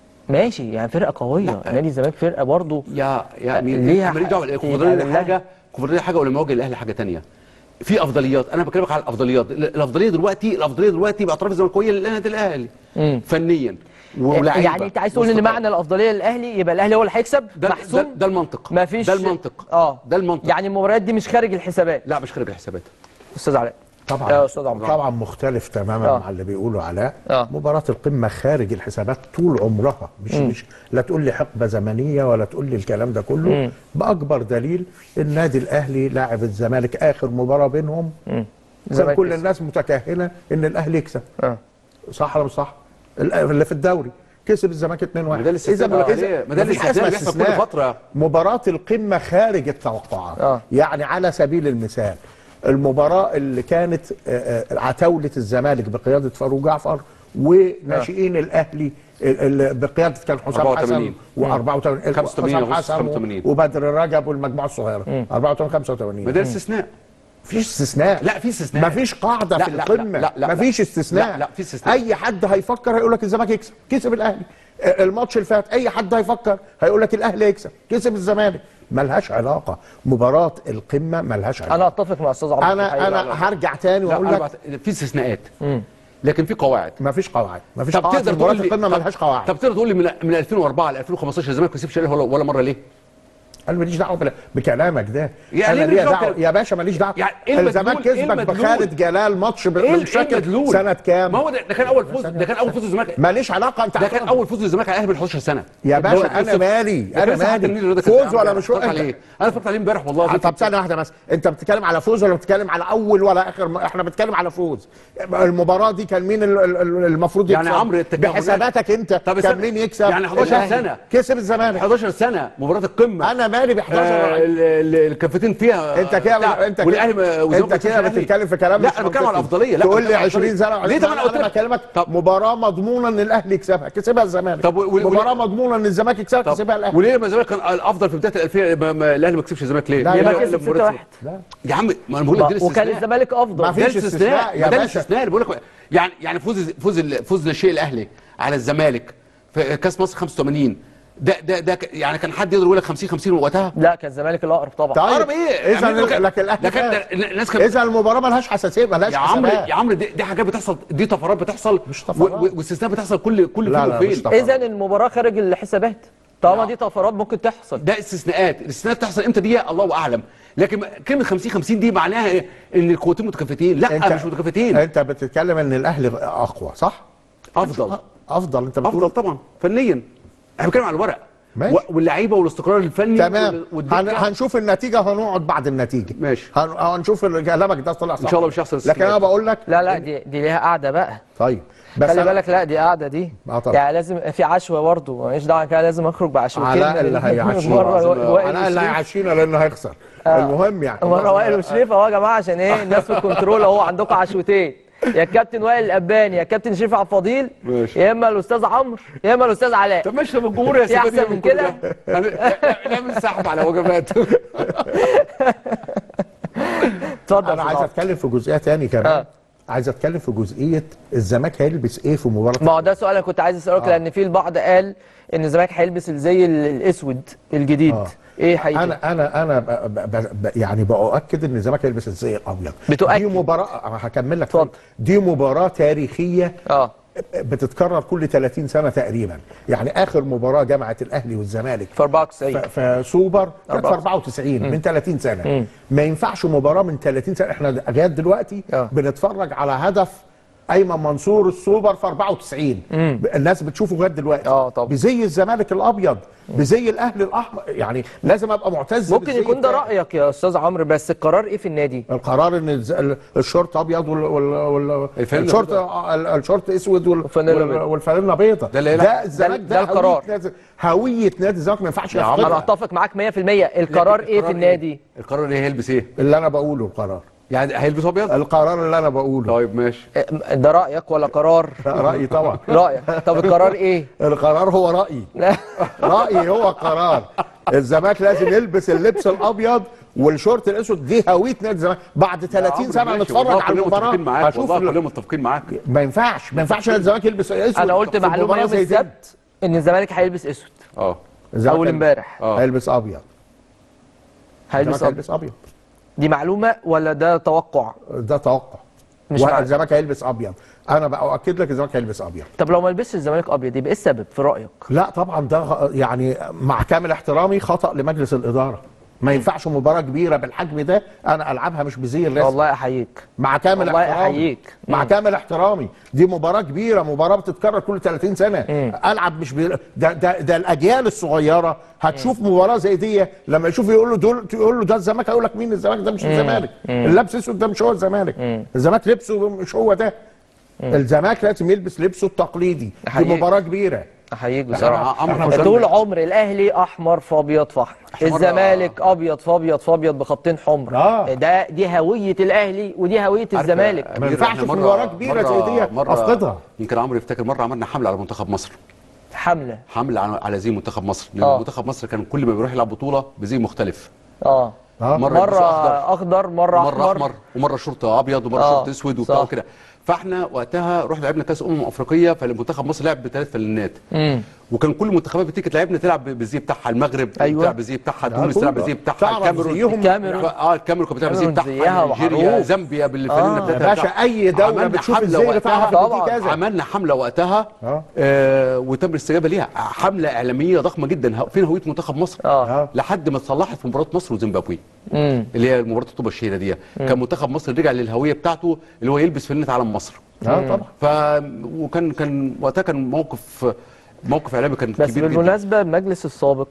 ماشي يعني فرقه قويه نادي الزمالك فرقه برضه يا يا مين ليها ماليش دعوه حق- الكونفدراليه يبقى حاجه الكونفدراليه حاجه ولما يواجه الاهلي حاجه ثانيه في افضليات انا بكلمك على الافضليات ال- الافضليه دلوقتي الافضليه دلوقتي باطراف الزمالكويه للنادي الاهلي مم. فنيا ولاعيبه يعني انت عايز تقول ان واستقرار. معنى الافضليه للاهلي يبقى الاهلي هو اللي هيكسب ده ده, محسوم ده المنطق مفيش ده المنطق اه ده المنطق يعني المباريات دي مش خارج الحسابات لا مش خارج الحسابات استاذ علاء طبعا يا استاذ عمرو طبعا مختلف تماما آه. مع اللي بيقولوا علاء آه. مباراه القمه خارج الحسابات طول عمرها مش مش لا تقول لي حقبه زمنيه ولا تقول لي الكلام ده كله باكبر دليل النادي الاهلي لاعب الزمالك اخر مباراه بينهم كان الزمالك كل كسب. الناس متكهنه ان الاهلي يكسب اه صح ولا مش صح؟ ال- اللي في الدوري كسب الزمالك 2-1 ما ده الاستثناء إذا- اللي إذا- عليه- ما ده مفيش حاجة الاستثناء اسمها اللي بيحصل كل استثناء. فترة. مباراة القمة خارج التوقعات آه. يعني على سبيل المثال المباراة اللي كانت آه، آه، عتاولة الزمالك بقيادة فاروق جعفر وناشئين الأهلي ال- ال- بقيادة كان حسام 84. حسن و84 85 حسام أغسطس حسن 85. وبدر رجب والمجموعة الصغيرة 84 85 ما ده الاستثناء مفيش استثناء لا، في استثناء. مفيش قاعده لا، في لا، لا، القمه لا، لا، لا. مفيش استثناء لا، لا، في استثناء. اي حد هيفكر هيقول لك الزمالك يكسب كسب الاهلي آه، الماتش اللي فات اي حد هيفكر هيقول لك الاهلي يكسب كسب الزمالك ملهاش علاقه مباراه القمه ملهاش علاقه انا اتفق مع استاذ عمرو في انا الحقيقة. انا هرجع تاني لا واقول أنا لك بعت- في استثناءات لكن في قواعد مفيش قواعد مفيش طب قواعد تقدر في مباراه تقول لي القمه طب- ملهاش قواعد طب تقدر تقول لي من من 2004 ل 2015 الزمالك ما كسبش ولا ولا مره ليه؟ انا ماليش دعوه بلا- بكلامك ده يعني انا إيه ليا ماليش دعوه دعوة؟ يا باشا ماليش دعوه يعني إيه المدلول؟ الزمالك إيه كسبك المدلول؟ بخالد جلال ماتش ب- ايه ال- إيه بالشكل المدلول؟ سنه كام ما هو ده, ده كان اول فوز ده كان اول فوز الزمالك ماليش علاقه انت ده كان اول فوز للزمالك على الاهلي من 11 سنه يا اللي هو باشا انا 2-0. مالي ده انا كان ساعة مالي النيل الرياضي كان فوز بيلعب. ولا مش اتفرجت فوز عليه انا اتفرجت عليه امبارح والله طب ثانيه واحده بس انت بتتكلم على فوز ولا بتتكلم على اول ولا اخر م- احنا بنتكلم على فوز المباراه دي كان مين ال- ال- ال- المفروض يعني يكسب عمرو التكاملات- بحساباتك انت طب كان استنى. مين يكسب يعني 11 الأهلي. سنة. كسب الزمالك 11 سنه مباراه القمه انا مالي ب 11 آه، ال- ال- الكفتين فيها انت كده بتاع. انت والاهلي كده ما- والزمالك انت ما كده كسبش الأهلي. بتتكلم في كلام لا مش انا بتكلم على منطقي. الافضليه لا تقول لي بتكلم على 20 سنه الأفضلية. ليه طب انا قلت انا لك بكلمك طب مباراه مضمونه ان الاهلي يكسبها كسبها الزمالك طب وال- وال- مباراه مضمونه ان الزمالك يكسبها طب كسبها الاهلي وليه لما الزمالك كان الافضل في بدايه الالفيه ما- ما- الاهلي ما كسبش الزمالك ليه؟ لا، ليه لا، ما- كسب لما مرت- 6-1 يا عم ما انا بقول لك ده وكان الاستثناء الزمالك افضل ما ده فيش الاستثناء استثناء يا ما ده باشا. الاستثناء اللي بقول لك يعني يعني فوز فوز ال- فوز الشيء الاهلي على الزمالك في كاس مصر 85 ده ده ده ك- يعني كان حد يقدر يقول لك 50 50 وقتها لا كان الزمالك الاقرب طبعا طيب اقرب ايه؟ اذا يعني كان- لكن الاهلي ده كان فاز. ده- الناس كانت اذا المباراه ملهاش حساسيه ملهاش يا عمرو حسابات يا عمرو دي, دي حاجات بتحصل دي طفرات بتحصل مش طفرات. و- و- واستثناء بتحصل كل كل لا، فين لا، وفين مش طفرات. اذا المباراه خارج الحسابات طالما دي طفرات ممكن تحصل ده استثناءات الاستثناءات بتحصل امتى دي الله اعلم لكن كلمه 50 50 دي معناها إيه؟ ان القوتين متكافتين لا مش متكافتين انت بتتكلم ان الاهلي اقوى صح افضل افضل انت بتقول افضل طبعا فنيا احنا بنتكلم على الورق ماشي. و- واللعيبه والاستقرار الفني تمام وال- هن... والدكة. هنشوف النتيجه هنقعد بعد النتيجه ماشي. هن... هنشوف ال- كلامك ده طلع صح إن شاء الله مش هيحصل لكن انا استثناءات. بقول لك لا لا دي دي ليها قاعده بقى طيب بس خلي أنا- بالك لا دي قاعده دي آه طبعا. يعني لازم في عشوه برضه ماليش دعوه كده لازم اخرج بعشوتين علاء اللي هيعشينا مره وائل علاء اللي وشريف. هيعشينا لانه هيخسر المهم يعني مره وائل وشريف اهو يا جماعه عشان ايه الناس في الكنترول اهو عندكم عشوتين يا الكابتن وائل الاباني يا الكابتن شريف عبد الفضيل ماشي. يا اما الاستاذ عمرو يا اما الاستاذ علاء طب ماشي طب الجمهور يا في أحسن سيدي من كده؟ يعني نعمل سحب على وجبات اتفضل انا يا عايز أستاذ اتكلم في جزئيه تاني كمان آه. عايز اتكلم في جزئيه الزمالك هيلبس ايه في مباراه ما هو ده سؤال انا كنت عايز اسالك آه. لان في البعض قال ان الزمالك هيلبس الزي ال- الاسود الجديد آه. ايه حقيقي انا انا انا ب ب ب يعني باؤكد ان الزمالك هيلبس الزي الابيض بتؤكد. دي مباراه انا هكمل لك اتفضل. دي مباراه تاريخيه اه بتتكرر كل 30 سنه تقريبا يعني اخر مباراه جمعت الاهلي والزمالك في 94 ف- فسوبر كانت في 94. 94 من 30 سنه مم. ما ينفعش مباراه من 30 سنه احنا لغايه دلوقتي آه. بنتفرج على هدف ايمن منصور السوبر في 94 الناس بتشوفه لغايه دلوقتي آه، طبعا. بزي الزمالك الابيض بزي الاهلي الاحمر يعني لازم ابقى معتز ممكن بالزي يكون ده بتاعي. رايك يا استاذ عمرو بس القرار ايه في النادي القرار ان الز- ال- الشورت ابيض وال وال وال الفانلة الشورت ال- الشورت اسود وال والفانلة وال- بيضاء. والفانلة بيضة ده اللي يلعب. ده الزمالك ده- ده, ده القرار. هوية نادي- هويه نادي الزمالك ما ينفعش انا يفقدها اتفق معاك 100% القرار ايه في النادي القرار ايه هيلبس ايه؟ اللي انا بقوله القرار يعني هيلبس ابيض؟ القرار اللي انا بقوله طيب ماشي إيه، ده رايك ولا قرار ده رايي طبعا رايك طب القرار ايه القرار هو رايي لا رايي هو القرار الزمالك لازم يلبس اللبس الابيض والشورت الاسود دي هويه نادي الزمالك بعد 30 سنه ماشي، نتفرج والله على كلنا المباراه متفقين معاك هشوف والله ال- كلنا متفقين معاك ما ينفعش ما ينفعش نادي الزمالك يلبس اسود انا قلت في معلومه مباراة يوم زي دي. السبت ان الزمالك هيلبس اسود اه الزمالك اول هيلبس- امبارح اه هيلبس ابيض هيلبس الزمالك أبيض. هيلبس ابيض دي معلومه ولا ده توقع ده توقع مش معنى. الزمالك هيلبس ابيض انا بقى اؤكد لك الزمالك هيلبس ابيض طب لو ما لبسش الزمالك ابيض يبقى ايه السبب في رايك لا طبعا ده غ- يعني مع كامل احترامي خطا لمجلس الاداره ما ينفعش مباراه كبيره بالحجم ده انا العبها مش بزي الرسم والله احييك مع كامل والله احترامي أحييك. مع مم. كامل احترامي دي مباراه كبيره مباراه بتتكرر كل 30 سنه العب مش بي... ده, ده ده الاجيال الصغيره هتشوف مباراه زي دي لما يشوف يقول له دول يقول له ده الزمالك هيقول لك مين الزمالك ده مش الزمالك اللبس اسود ده مش هو الزمالك الزمالك لبسه مش هو ده الزمالك لازم يلبس لبسه التقليدي دي أحييك. مباراه كبيره احييك احنا بصراحه عمرو إحنا حسام- طول عمر الاهلي احمر في ابيض في احمر إحنا مرة- الزمالك ابيض في ابيض في ابيض بخطين حمر آه. ده دي هويه الاهلي ودي هويه عارف الزمالك يا ما أمير، ينفعش إحنا في مرة- مباراة كبيرة مرة- زي دي مرة أفقدها. يمكن عمرو يفتكر مره عملنا حمله على منتخب مصر حمله حمله على على زي منتخب مصر لان آه. منتخب مصر كان كل ما بيروح يلعب بطوله بزي مختلف اه آه. مرة مره يلبسوا اخضر مره مره احمر احمر ومره شرطه ابيض ومره آه، شرطه اسود وبتاع صح. وكده فاحنا وقتها رحنا لعبنا كاس امم افريقيه فالمنتخب مصر لعب بثلاث فنانات امم وكان كل المنتخبات بتيجي تلعبنا تلعب بالزي بتاعها المغرب أيوة. بتلعب بالزي بتاعها تونس تلعب بالزي بتاعها تعرف الكاميرون زيهم الكاميرون. اه الكاميرون كانت بتلعب بالزي الكاميرون بتاعها زيها نيجيريا معروف. زامبيا بالفانلة آه. بتاعتها يا باشا اي دوله عملنا بتشوف حملة الزي وقتها بتاعها طبعاً. بتدي كذا عملنا حمله وقتها آه. آه وتم الاستجابه ليها حمله اعلاميه ضخمه جدا ه- فين هويه منتخب مصر اه لحد ما اتصلحت في مباراه مصر وزيمبابوي امم اللي هي مباراه الطوبه الشهيره دي كان منتخب مصر رجع للهويه بتاعته اللي هو يلبس فانلة علم مصر اه طبعا ف وكان كان وقتها كان موقف موقف اعلامي كان بس كبير جدا بالمناسبه المجلس السابق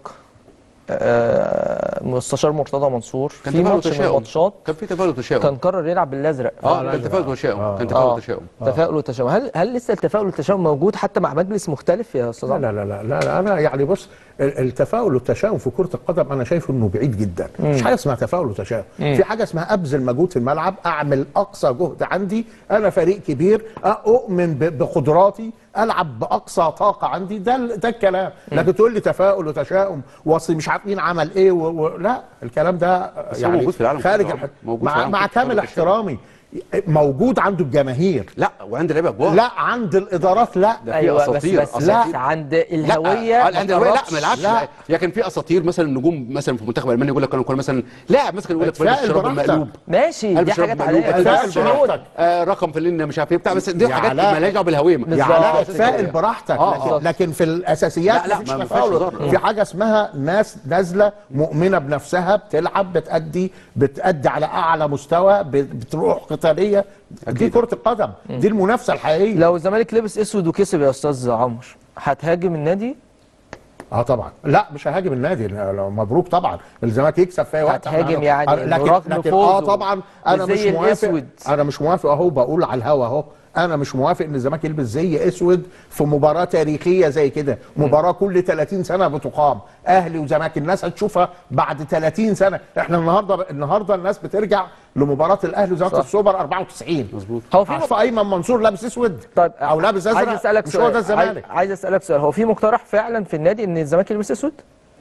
آه، مستشار مرتضى منصور كان في تفاؤل ماتش من وتشاؤم الماتشات كان في تفاؤل وتشاؤم كان قرر يلعب بالازرق اه كان تفاؤل وتشاؤم كان تفاؤل اه وتشاؤم تفاؤل وتشاؤم هل هل لسه التفاؤل والتشاؤم موجود حتى مع مجلس مختلف يا استاذ لا عمرو؟ لا لا لا, لا انا يعني بص ال- التفاؤل والتشاؤم في كره القدم انا شايف انه بعيد جدا مش حاجه اسمها تفاؤل وتشاؤم في حاجه اسمها ابذل مجهود في الملعب اعمل اقصى جهد عندي انا فريق كبير اؤمن ب- بقدراتي العب باقصى طاقه عندي ده ال- ده الكلام لكن تقول لي تفاؤل وتشاؤم واصل مش عارفين عمل ايه و... و... لا الكلام ده بس هو يعني موجود في العالم خارج كله. الح... موجود في مع, العالم مع كله. كامل تفاؤل وتشاؤم. احترامي موجود عنده الجماهير لا وعند لعيبه كبار لا عند الادارات لا ده في ايوه بس أساطير، بس أساطير. لا عند لا الهويه آه، عند الهويه لا ما يلعبش لا. لا يا كان في اساطير مثلا نجوم مثلا في منتخب المانيا يقول لك كانوا كانوا مثلا لاعب مثلا يقول لك اتفائل بلبس الشراب براحتك. المقلوب ماشي دي البس شراب حاجات مقلوب عاديه اتفائل بس شهود. براحتك. آه رقم في اللي مش عارف ايه بتاع بس دي يا حاجات علاء. مالهاش دعوه بالهويه يا بالظبط. علاء آه، اتفائل براحتك آه، لكن, لكن في الاساسيات لا، لا، مفيش ما- ما فيهاش تفاؤل هزار. في حاجه اسمها ناس نازله مؤمنه بنفسها بتلعب بتأدي بتأدي على اعلى مستوى ب- بتروح قتاليه دي أكيد. كره القدم دي المنافسه الحقيقيه لو الزمالك لبس اسود وكسب يا استاذ عمرو هتهاجم النادي اه طبعا لا مش ههاجم النادي لا- لا، مبروك طبعا الزمالك يكسب في اي وقت هتهاجم أنا- يعني أنا- لكن برغم لكن اه فوزه طبعا انا مش بالزي موافق الأسود. انا مش موافق اهو بقول على الهوا اهو انا مش موافق ان الزمالك يلبس زي اسود في مباراه تاريخيه زي كده مباراه كل 30 سنه بتقام اهلي وزمالك الناس هتشوفها بعد 30 سنه احنا النهارده النهارده الناس بترجع لمباراه الاهلي وزاره صح. السوبر 94 مظبوط هو في عارف ايمن منصور لابس اسود طيب او لابس ازرق عايز اسالك مش سؤال هو ده الزمالك عايز, عايز اسالك سؤال هو في مقترح فعلا في النادي ان الزمالك يلبس اسود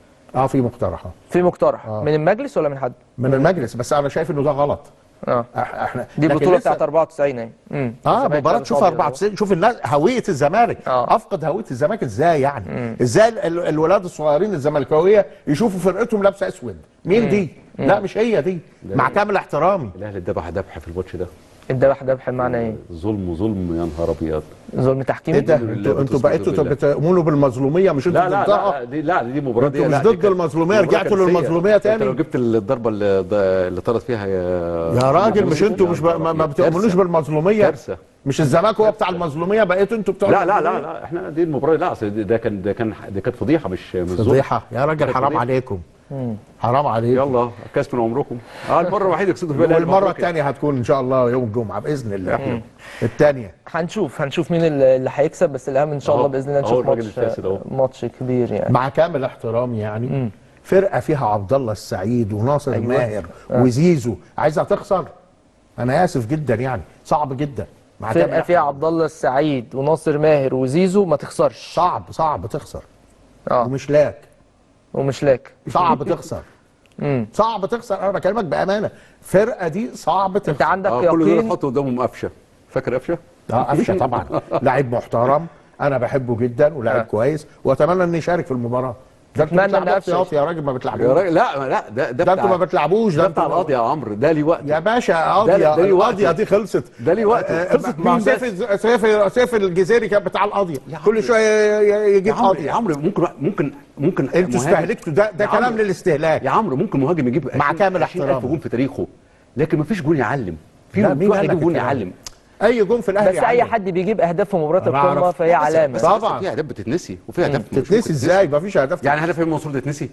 اه في مقترحه في مقترح آه. من المجلس ولا من حد من المجلس بس انا شايف انه ده غلط اه إح- احنا دي لكن البطوله لسه- بتاعت 94 اهي امم اه الزمالك مباراه لابس شوف أبيض 94 شوف الناس هويه الزمالك آه. افقد هويه الزمالك ازاي يعني ازاي ال- ال- الولاد الصغيرين الزملكاويه يشوفوا فرقتهم لابسه اسود مين دي لا مش هي دي مع كامل احترامي الاهلي ذبح ذبح في الماتش ده الذبح ذبح بمعنى ايه؟ ظلم ظلم يا نهار ابيض ظلم تحكيمي ايه ده بالله انتوا انتوا بتصبر بقيتوا بالله. بتؤمنوا بالمظلوميه مش انتوا لا لا ضدها لا دي لا دي مباراه انتوا دي مش لا، ضد دي كانت المظلومية، مباراة رجعتوا كارثية. للمظلومية انت تاني؟ لو جبت الضربه اللي, اللي طرد فيها يا يا راجل مش انتوا مش ب... ما, ما بتؤمنوش كارثة. بالمظلوميه كارثه مش الزمالك هو بتاع المظلوميه بقيتوا انتوا بتوع لا لا لا المظلومية؟ لا احنا دي المباراه لا اصل ده كان ده كان دي كانت فضيحه مش مش ظلم. فضيحه يا راجل كانت حرام فضيحة. عليكم حرام عليكم يلا كاس من عمركم اه المره الوحيده كسبتوا فيها الأهلي والمره بأفريقيا. الثانيه هتكون ان شاء الله يوم الجمعه باذن الله الثانيه هنشوف هنشوف مين اللي اللي هيكسب بس الاهم ان شاء الله أهو، باذن الله أهو نشوف الراجل ماتش الفاسد أهو. ماتش كبير يعني مع كامل احترامي يعني فرقه فيها عبد الله السعيد وناصر أيوة. أيوة. ماهر وزيزو عايزها تخسر انا اسف جدا يعني صعب جدا مع كامل فرقه فيها احترامي. عبد الله السعيد وناصر ماهر وزيزو ما تخسرش صعب صعب تخسر اه ومش لاك ومش لاك صعب تخسر امم صعب تخسر انا بكلمك بامانه فرقه دي صعب انت تخسر عندك اه كل دول يقين حطوا قدامهم قفشه فاكر قفشه؟ اه قفشه طبعا لعيب محترم انا بحبه جدا ولاعب آه. كويس واتمنى انه يشارك في المباراه ده انتوا أتمنى إن بتلعبوا قفشة احتياطي يا راجل ما يا بتلعبوش راجل لا لا ده ده ده انتوا ما بتاع بتلعبوش ده ده بتاع انتوا القاضي يا عمرو ده ليه وقت يا باشا ده- قاضية ده ليه وقت. القاضية دي خلصت ده ليه وقت آه، خلصت مع مين سيف بس؟ سيف سيف الجزيري كان بتاع القاضية يا عمرو. كل شوية ي- ي- يا يجيب عمرو قاضية يا عمرو ممكن ممكن ممكن انتوا مهاجم- استهلكتوا ده ده يا كلام عمرو. للاستهلاك يا عمرو ممكن مهاجم يجيب مع 20 كامل 20,000 احترامي. جون في تاريخه لكن مفيش جون يعلم في لا، في مين واحد قال لك يجيب جون الكلام ده؟ يعلم اي جون في الاهلي بس اي يعلم. حد بيجيب اهداف في مباراه أنا أعرف. القمه فهي بس- علامه بس طبعا. في اهداف بتتنسي وفي اهداف مش تتنسي ممكن ازاي مفيش اهداف يعني هدف امام منصور ده يتنسي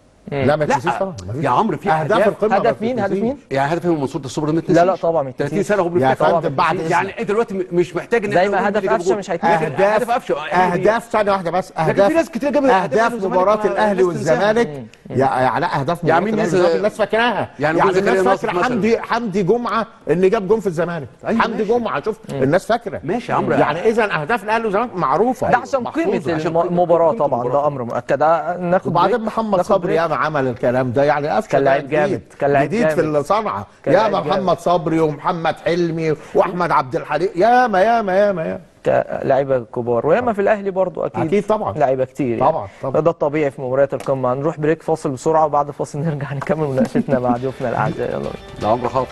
لا ما تنسيش لا طبعا مفيش. يا عمرو في اهداف القمه ما هدف مين هدف بتتنسيش. مين يعني هدف امام منصور ده السوبر ده ما يتنسيش لا لا طبعا ما 30 يتنسيش. سنه هو يا بيفتكر فندم بعد إذنك. يعني انت دلوقتي م- مش محتاج ان زي إحنا ما نقول هدف مين اللي قفشة جاب مش جول. هيتنسي. لكن اهداف هدف قفشه اهداف ثانيه واحده بس في اهداف ناس كتير جابت أهداف اهداف والزمالك مباراه ما- الاهلي الناس تنساها. والزمالك يا يا لا اهداف يعني مباراه مين الاهلي ينسى- والزمالك الناس فاكراها يعني يعني جول زكريا الناس ناصر فاكره مثلا. حمدي حمدي جمعه ان جاب جون في الزمالك أيوة حمدي ماشي. جمعه شوف الناس فاكره ماشي يا عمرو. يعني اذا اهداف الاهلي والزمالك معروفه ده عشان قيمه محفوظة، عشان الم- قيمة- المباراه قيمة طبعا المباراة. ده امر مؤكد آه، ناخد وبعدين بريك. محمد ناخد صبري بريك. ياما عمل الكلام ده يعني قفشه كان ده لعيب جديد. جامد، كان لعيب جديد في جامد. الصنعه كان ياما لعيب جامد. محمد صبري ومحمد حلمي واحمد عبد الحليم ياما ياما ياما ياما كلاعيبه كبار وياما في الاهلي برضو اكيد أكيد طبعا. لعيبه كتير يعني. طبعا، طبعا. ده الطبيعي في مباريات القمه هنروح بريك فاصل بسرعه وبعد فاصل نرجع نكمل مناقشتنا مع ضيوفنا الاعزاء يلا بينا. ده عمرو حافظ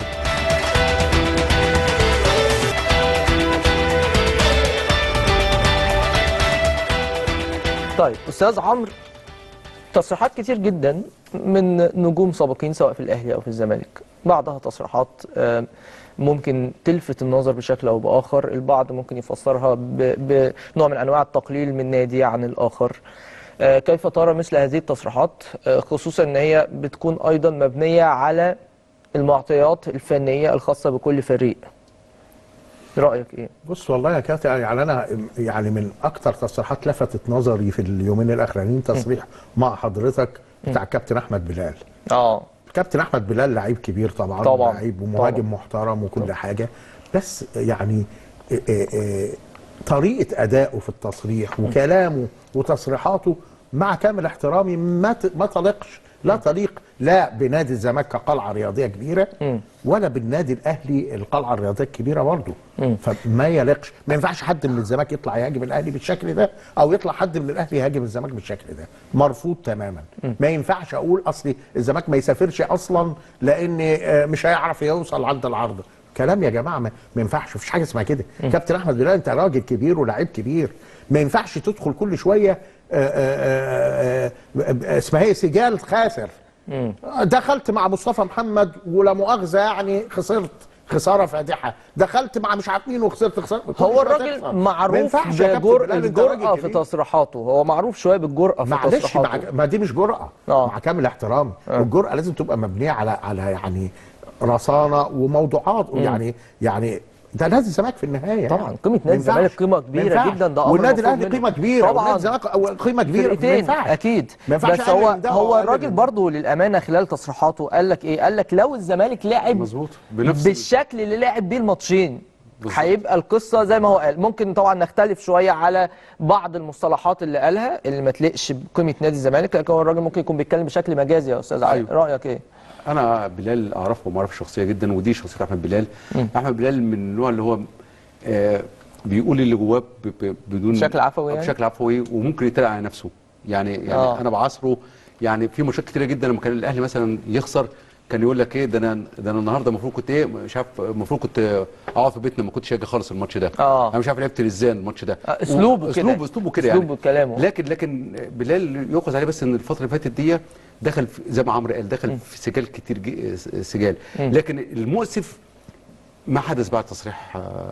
طيب استاذ عمرو تصريحات كتير جدا من نجوم سابقين سواء في الاهلي او في الزمالك بعضها تصريحات آم، ممكن تلفت النظر بشكل او باخر البعض ممكن يفسرها ب- بنوع من انواع التقليل من نادي عن الاخر آه، كيف ترى مثل هذه التصريحات آه، خصوصا ان هي بتكون ايضا مبنيه على المعطيات الفنيه الخاصه بكل فريق رايك ايه بص والله يا كابتن يعني انا يعني من اكتر تصريحات لفتت نظري في اليومين الاخرانيين تصريح مع حضرتك بتاع كابتن احمد بلال اه كابتن احمد بلال لعيب كبير طبعا طبعاً. لعيب ومهاجم طبعاً. محترم وكل حاجه بس يعني إيه إيه إيه طريقه ادائه في التصريح وكلامه وتصريحاته مع كامل احترامي ما ت- ما تليقش لا تليق لا بنادي الزمالك كقلعه رياضيه كبيره ولا بالنادي الاهلي القلعه الرياضيه الكبيره برضه فما يليقش ما ينفعش حد من الزمالك يطلع يهاجم الاهلي بالشكل ده او يطلع حد من الاهلي يهاجم الزمالك بالشكل ده مرفوض تماما ما ينفعش اقول اصلي الزمالك ما يسافرش اصلا لان آه، مش هيعرف يوصل عند العرض كلام يا جماعه ما, ما ينفعش مفيش حاجه اسمها كده كابتن احمد بلال انت راجل كبير ولاعيب كبير ما ينفعش تدخل كل شويه آه، آه، آه، آه، اسمها ايه سجال خاسر دخلت مع مصطفى محمد ولا مؤاخذه يعني خسرت خساره فادحه دخلت مع مش عارف مين وخسرت خساره كل هو شوية الراجل تخسر. ما معروف ينفعش يا كابتن بجرأة بلال، أنت راجل الجرأة في كبير. تصريحاته هو معروف شوية بالجرأة في معلش مع تصريحاته ما دي مش جرأة آه. مع كامل احترامي والجرأة لازم تبقى مبنية على على يعني رصانة وموضوعات يعني يعني ده نادي الزمالك في النهايه طبعا يعني. قيمه ما نادي ينفعش. الزمالك قيمه ما كبيره ينفعش. جدا ده امر والنادي مفروغ الاهلي منه. قيمه كبيره طبعا والنادي الزمالك قيمه كبيره ما فرقتين ينفعش اكيد ما ينفعش بس أقلل هو من ده هو وأقلل الراجل من ده. برضه للامانه خلال تصريحاته قال لك ايه قال لك لو الزمالك لعب مظبوط بنفس بالشكل اللي لعب بيه الماتشين بالظبط. هيبقى القصه زي ما هو قال ممكن طبعا نختلف شويه على بعض المصطلحات اللي قالها اللي ما تليقش بقيمه نادي الزمالك لكن هو الراجل ممكن يكون بيتكلم بشكل مجازي يا استاذ علي أيوة. رايك ايه انا بلال اعرفه معرفه شخصيه جدا ودي شخصيه احمد بلال احمد بلال من النوع اللي هو آه بيقول اللي جواه ب- ب- بدون بشكل عفوي يعني؟ بشكل عفوي وممكن يتريق على نفسه يعني يعني آه. آه. انا بعاصره يعني في ماتشات كتيره جدا لما كان الاهلي مثلا يخسر كان يقول لك ايه ده انا ده انا النهارده المفروض كنت ايه مش عارف المفروض كنت اقعد في بيتنا ما كنتش اجي خالص الماتش ده آه. انا مش عارف لعبت ازاي الماتش ده آه، أسلوبه كده. اسلوبه اسلوبه كده يعني أسلوبه كلامه. لكن لكن بلال يؤخذ عليه بس ان الفتره اللي فاتت دي دخل في زي ما عمرو قال دخل في سجال كتير جي- سجال لكن المؤسف ما حدث بعد تصريح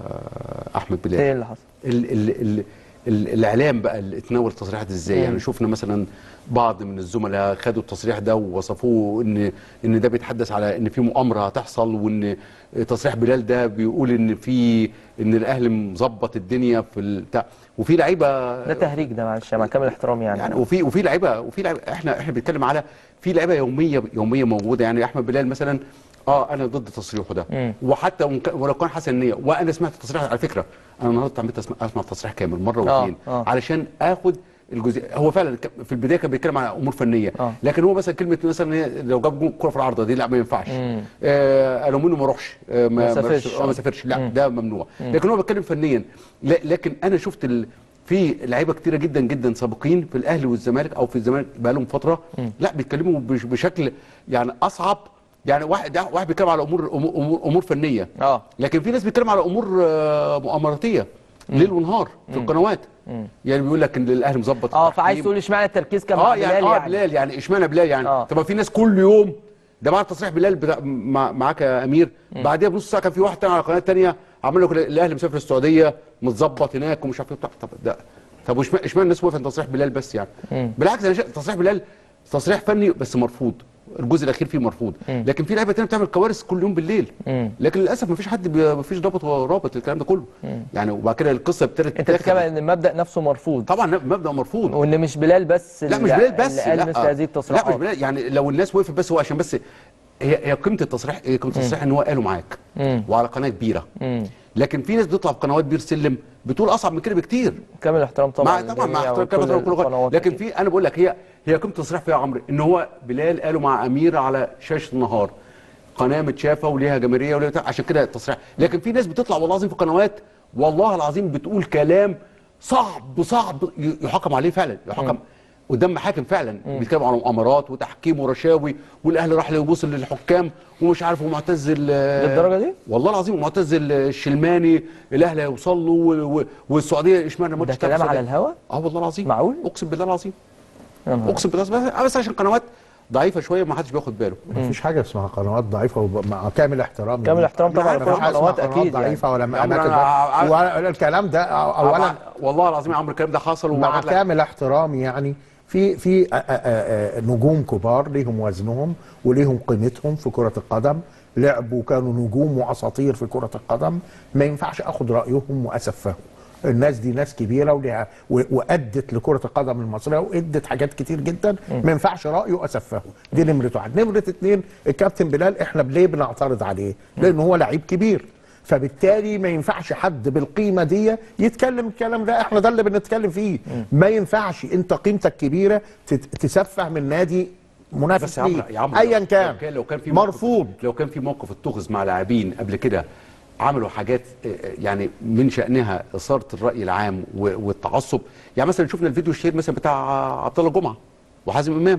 آه، احمد بلال ايه اللي حصل ال ال ال ال الاعلام بقى اللي اتناول التصريحات ازاي يعني شفنا مثلا بعض من الزملاء خدوا التصريح ده ووصفوه ان ان ده بيتحدث على ان في مؤامره هتحصل وان تصريح بلال ده بيقول ان في ان الاهلي مظبط الدنيا في البتاع وفي لعيبه ده تهريج ده معلش مع كامل احترامي يعني, يعني وفي وفي لعيبه وفي لعيبه احنا احنا بنتكلم على في لعيبه يوميه يوميه موجوده يعني احمد بلال مثلا اه انا ضد تصريحه ده مم. وحتى وإن كان- ولو كان حسن النيه وانا سمعت التصريح على فكره انا النهارده عملت اسمع, اسمع التصريح كامل مره آه، واثنين آه. علشان اخد الجزء هو فعلا ك- في البدايه كان بيتكلم على امور فنيه آه. لكن هو مثلا كلمه مثلا إيه، لو جاب جول كره في العارضه دي لا ما ينفعش مم. آه قالوا منه ما اروحش آه ما ما سافرش. ما, آه، ما سافرش لا مم. ده ممنوع لكن هو بيتكلم فنيا لا- لكن انا شفت ال... في لعيبه كتيره جدا جدا سابقين في الاهلي والزمالك او في الزمالك بقى لهم فتره لا بيتكلموا بش- بشكل يعني اصعب يعني واحد ده واحد بيتكلم على امور امور امور, أمور فنيه اه لكن في ناس بيتكلم على امور آه، مؤامراتيه ليل ونهار في القنوات يعني بيقول لك ان الاهلي مظبط اه التحكيم. فعايز تقول اشمعنى التركيز كان مع اه يعني بلال اه يعني بلال يعني اشمعنى بلال يعني آه. آه. طب ما في ناس كل يوم ده بعد تصريح بلال بتاع مع معاك يا امير بعديها بنص ساعه كان في واحد تاني على قناه تانية عمل لك الاهلي مسافر السعوديه متظبط هناك ومش عارف ايه بتاع طب ده طب واشمعنى اشمعنى الناس وقفت عند تصريح بلال بس يعني بالعكس انا شايف تصريح بلال تصريح فني بس مرفوض الجزء الاخير فيه مرفوض لكن في لعيبه تانية بتعمل كوارث كل يوم بالليل لكن للاسف ما فيش حد بي... ما فيش ضابط ورابط الكلام ده كله يعني وبعد كده القصه ابتدت انت بتتكلم ان المبدا نفسه مرفوض طبعا مبدا مرفوض وان مش بلال بس لا مش اللي- بلال بس اللي قال لا مثل هذه التصريحات لا مش بلال يعني لو الناس وقفت بس هو عشان بس هي هي قيمه التصريح هي قيمه التصريح ان هو قاله معاك مم. وعلى قناه كبيره مم. لكن في ناس بتطلع في قنوات بير سلم بتقول اصعب من كده بكتير كامل الاحترام طبعا مع طبعا مع للجميع احترام وكل كامل كل القنوات لكن أكيد. في انا بقول لك هي هي قيمه التصريح فيها يا عمرو ان هو بلال قاله مع امير على شاشه النهار قناه متشافه وليها جماهيريه وليها بتاع، عشان كده التصريح لكن في ناس بتطلع والله العظيم في قنوات والله العظيم بتقول كلام صعب صعب ي- يحكم عليه فعلا يحكم قدام محاكم فعلا بيتكلموا عن مؤامرات وتحكيم ورشاوي والاهلي راح يبص للحكام ومش عارف ومعتز ال- للدرجة دي؟ والله العظيم ومعتز الشلماني الاهلي هيوصل له و- و- والسعوديه اشمعنى ده الماتش بتاع كلام على السعودية؟ الهوا اه والله العظيم معقول؟ اقسم بالله العظيم يا نهار اقسم بالله بس, بس عشان قنوات ضعيفه شويه ما حدش بياخد باله مفيش حاجه اسمها قنوات ضعيفه وب- مع كامل احترامي كامل احترام طبعا عارف لكل مفيش حاجه اسمها القنوات قنوات اكيد يعني. ضعيفه ولا يا عمرو اماكن أنا- ضعيفة. ولا الكلام ده اولا والله العظيم يا عمرو الكلام ده حصل مع وبعت لك كامل احترامي يعني في في آ- آ- آ- آ- نجوم كبار ليهم وزنهم وليهم قيمتهم في كرة القدم لعبوا كانوا نجوم واساطير في كرة القدم ما ينفعش اخد رايهم واسفهم الناس دي ناس كبيره وليها و- وادت لكره القدم المصريه وادت حاجات كتير جدا ما ينفعش رايه اسفهه دي نمره واحد نمره اتنين الكابتن بلال احنا ليه بنعترض عليه لان هو لعيب كبير فبالتالي ما ينفعش حد بالقيمه دي يتكلم الكلام ده احنا ده اللي بنتكلم فيه ما ينفعش انت قيمتك كبيره تت- تسفه من نادي منافس بس يا عمرو ليك يا عمرو ايا لو كان كان لو كان في موقف- مرفوض لو كان في موقف اتخذ مع لاعبين قبل كده عملوا حاجات آه، آه، يعني من شانها اثاره الراي العام و- والتعصب يعني مثلا شفنا الفيديو الشهير مثلا بتاع عبد الله جمعه وحازم امام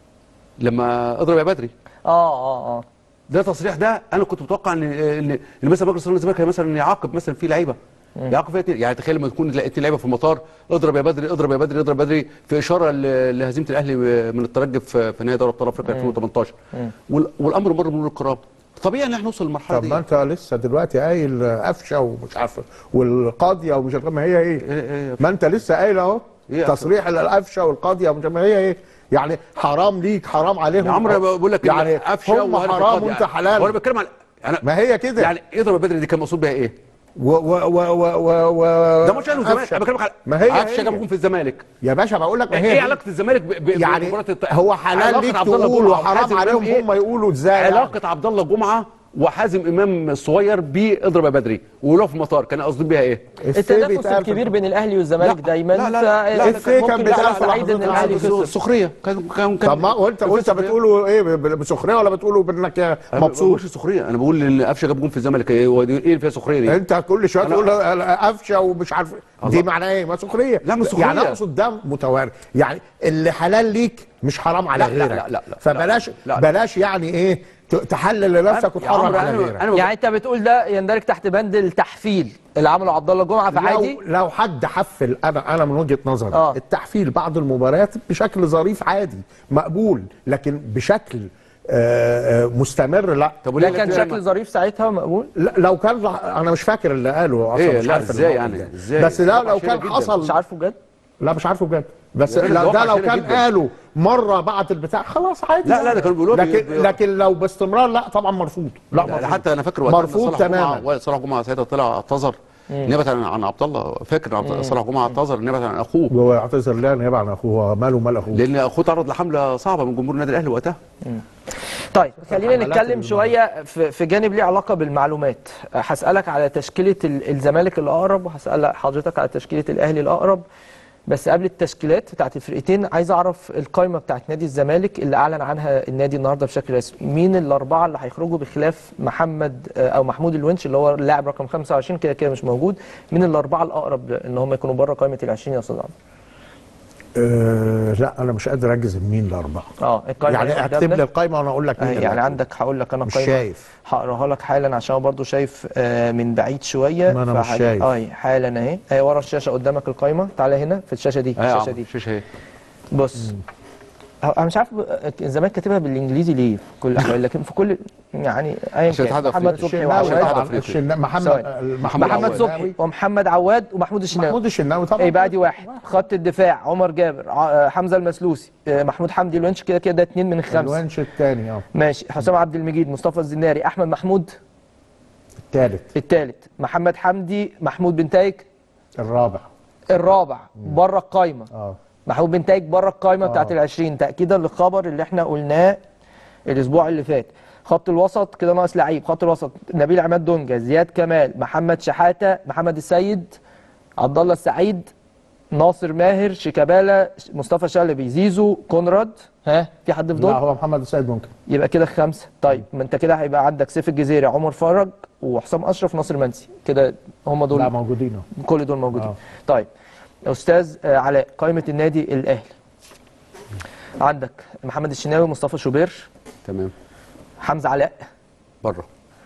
لما اضرب يا بدري اه اه اه ده تصريح ده انا كنت متوقع ان ان إن مثلا مجلس اداره الزمالك مثلا يعاقب مثلا في لعيبه يعاقب فيها اتنين. يعني تخيل لما تكون لقيت لعيبه في المطار اضرب يا بدري اضرب يا بدري اضرب يا بدري في اشاره ل- لهزيمه الاهلي من الترجي في في نهائي دوري ابطال افريقيا 2018 وال- والامر مر مرور الكرام طبيعي ان احنا نوصل للمرحله طب دي ما انت لسه دلوقتي قايل قفشه ومش عارف والقاضيه ومش عارف ما هي ايه إيه إيه ما انت لسه قايل اهو إيه تصريح القفشه والقاضيه ومش عارف ما هي ايه يعني حرام ليك حرام عليهم يا عمرو أنا بقول لك إن يعني قفشه هم وهرب حرام القاضي وانت يعني. حلال وانا بتكلم على يعني ما هي كده يعني اضرب يا بدري دي كان مقصود بها ايه؟ و و و و و, و ده ماتش اهلي والزمالك قفشة. انا بكلمك على ما هي قفشه هي. جاب جون في الزمالك يا باشا بقول لك ما هي ايه دي. علاقه الزمالك ب- ب- يعني بمباراة الت- هو حلال علاقة ليك عبد الله تقول جمعة وحرام وحازم عليهم إمام إيه؟ هم يقولوا ازاي يعني. علاقه عبد الله جمعه وحازم امام الصغير باضرب يا بدري ولو في المطار كان قصدهم بيها ايه؟ الإفيه التنافس بيتقال في الكبير بين الاهلي والزمالك لا، دايما لا، لا، لا، لا، لا، الإفيه كان ممكن بيتقال يبقى في سعيد ان لحظة الاهلي العصر. خسر السخريه كان كان كان طب ما وانت وانت بتقولوا ايه ب- ب- بسخريه ولا بتقولوا بانك انا ما مبسوط بقولش سخريه انا بقول ان قفشه جاب جون في الزمالك ايه هو دي- ايه اللي فيها سخريه دي؟ انت كل شويه أنا- تقول قفشه ومش عارف دي الله. معناها ايه ما سخريه لا، مش سخرية. يعني اقصد ده متوارد يعني اللي حلال ليك مش حرام على لا، لا، غيرك لا، لا، لا، فبلاش لا، لا. بلاش يعني ايه ت- تحلل لنفسك يا وتحرم عمرو، على أنا- غيرك أنا يعني انت بتقول ده يندرج تحت بند التحفيل اللي عمله عبد الله جمعه في عادي لو لو حد حفل انا انا من وجهه نظري آه. التحفيل بعض المباريات بشكل ظريف عادي مقبول لكن بشكل آه، آه، مستمر لا طب وليه ده كان الأهلي شكل ظريف ساعتها مقبول لا لو كان انا مش فاكر اللي قاله اصلا إيه؟ مش لا، عارف إزاي الموقف يعني؟ ده. إزاي؟ بس لا ده لو عشان كان جداً. حصل مش عارفه بجد لا مش عارفه بجد بس يا راجل لو ده ده واقع لو شديد كان جداً. قالوا مره بعد البتاع خلاص عادي لا، يعني. لا، ده كانوا بيقولوها بي- لكن بي- لكن لو باستمرار لا طبعا مرفوض لا لا، مرفوض حتى انا فاكر وقتها إن مرفوض صالح جمعة- تماما وائل صالح جمعه ساعتها طلع اعتذر نيابه عن عن عبد الله فاكر عبد- صالح جمعه اعتذر نيابه عن اخوه هو يعتذر لا نيابه عن اخوه هو ماله مال اخوه لان اخوه تعرض لحمله صعبه من جمهور النادي الاهلي وقتها طيب خلينا حملات نتكلم الموضوع. شويه في في جانب ليه علاقه بالمعلومات أه، هسالك على تشكيله ال- الزمالك الاقرب وهسال حضرتك على تشكيله الاهلي الاقرب بس قبل التشكيلات بتاعت الفرقتين عايز اعرف القائمه بتاعت نادي الزمالك اللي اعلن عنها النادي النهارده بشكل رسمي مين الاربعه اللي هيخرجوا بخلاف محمد أه، او محمود الونش اللي هو اللاعب رقم 25 كده كده مش موجود مين الاربعه الاقرب ان هم يكونوا بره قائمه ال 20 يا استاذ عمرو أه لا انا مش قادر اجزم مين الاربعه اه القائمه يعني أهي اكتب قدامنا. لي القائمه وانا اقول لك مين أهي يعني الأربعة. عندك هقول لك انا مش قائمه شايف هقراها لك حالا عشان انا برضو شايف آه، من بعيد شويه ما أنا مش فهج- شايف. اه حالا اهي اهي ورا الشاشه قدامك القايمه تعالى هنا في الشاشه دي اه يا الشاشه عمرو، دي الشاشه اهي بص هو- انا مش عارف ب- زمان كاتبها بالانجليزي ليه في كل الاحوال لكن في كل يعني ايا عشان كان الاتحاد محمد الأفريقي. صبحي الشناوي وعشان وعواد الاتحاد طبعا الأفريقي. الشنا- محمد ثواني. محمد محمد الشناوي. صبحي ومحمد عواد ومحمود الشناوي محمود الشناوي طبعا ايه بقى دي واحد خط الدفاع عمر جابر ع- آه، حمزه المسلوسي آه، محمود حمدي الونش كده كده ده اتنين من الخمسه الونش الثاني اه ماشي حسام عبد المجيد مصطفى الزناري احمد محمود الثالث الثالث محمد حمدي محمود بن تايك الرابع الرابع بره القايمه اه محمود بن تايج بره القايمه بتاعت ال 20 تاكيدا للخبر اللي احنا قلناه الاسبوع اللي فات خط الوسط كده ناقص لعيب خط الوسط نبيل عماد دونجا زياد كمال محمد شحاته محمد السيد عبد الله السعيد ناصر ماهر شيكابالا مصطفى شلبي زيزو كونراد ها في حد في لا دول هو محمد السيد ممكن يبقى كده خمسه طيب ما انت كده هيبقى عندك سيف الجزيري عمر فرج وحسام اشرف ناصر منسي كده هم دول لا موجودين أهو. كل دول موجودين آه. طيب استاذ آه، علاء قائمه النادي الاهلي عندك محمد الشناوي مصطفى شوبير تمام حمزه علاء بره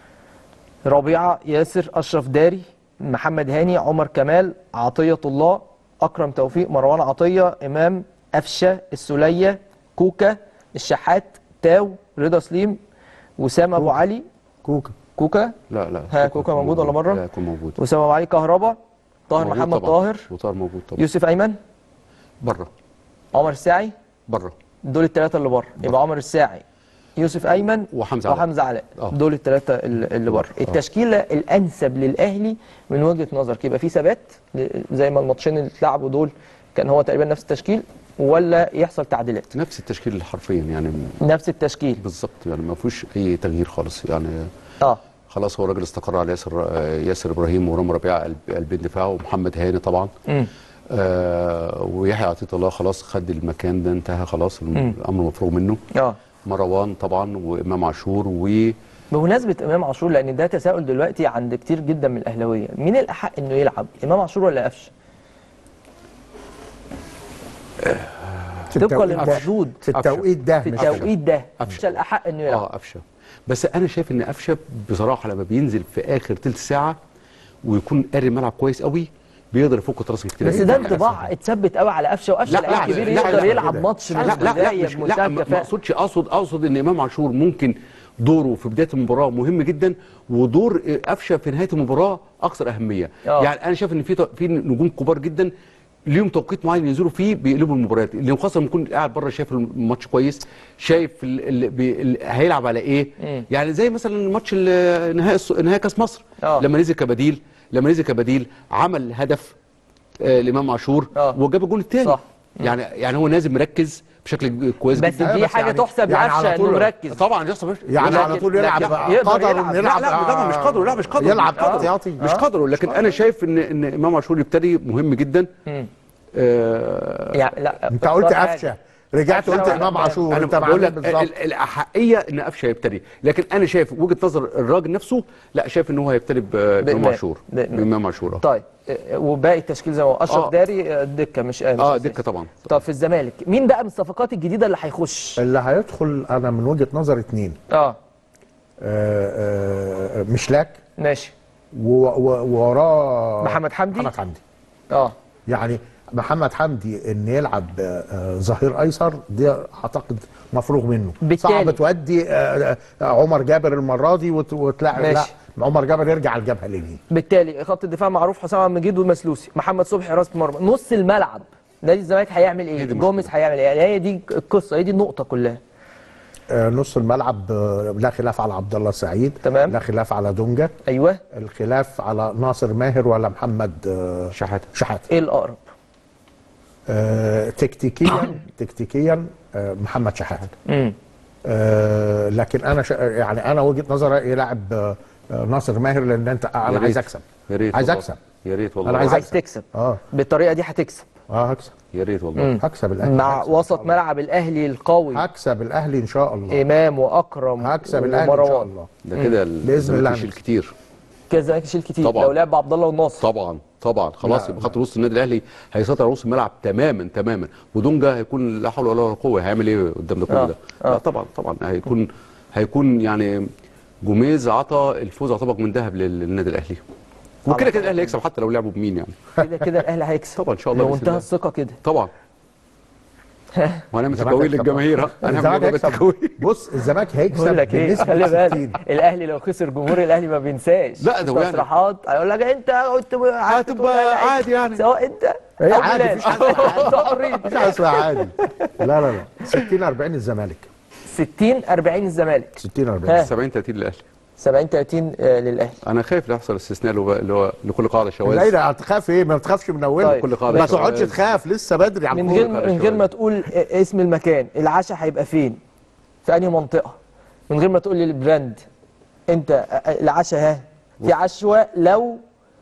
ربيعه ياسر اشرف داري محمد هاني عمر كمال عطيه الله اكرم توفيق مروان عطيه امام قفشه السوليه كوكا الشحات تاو رضا سليم وسام ابو علي كوكا كوكا لا لا ها، كوكا موجود ولا بره؟ لا يكون موجود وسام ابو علي كهربا طاهر موجود محمد طبعاً. طاهر وطاهر موجود طبعا يوسف ايمن بره عمر الساعي بره دول الثلاثه اللي بره يبقى عمر الساعي يوسف ايمن وحمزه علاء. وحمزه علاء آه. دول الثلاثه اللي بره التشكيله الانسب للاهلي من وجهه نظرك يبقى في ثبات ل- زي ما الماتشين اللي اتلعبوا دول كان هو تقريبا نفس التشكيل ولا يحصل تعديلات نفس التشكيل حرفيا يعني نفس التشكيل بالظبط يعني ما فيهوش اي تغيير خالص يعني اه خلاص هو الراجل استقر على ياسر آه، ياسر ابراهيم ورامي ربيعه قلب قلبين دفاع ومحمد هاني طبعا امم آه ويحيى عطيه الله خلاص خد المكان ده انتهى خلاص الامر مفروغ منه اه مروان طبعا وامام عاشور و بمناسبه امام عاشور لان ده تساؤل دلوقتي عند كتير جدا من الاهلاويه مين الاحق انه يلعب امام عاشور ولا قفشه في طبقا التوقيت ده- للمردود في التوقيت ده في مش التوقيت ده قفشة. مش الاحق انه يلعب اه قفشه بس انا شايف ان قفشه بصراحه لما بينزل في اخر ثلث ساعه ويكون قاري الملعب كويس قوي بيقدر يفك تراس كتير بس أوي. ده انطباع اتثبت قوي على قفشه وقفشه لا، لعيب لا، كبير لا، يقدر لا، يلعب لا، ماتش من لا لا لا البدايه مش لا بمنتهى ما ما الكفاءه اقصدش اقصد اقصد ان امام عاشور ممكن دوره في بدايه المباراه مهم جدا ودور قفشه في نهايه المباراه اكثر اهميه آه. يعني انا شايف ان في في نجوم كبار جدا ليهم توقيت معين ينزلوا فيه بيقلبوا المباريات اللي خاصه لما يكون قاعد بره شايف الماتش كويس شايف ال ال بي ال هيلعب على ايه مم. يعني زي مثلا ماتش ال- نهائي الس- نهائي كاس مصر آه. لما نزل كبديل لما نزل كبديل عمل هدف آه لامام عاشور آه. وجاب الجول الثاني صح. يعني يعني هو نازل مركز بشكل كويس بس جدا دي بس حاجه يعني- تحسب يعني لقفشه على انه طول- مركز طبعا يا اسطى يعني لكن- على طول يلعب لكن يقدر قدر يلعب. إنه لا يلعب لا طبعا مش قدره لا مش قدره يلعب مش قدره. احتياطي مش قدره لكن انا شايف ان ان امام عاشور يبتدي مهم جدا مم. آه يعني لا انت قلت اختار حاجة. قفشه رجعت قفشة قلت ولا امام إمام؟ عاشور انا انت بقول معلم لك بالظبط ال- الاحقيه ان قفشه يبتدي لكن انا شايف وجهه نظر الراجل نفسه لا شايف ان هو هيبتدي ب- بامام بإمام. عاشور بإمام. بامام عاشور آه. طيب آه، وباقي التشكيل زي ما هو اشرف آه. داري آه، دكه مش آه، مش اه أساسي. دكه طبعا طب في الزمالك مين بقى من الصفقات الجديده اللي هيخش اللي هيدخل انا من وجهه نظر اتنين اه آه، آه، مشلاك ماشي و- و- ووراه محمد حمدي؟ محمد حمدي اه يعني محمد حمدي ان يلعب آه، آه، ظهير ايسر دي اعتقد مفروغ منه بالتالي. صعب تودي آه، آه، عمر جابر المره دي وت- وتلاعب لا ماشي. عمر جابر يرجع الجبهه اليمين بالتالي خط الدفاع معروف حسام عبد المجيد والمسلوسي محمد صبحي حراسه مرمى نص الملعب نادي الزمالك هيعمل ايه هي دي جوميز هيعمل ايه يعني هي دي القصه هي دي النقطه كلها آه، نص الملعب آه، لا خلاف على عبد الله السعيد تمام. لا خلاف على دونجا ايوه الخلاف على ناصر ماهر ولا محمد آه، شحاته شحاته ايه الاقرب آه، تكتيكيا تكتيكيا آه، محمد شحاته امم آه، لكن انا شا... يعني انا وجهه نظري يلعب آه، آه، ناصر ماهر لان انت يا انا ريت. عايز اكسب يا ريت عايز والله. أكسب. يا ريت والله أنا عايز عايز أكسب. تكسب اه بالطريقه دي هتكسب اه هكسب يا ريت والله مم. هكسب الاهلي مع هكسب. وسط ملعب الاهلي القوي هكسب الاهلي ان شاء الله امام واكرم هكسب الاهلي ان شاء ومروان الله ده كده بإذن الزمالك الله يشيل نكسب. كتير كده الزمالك يشيل كتير طبعاً. لو لعب عبد الله والناصر طبعا طبعا خلاص لا، يبقى خط وسط النادي الاهلي هيسيطر على نص الملعب تماما تماما ودونجا هيكون لا حول ولا قوه هيعمل ايه قدام ده كله آه، ده آه. لا طبعا طبعا هيكون هيكون يعني جوميز عطى الفوز اعتبر من ذهب لل- للنادي الاهلي وكده كده الاهلي هيكسب حتى لو لعبوا بمين يعني كده كده الاهلي هيكسب طبعا إن شاء الله بإذن بمنتهى الله. الثقه كده طبعا وهنعمل الزمالك تكوين هيكسب. للجماهير ها هنعمل الزمالك جواب هيكسب التكوين بص الزمالك هيكسب بقول لك ايه بنسبة خلي 60. بالك الاهلي لو خسر جمهور الاهلي ما بينساش لا، ده هو يعني- تصريحات هيقول لك انت قلت هتبقى عادي يعني. سواء انت هي أو عادي، بلال. مفيش حاجة عادي. انتوا حرين مش عايز عادي لا لا لا 60 40 الزمالك 60 40 الزمالك 60 ها. 40 70 30 للاهلي 70 30 آه، للاهلي انا خايف لا يحصل استثناء اللي هو- اللي هو لكل قاعده شواذ لا لا هتخاف ايه ما تخافش من اولها طيب. كل قاعده ما شواذ. تقعدش تخاف لسه بدري على من غير الكورة. من غير ما تقول اسم المكان العشاء هيبقى فين في انهي منطقه من غير ما تقول لي البراند انت العشاء ها في عشوة لو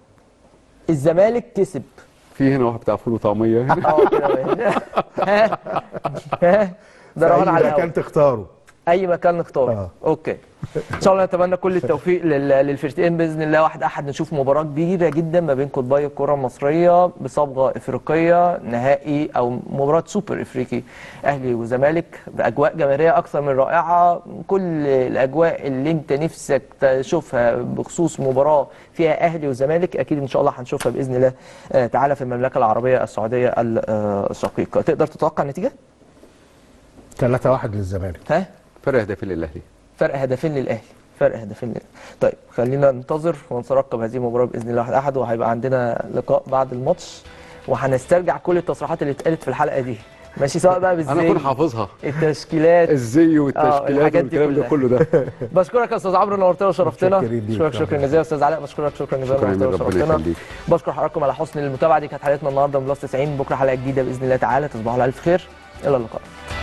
الزمالك كسب في هنا واحد بتاع فول وطعميه هنا اه كده بقى. ها ها ده في رهان أي على الهوا. مكان تختاره اي مكان نختاره آه. اوكي ان شاء الله نتمنى كل التوفيق لل- للفرقتين باذن الله واحد احد نشوف مباراه كبيره جدا ما بين قطبي الكره المصريه بصبغه افريقيه نهائي او مباراه سوبر افريقي اهلي وزمالك باجواء جماهيريه اكثر من رائعه كل الاجواء اللي انت نفسك تشوفها بخصوص مباراه فيها اهلي وزمالك اكيد ان شاء الله هنشوفها باذن الله آه، تعالى في المملكه العربيه السعوديه الشقيقه تقدر تتوقع النتيجه 3 1 للزمالك ها فرق هدفين للاهلي فرق هدفين للاهلي فرق هدفين للاهلي طيب خلينا ننتظر ونترقب هذه المباراه باذن الله واحد احد وهيبقى عندنا لقاء بعد الماتش وهنسترجع كل التصريحات اللي اتقالت في الحلقه دي ماشي سواء بقى انا بالزي اكون حافظها التشكيلات الزي والتشكيلات الحاجات دي والكلام ده كلها. كله ده بشكرك يا استاذ عمرو نورتنا وشرفتنا متشكرين ليك. بشكرك شكرا جزيلا يا استاذ علاء بشكرك شكرا جزيلا شكرا نورتنا جزيلا، ربنا وشرفتنا يخليك. بشكر حضراتكم على حسن المتابعه دي كانت حلقتنا النهارده من بلس 90 بكره حلقه جديده باذن الله تعالى تصبحوا على الف خير الى اللقاء